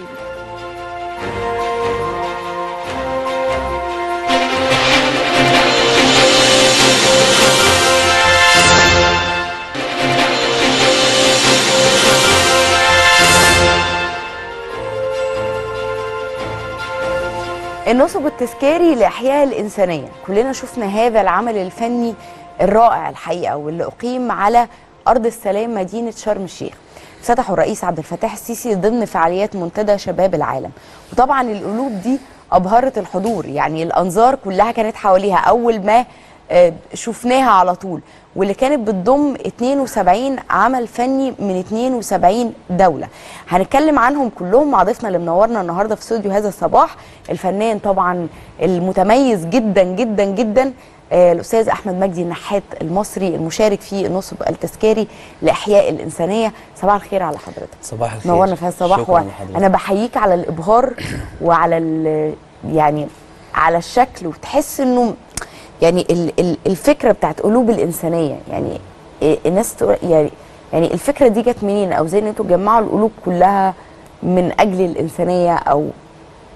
النصب التذكاري لإحياء الإنسانية كلنا شفنا هذا العمل الفني الرائع الحقيقة واللي أقيم على أرض السلام مدينة شرم الشيخ افتتحه الرئيس عبد الفتاح السيسي ضمن فعاليات منتدى شباب العالم وطبعا القلوب دي أبهرت الحضور يعني الأنظار كلها كانت حواليها أول ما آه، شفناها على طول واللي كانت بتضم 72 عمل فني من 72 دولة هنتكلم عنهم كلهم مع ضيفنا اللي منورنا النهارده في استوديو هذا الصباح الفنان طبعا المتميز جدا جدا جدا آه، الاستاذ احمد مجدي النحات المصري المشارك في النصب التذكاري لاحياء الانسانيه صباح الخير على حضرتك صباح الخير نورنا في هذا الصباح شكراً لحضرتك. وانا بحييك على الابهار وعلى ال- يعني على الشكل وتحس انه يعني ال- ال- الفكره بتاعت قلوب الانسانيه يعني إيه الناس تقول يعني يعني الفكره دي جت منين او زي ان انتوا تجمعوا القلوب كلها من اجل الانسانيه او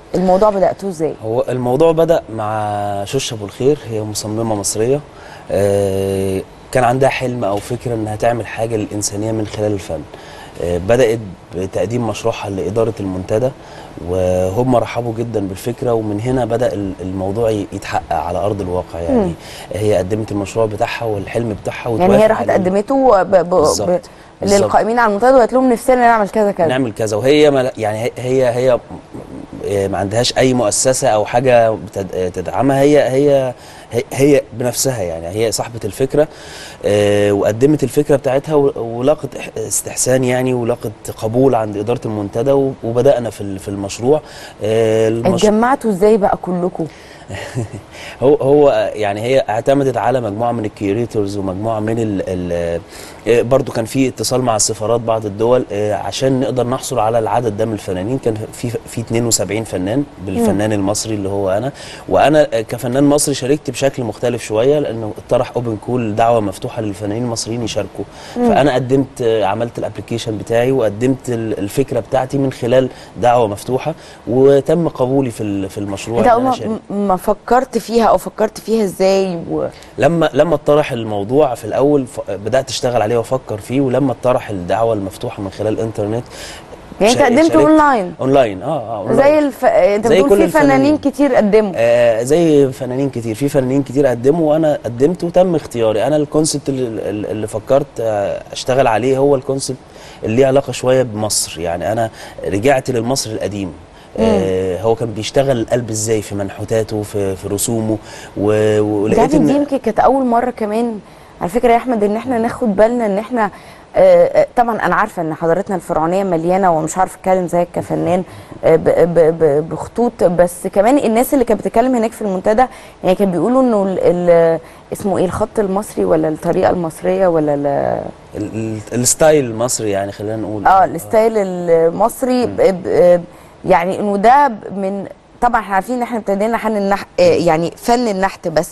الموضوع بداتوه ازاي هو الموضوع بدأ مع شوش أبو الخير هي مصممة مصرية آه، كان عندها حلم أو فكرة إنها تعمل حاجة للإنسانية من خلال الفن آه، بدأت بتقديم مشروعها لإدارة المنتدى وهم رحبوا جدا بالفكرة ومن هنا بدأ ال- الموضوع ي- يتحقق على أرض الواقع يعني مم. هي قدمت المشروع بتاعها والحلم بتاعها يعني هي وتوافق راحت عليه. قدمته ب... ب... بالظبط. ب... بالظبط. للقائمين على المنتدى وقالت لهم نفسنا نعمل كذا كذا نعمل كذا وهي ما يعني هي- هي هي م- ما عندهاش اي مؤسسه او حاجه بتد- تدعمها هي هي هي- هي بنفسها يعني هي صاحبه الفكره آه، وقدمت الفكره بتاعتها و- ولقت إح- استحسان يعني ولقت قبول عند اداره المنتدى و- وبدانا في ال- في المشروع آه، المش- اتجمعتوا ازاي بقى كلكم هو هو يعني هي اعتمدت على مجموعه من الكيوريتورز ومجموعه من ال ال آه، برضو كان في اتصال مع السفارات بعض الدول آه، عشان نقدر نحصل على العدد ده من الفنانين كان في في 72 فنان بالفنان المصري اللي هو انا وانا آه، كفنان مصري شاركت بشكل مختلف شويه لانه اتطرح اوبن كول دعوه مفتوحه للفنانين المصريين يشاركوا مم. فانا قدمت آه، عملت الابلكيشن بتاعي وقدمت ال- الفكره بتاعتي من خلال دعوه مفتوحه وتم قبولي في ال- في المشروع انت إن اول أنا ما- أشارك. م- ما فكرت فيها او فكرت فيها ازاي و... لما لما اتطرح الموضوع في الاول ف- بدات اشتغل عليه وافكر فيه ولما اتطرح الدعوه المفتوحه من خلال الانترنت يعني انت شا- قدمت شاركت- اونلاين اونلاين اه اه أونلاين. زي الف... انت زي بتقول كل في فنانين الفنانين. كتير قدموا آه زي فنانين كتير في فنانين كتير قدموا وانا قدمت وتم اختياري انا الكونسبت اللي, اللي فكرت آه، اشتغل عليه هو الكونسبت اللي ليه علاقه شويه بمصر يعني انا رجعت للمصري القديم آه هو كان بيشتغل القلب ازاي في منحوتاته في, في رسومه و- انت عارف ولقيت ان دي ان يمكن كانت اول مره كمان على فكره يا احمد ان احنا ناخد بالنا ان احنا آه، آه، طبعا انا عارفه ان حضارتنا الفرعونيه مليانه ومش عارفه اتكلم زيك كفنان آه، ب- ب- ب- بخطوط بس كمان الناس اللي كانت بتتكلم هناك في المنتدى يعني كانوا بيقولوا انه ال- ال- اسمه ايه الخط المصري ولا الطريقه المصريه ولا ال- ال- ال- الستايل المصري يعني خلينا نقول اه الستايل المصري ب- ب- يعني انه ده من طبعا احنا عارفين ان احنا ابتدينا حن النحت يعني فن النحت بس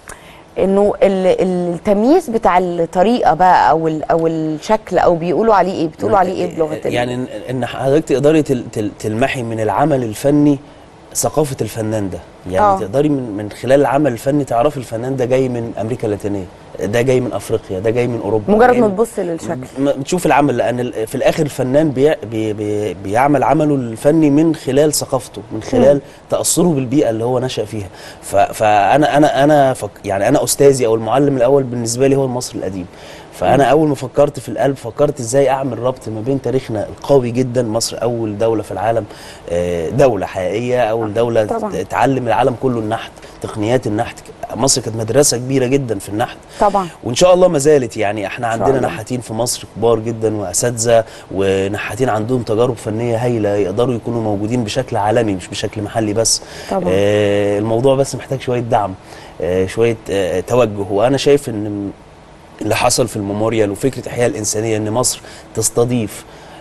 انه ال- التمييز بتاع الطريقه بقى او ال- او الشكل او بيقولوا عليه ايه بتقولوا عليه ايه بلغه ال- يعني إن- ان حضرتك تقدري تل- تل- تلمحي من العمل الفني ثقافه الفنان ده يعني آه. أوه. تقدري من من خلال العمل الفني تعرفي الفنان ده جاي من امريكا اللاتينيه ده جاي من افريقيا ده جاي من اوروبا مجرد جاي ما من- تبص للشكل ما بتشوف العمل لان ال- في الاخر الفنان بي بي بي بيعمل عمله الفني من خلال ثقافته من خلال مم. تاثره بالبيئه اللي هو نشا فيها ف- فانا انا انا فك يعني انا استاذي او المعلم الاول بالنسبه لي هو المصري القديم فانا مم. اول ما فكرت في القلب فكرت ازاي اعمل ربط ما بين تاريخنا القوي جدا مصر اول دوله في العالم آه، دوله حقيقيه اول دوله طبعاً. ت- تعلم العالم كله النحت تقنيات النحت مصر كانت مدرسه كبيره جدا في النحت طبعا وان شاء الله ما زالت يعني احنا إن شاء عندنا الله. نحاتين في مصر كبار جدا واساتذه ونحاتين عندهم تجارب فنيه هايله يقدروا يكونوا موجودين بشكل عالمي مش بشكل محلي بس طبعا. آه الموضوع بس محتاج شويه دعم آه شويه آه توجه وانا شايف ان اللي حصل في الميموريال وفكره احياء الانسانيه ان مصر تستضيف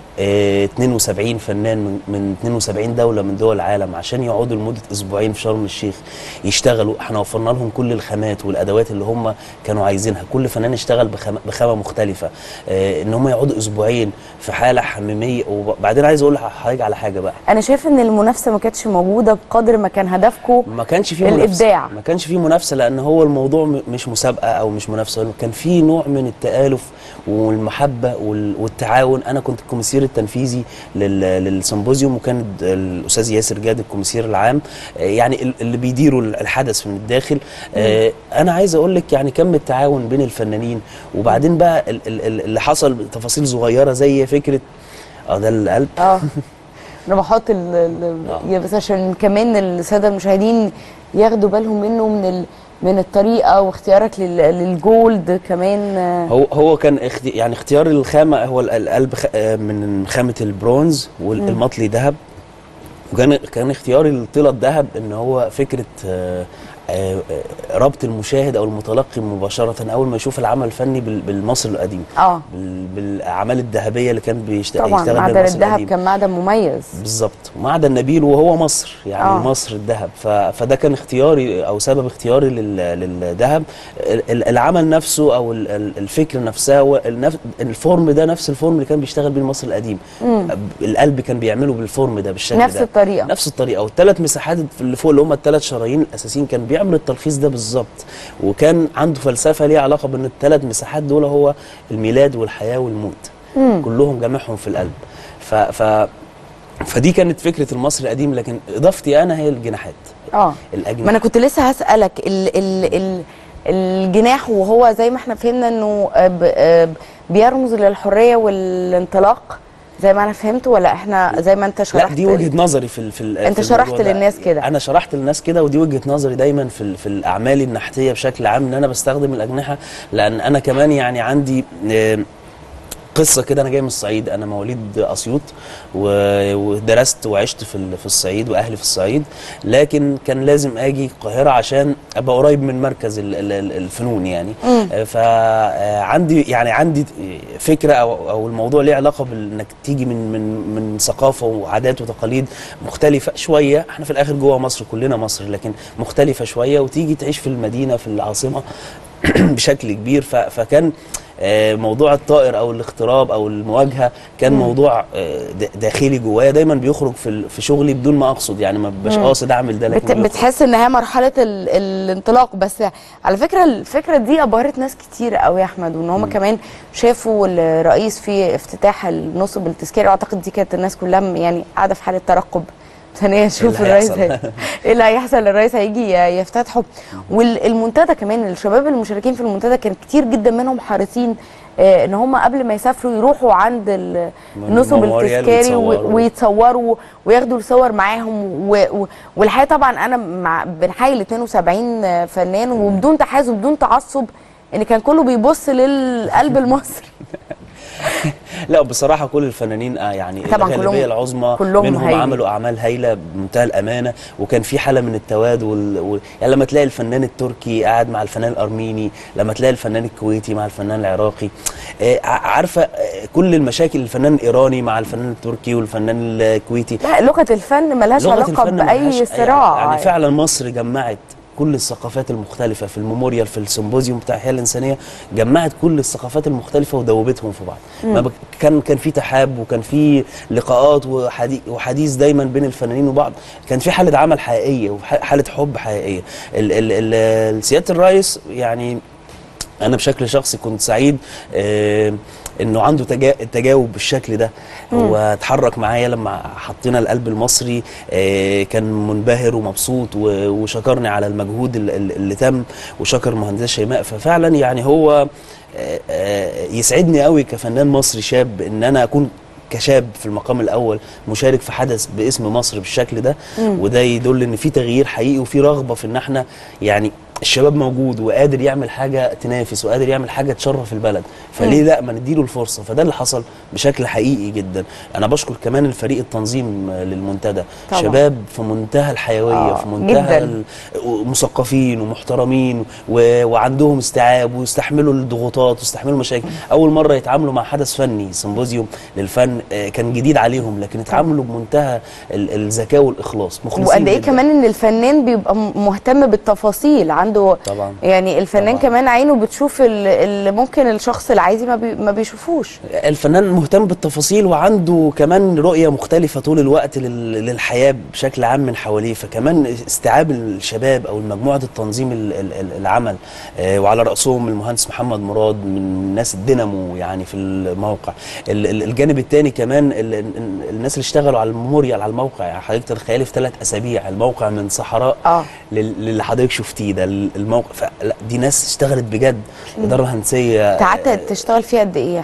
آه 72 فنان من, من 72 دوله من دول العالم عشان يقعدوا لمده اسبوعين في شرم الشيخ يشتغلوا احنا وفرنا لهم كل الخامات والادوات اللي هم كانوا عايزينها كل فنان اشتغل بخامه, بخامة مختلفه آه ان هم يقعدوا اسبوعين في حاله حميميه وبعدين عايز اقول لحضرتك على حاجه بقى انا شايف ان المنافسه ما كانتش موجوده بقدر ما كان هدفكم ما كانش فيه منافسه الابداع ما كانش فيه منافسه لان هو الموضوع م- مش مسابقه او مش منافسه كان فيه نوع من التالف والمحبه وال- والتعاون انا كنت الكوميسير التنفيذي لل- للسيمبوزيوم وكان الد- الاستاذ ياسر جاد الكوميسير العام آه، يعني ال- اللي بيديروا الحدث من الداخل آه، انا عايز اقول لك يعني كم التعاون بين الفنانين وبعدين بقى ال- ال- ال- اللي حصل تفاصيل صغيره زي فكره اه ده القلب اه انا بحط ال ال يا بس عشان كمان الساده المشاهدين ياخدوا بالهم منه من ال من الطريقه واختيارك لل للجولد كمان آه، هو هو كان اختي يعني اختيار الخامه هو ال- القلب خ- آه، من خامه البرونز والمطلي ذهب وكان كان اختياري للطيله الذهب ان هو فكره آه، آه، ربط المشاهد او المتلقي مباشره اول ما يشوف العمل الفني بال- بالمصري القديم اه بال- بالاعمال الذهبيه اللي كان بيشت- طبعا يشتغل بيها معدن المصري الذهب القديم كان معدن مميز بالظبط ومعدن نبيل وهو مصر يعني آه. آه. مصر الذهب ف... فده كان اختياري او سبب اختياري لل... للذهب ال- ال- العمل نفسه او ال- ال- الفكره نفسها هو النف... الفورم ده نفس الفورم اللي كان بيشتغل بيه المصري القديم مم. القلب كان بيعمله بالفورم ده بالشكل نفس ده الطريقة. نفس الطريقه والثلاث مساحات اللي فوق اللي هم الثلاث شرايين الاساسيين كان بيعمل التلخيص ده بالظبط وكان عنده فلسفه ليها علاقه بان الثلاث مساحات دول هو الميلاد والحياه والموت مم. كلهم جامعهم في القلب ف... ف... فدي كانت فكره المصري القديم لكن اضافتي انا هي الجناحات اه الاجنحه ما انا كنت لسه هسألك ال ال ال الجناح وهو زي ما احنا فهمنا انه آه، ب- آه، بيرمز للحرية والانطلاق زي ما انا فهمت ولا احنا زي ما انت شرحت لا دي وجهه نظري في ال- في ال- انت في الموضوع شرحت ده. للناس كده. انا شرحت للناس كده ودي وجهه نظري دايما في ال- في الاعمال النحتيه بشكل عام ان انا بستخدم الاجنحه لان انا كمان يعني عندي آه، قصه كده انا جاي من الصعيد انا مواليد اسيوط و- ودرست وعشت في ال- في الصعيد واهلي في الصعيد لكن كان لازم اجي القاهره عشان ابقى قريب من مركز ال- ال- ال- الفنون يعني مم. فعندي يعني عندي فكره او او الموضوع ليه علاقه بانك تيجي من من من ثقافه وعادات وتقاليد مختلفه شويه احنا في الاخر جوه مصر كلنا مصر لكن مختلفه شويه وتيجي تعيش في المدينه في العاصمه بشكل كبير ف- فكان آه، موضوع الطائر او الاغتراب او المواجهه كان مم. موضوع آه، د- داخلي جوايا دايما بيخرج في ال- في شغلي بدون ما اقصد يعني ما ببقاش مم. قاصد اعمل ده لكن بت بيخرج. بتحس ان هي مرحله ال الانطلاق بس على فكره الفكره دي ابهرت ناس كتير قوي يا احمد وان هم كمان شافوا الرئيس في افتتاح النصب التذكاري واعتقد دي كانت الناس كلها م- يعني قاعده في حاله ترقب ثانيا نشوف اللي الرئيس هيحصل. هي- ايه اللي هيحصل الرئيس هيجي ي- يفتتحه والمنتدى كمان الشباب المشاركين في المنتدى كان كتير جدا منهم حارسين آه، ان هم قبل ما يسافروا يروحوا عند ال- النصب المموريال التذكاري و- ويتصوروا. ويتصوروا وياخدوا الصور معاهم و... و... والحقيقه طبعا انا مع بنحيي ال 72 فنان وبدون تحيز وبدون تعصب ان كان كله بيبص للقلب المصري لا بصراحة كل الفنانين آه يعني طبعاً الغالبية كلهم- العظمى كلهم منهم هايلين. عملوا أعمال هايلة بمنتهى الأمانة وكان في حالة من التواد وال... وال... يعني لما تلاقي الفنان التركي قاعد مع الفنان الأرميني لما تلاقي الفنان الكويتي مع الفنان العراقي آه ع- عارفة آه، كل المشاكل الفنان الإيراني مع الفنان التركي والفنان الكويتي لا لغه الفن ملهاش لغة علاقه الفن باي ملهاش أي- صراع يعني فعلا مصر جمعت كل الثقافات المختلفة في الميموريال في السيمبوزيوم بتاع الحياة الإنسانية جمعت كل الثقافات المختلفة ودوبتهم في بعض مم. ما بك كان كان في تحاب وكان في لقاءات وحديث, وحديث دايما بين الفنانين وبعض كان في حالة عمل حقيقية وحالة حب حقيقية ال ال ال سيادة الرئيس يعني انا بشكل شخصي كنت سعيد آه انه عنده تجا... تجاوب بالشكل ده مم. هو اتحرك معايا لما حطينا القلب المصري آه كان منبهر ومبسوط و... وشكرني على المجهود ال- ال- اللي تم وشكر مهندسه شيماء ففعلا يعني هو آه آه يسعدني قوي كفنان مصري شاب ان انا اكون كشاب في المقام الاول مشارك في حدث باسم مصر بالشكل ده مم. وده يدل ان في تغيير حقيقي وفي رغبه في ان احنا يعني الشباب موجود وقادر يعمل حاجه تنافس وقادر يعمل حاجه تشرف البلد فليه مم. لا ما نديله الفرصه فده اللي حصل بشكل حقيقي جدا انا بشكر كمان الفريق التنظيم للمنتدى طبعا. شباب في منتهى الحيويه آه، في منتهى جداً. ال- مثقفين ومحترمين و... وعندهم استيعاب ويستحملوا الضغوطات ويستحملوا المشاكل اول مره يتعاملوا مع حدث فني سيمبوزيوم للفن آه، كان جديد عليهم لكن اتعاملوا بمنتهى ال- الذكاء والاخلاص مخلصين وقد ايه جداً. كمان ان الفنان بيبقى م- مهتم بالتفاصيل عنده طبعا يعني الفنان طبعاً. كمان عينه بتشوف ال- اللي ممكن الشخص العادي ما, بي ما بيشوفوش الفنان مهتم بالتفاصيل وعنده كمان رؤية مختلفة طول الوقت لل- للحياة بشكل عام من حواليه فكمان استيعاب الشباب أو مجموعة التنظيم ال- ال- ال- العمل آه، وعلى رأسهم المهندس محمد مراد من الناس الدينامو يعني في الموقع ال- ال- الجانب الثاني كمان ال- ال- الناس اللي اشتغلوا على الميموريال على الموقع يعني حضرتك تتخيلي في ثلاث أسابيع الموقع من صحراء اه لل- للي حضرتك شفتيه ده ال- الموقع فلا دي ناس اشتغلت بجد الإدارة الهندسية انت قعدت تشتغل فيها قد ايه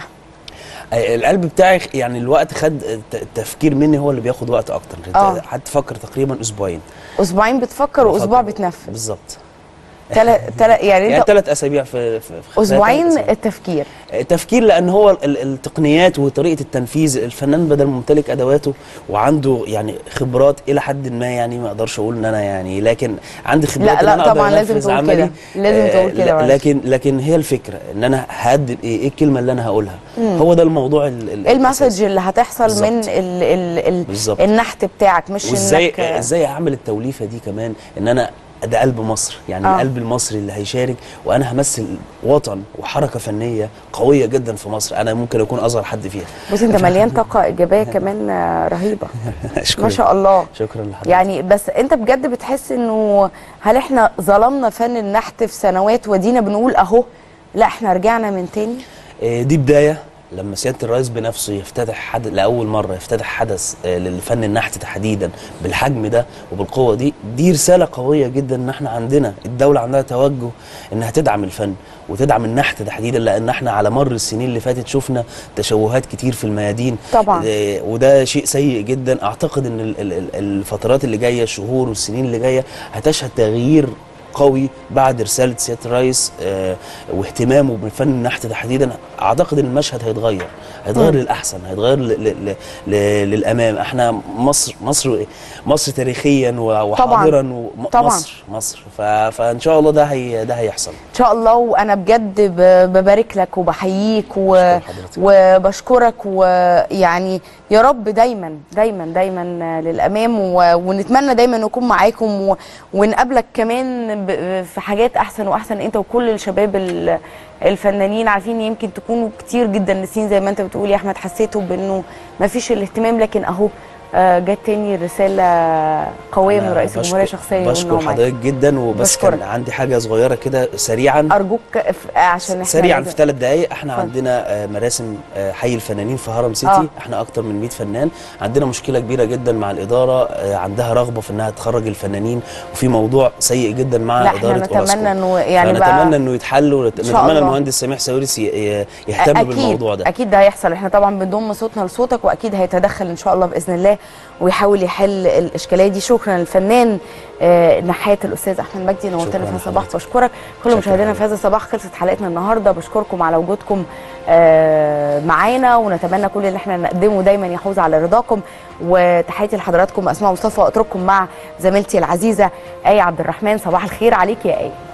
القلب بتاعي يعني الوقت خد ت- التفكير مني هو اللي بياخد وقت اكتر آه. قعدت افكر تقريبا اسبوعين اسبوعين بتفكر واسبوع بفكر. بتنفذ بالظبط تل... تل... يعني يعني انت ثلاث اسابيع في, في في خلال اسبوعين ثلاث أسابيع. التفكير تفكير لان هو ال- التقنيات وطريقه التنفيذ الفنان بدل ما ممتلك ادواته وعنده يعني خبرات الى حد ما يعني ما اقدرش اقول ان انا يعني لكن عندي خبرات لا، إن لا، أنا أقدر طبعاً لازم أنفذ تقول عملي. كده. لازم تقول كده لا- معلش. لكن لكن هي الفكره ان انا هقدم ايه ايه الكلمه اللي انا هقولها مم. هو ده الموضوع ال- ال- ايه المسج اللي هتحصل بالظبط. من ال... ال... ال... بالظبط. النحت بتاعك مش وازاي انك ازاي اعمل التوليفه دي كمان ان انا ده قلب مصر يعني آه. آه. القلب المصري اللي هيشارك وانا همثل وطن وحركه فنيه قويه جدا في مصر انا ممكن اكون اصغر حد فيها بص انت مليان طاقه ايجابيه كمان آه، رهيبه أشكرك. ما شاء الله شكرا لحضرتك يعني بس انت بجد بتحس انه هل احنا ظلمنا فن النحت في سنوات ودينا بنقول اهو لا احنا رجعنا من تاني آه، دي بدايه لما سياده الرئيس بنفسه يفتتح حدث لاول مره يفتتح حدث آه، للفن النحت تحديدا بالحجم ده وبالقوه دي دي رساله قويه جدا ان احنا عندنا الدوله عندها توجه انها تدعم الفن وتدعم النحت تحديدا لان احنا على مر السنين اللي فاتت شفنا تشوهات كتير في الميادين طبعاً. آه، وده شيء سيء جدا اعتقد ان ال- ال- ال- الفترات اللي جايه الشهور والسنين اللي جايه هتشهد تغيير قوي بعد رساله سياده الرئيس آه، واهتمامه بالفن النحت تحديدا اعتقد ان المشهد هيتغير هيتغير مم. للاحسن هيتغير ل ل ل ل للامام احنا مصر مصر مصر تاريخيا و- وحاضرا طبعاً. ومصر مصر ف- فان شاء الله ده هي ده هيحصل ان شاء الله وانا بجد ب- ببارك لك وبحييك و... وبشكرك ويعني يا رب دايما دايما دايما للامام و... ونتمنى دايما نكون معاكم و... ونقابلك كمان ب... في حاجات احسن واحسن انت وكل الشباب ال... الفنانين عارفين يمكن تكونوا كتير جدا ناسيين زي ما انت بتقول يا احمد حسيتوا بانه ما فيش الاهتمام لكن اهو آه، جت تاني رساله قويه من أنا رئيس الجمهوريه بشكر- شخصيا يقول إن هو بشكر معاك. حضرتك جدا وبس بشكرك. كان عندي حاجه صغيره كده سريعا ارجوك ف- عشان احنا سريعا لازم- في ثلاث دقائق احنا اتفضل. عندنا آه، مراسم آه، حي الفنانين في هرم سيتي آه. احنا اكتر من 100 فنان عندنا مشكله كبيره جدا مع الاداره آه، عندها رغبه في انها تخرج الفنانين وفي موضوع سيء جدا مع لا احنا اداره نتمنى اوراسكوم. انه يعني فنتمنى بقى انه يتحل إن شاء ونتمنى الله. المهندس سميح ساويرس ي- ي- يهتم أكيد بالموضوع ده اكيد ده هيحصل احنا طبعا بنضم صوتنا لصوتك واكيد هيتدخل ان شاء الله باذن الله ويحاول يحل الاشكاليه دي شكرا للفنان آه، نحات الاستاذ احمد مجدي نورتنا شكراً في هذا الصباح لحضرتك. بشكرك كل مشاهدينا في هذا الصباح خلصت حلقتنا النهارده بشكركم على وجودكم آه، معانا ونتمنى كل اللي احنا نقدمه دايما يحوز على رضاكم وتحياتي لحضراتكم اسماء مصطفى واترككم مع زميلتي العزيزه ايه عبد الرحمن صباح الخير عليك يا ايه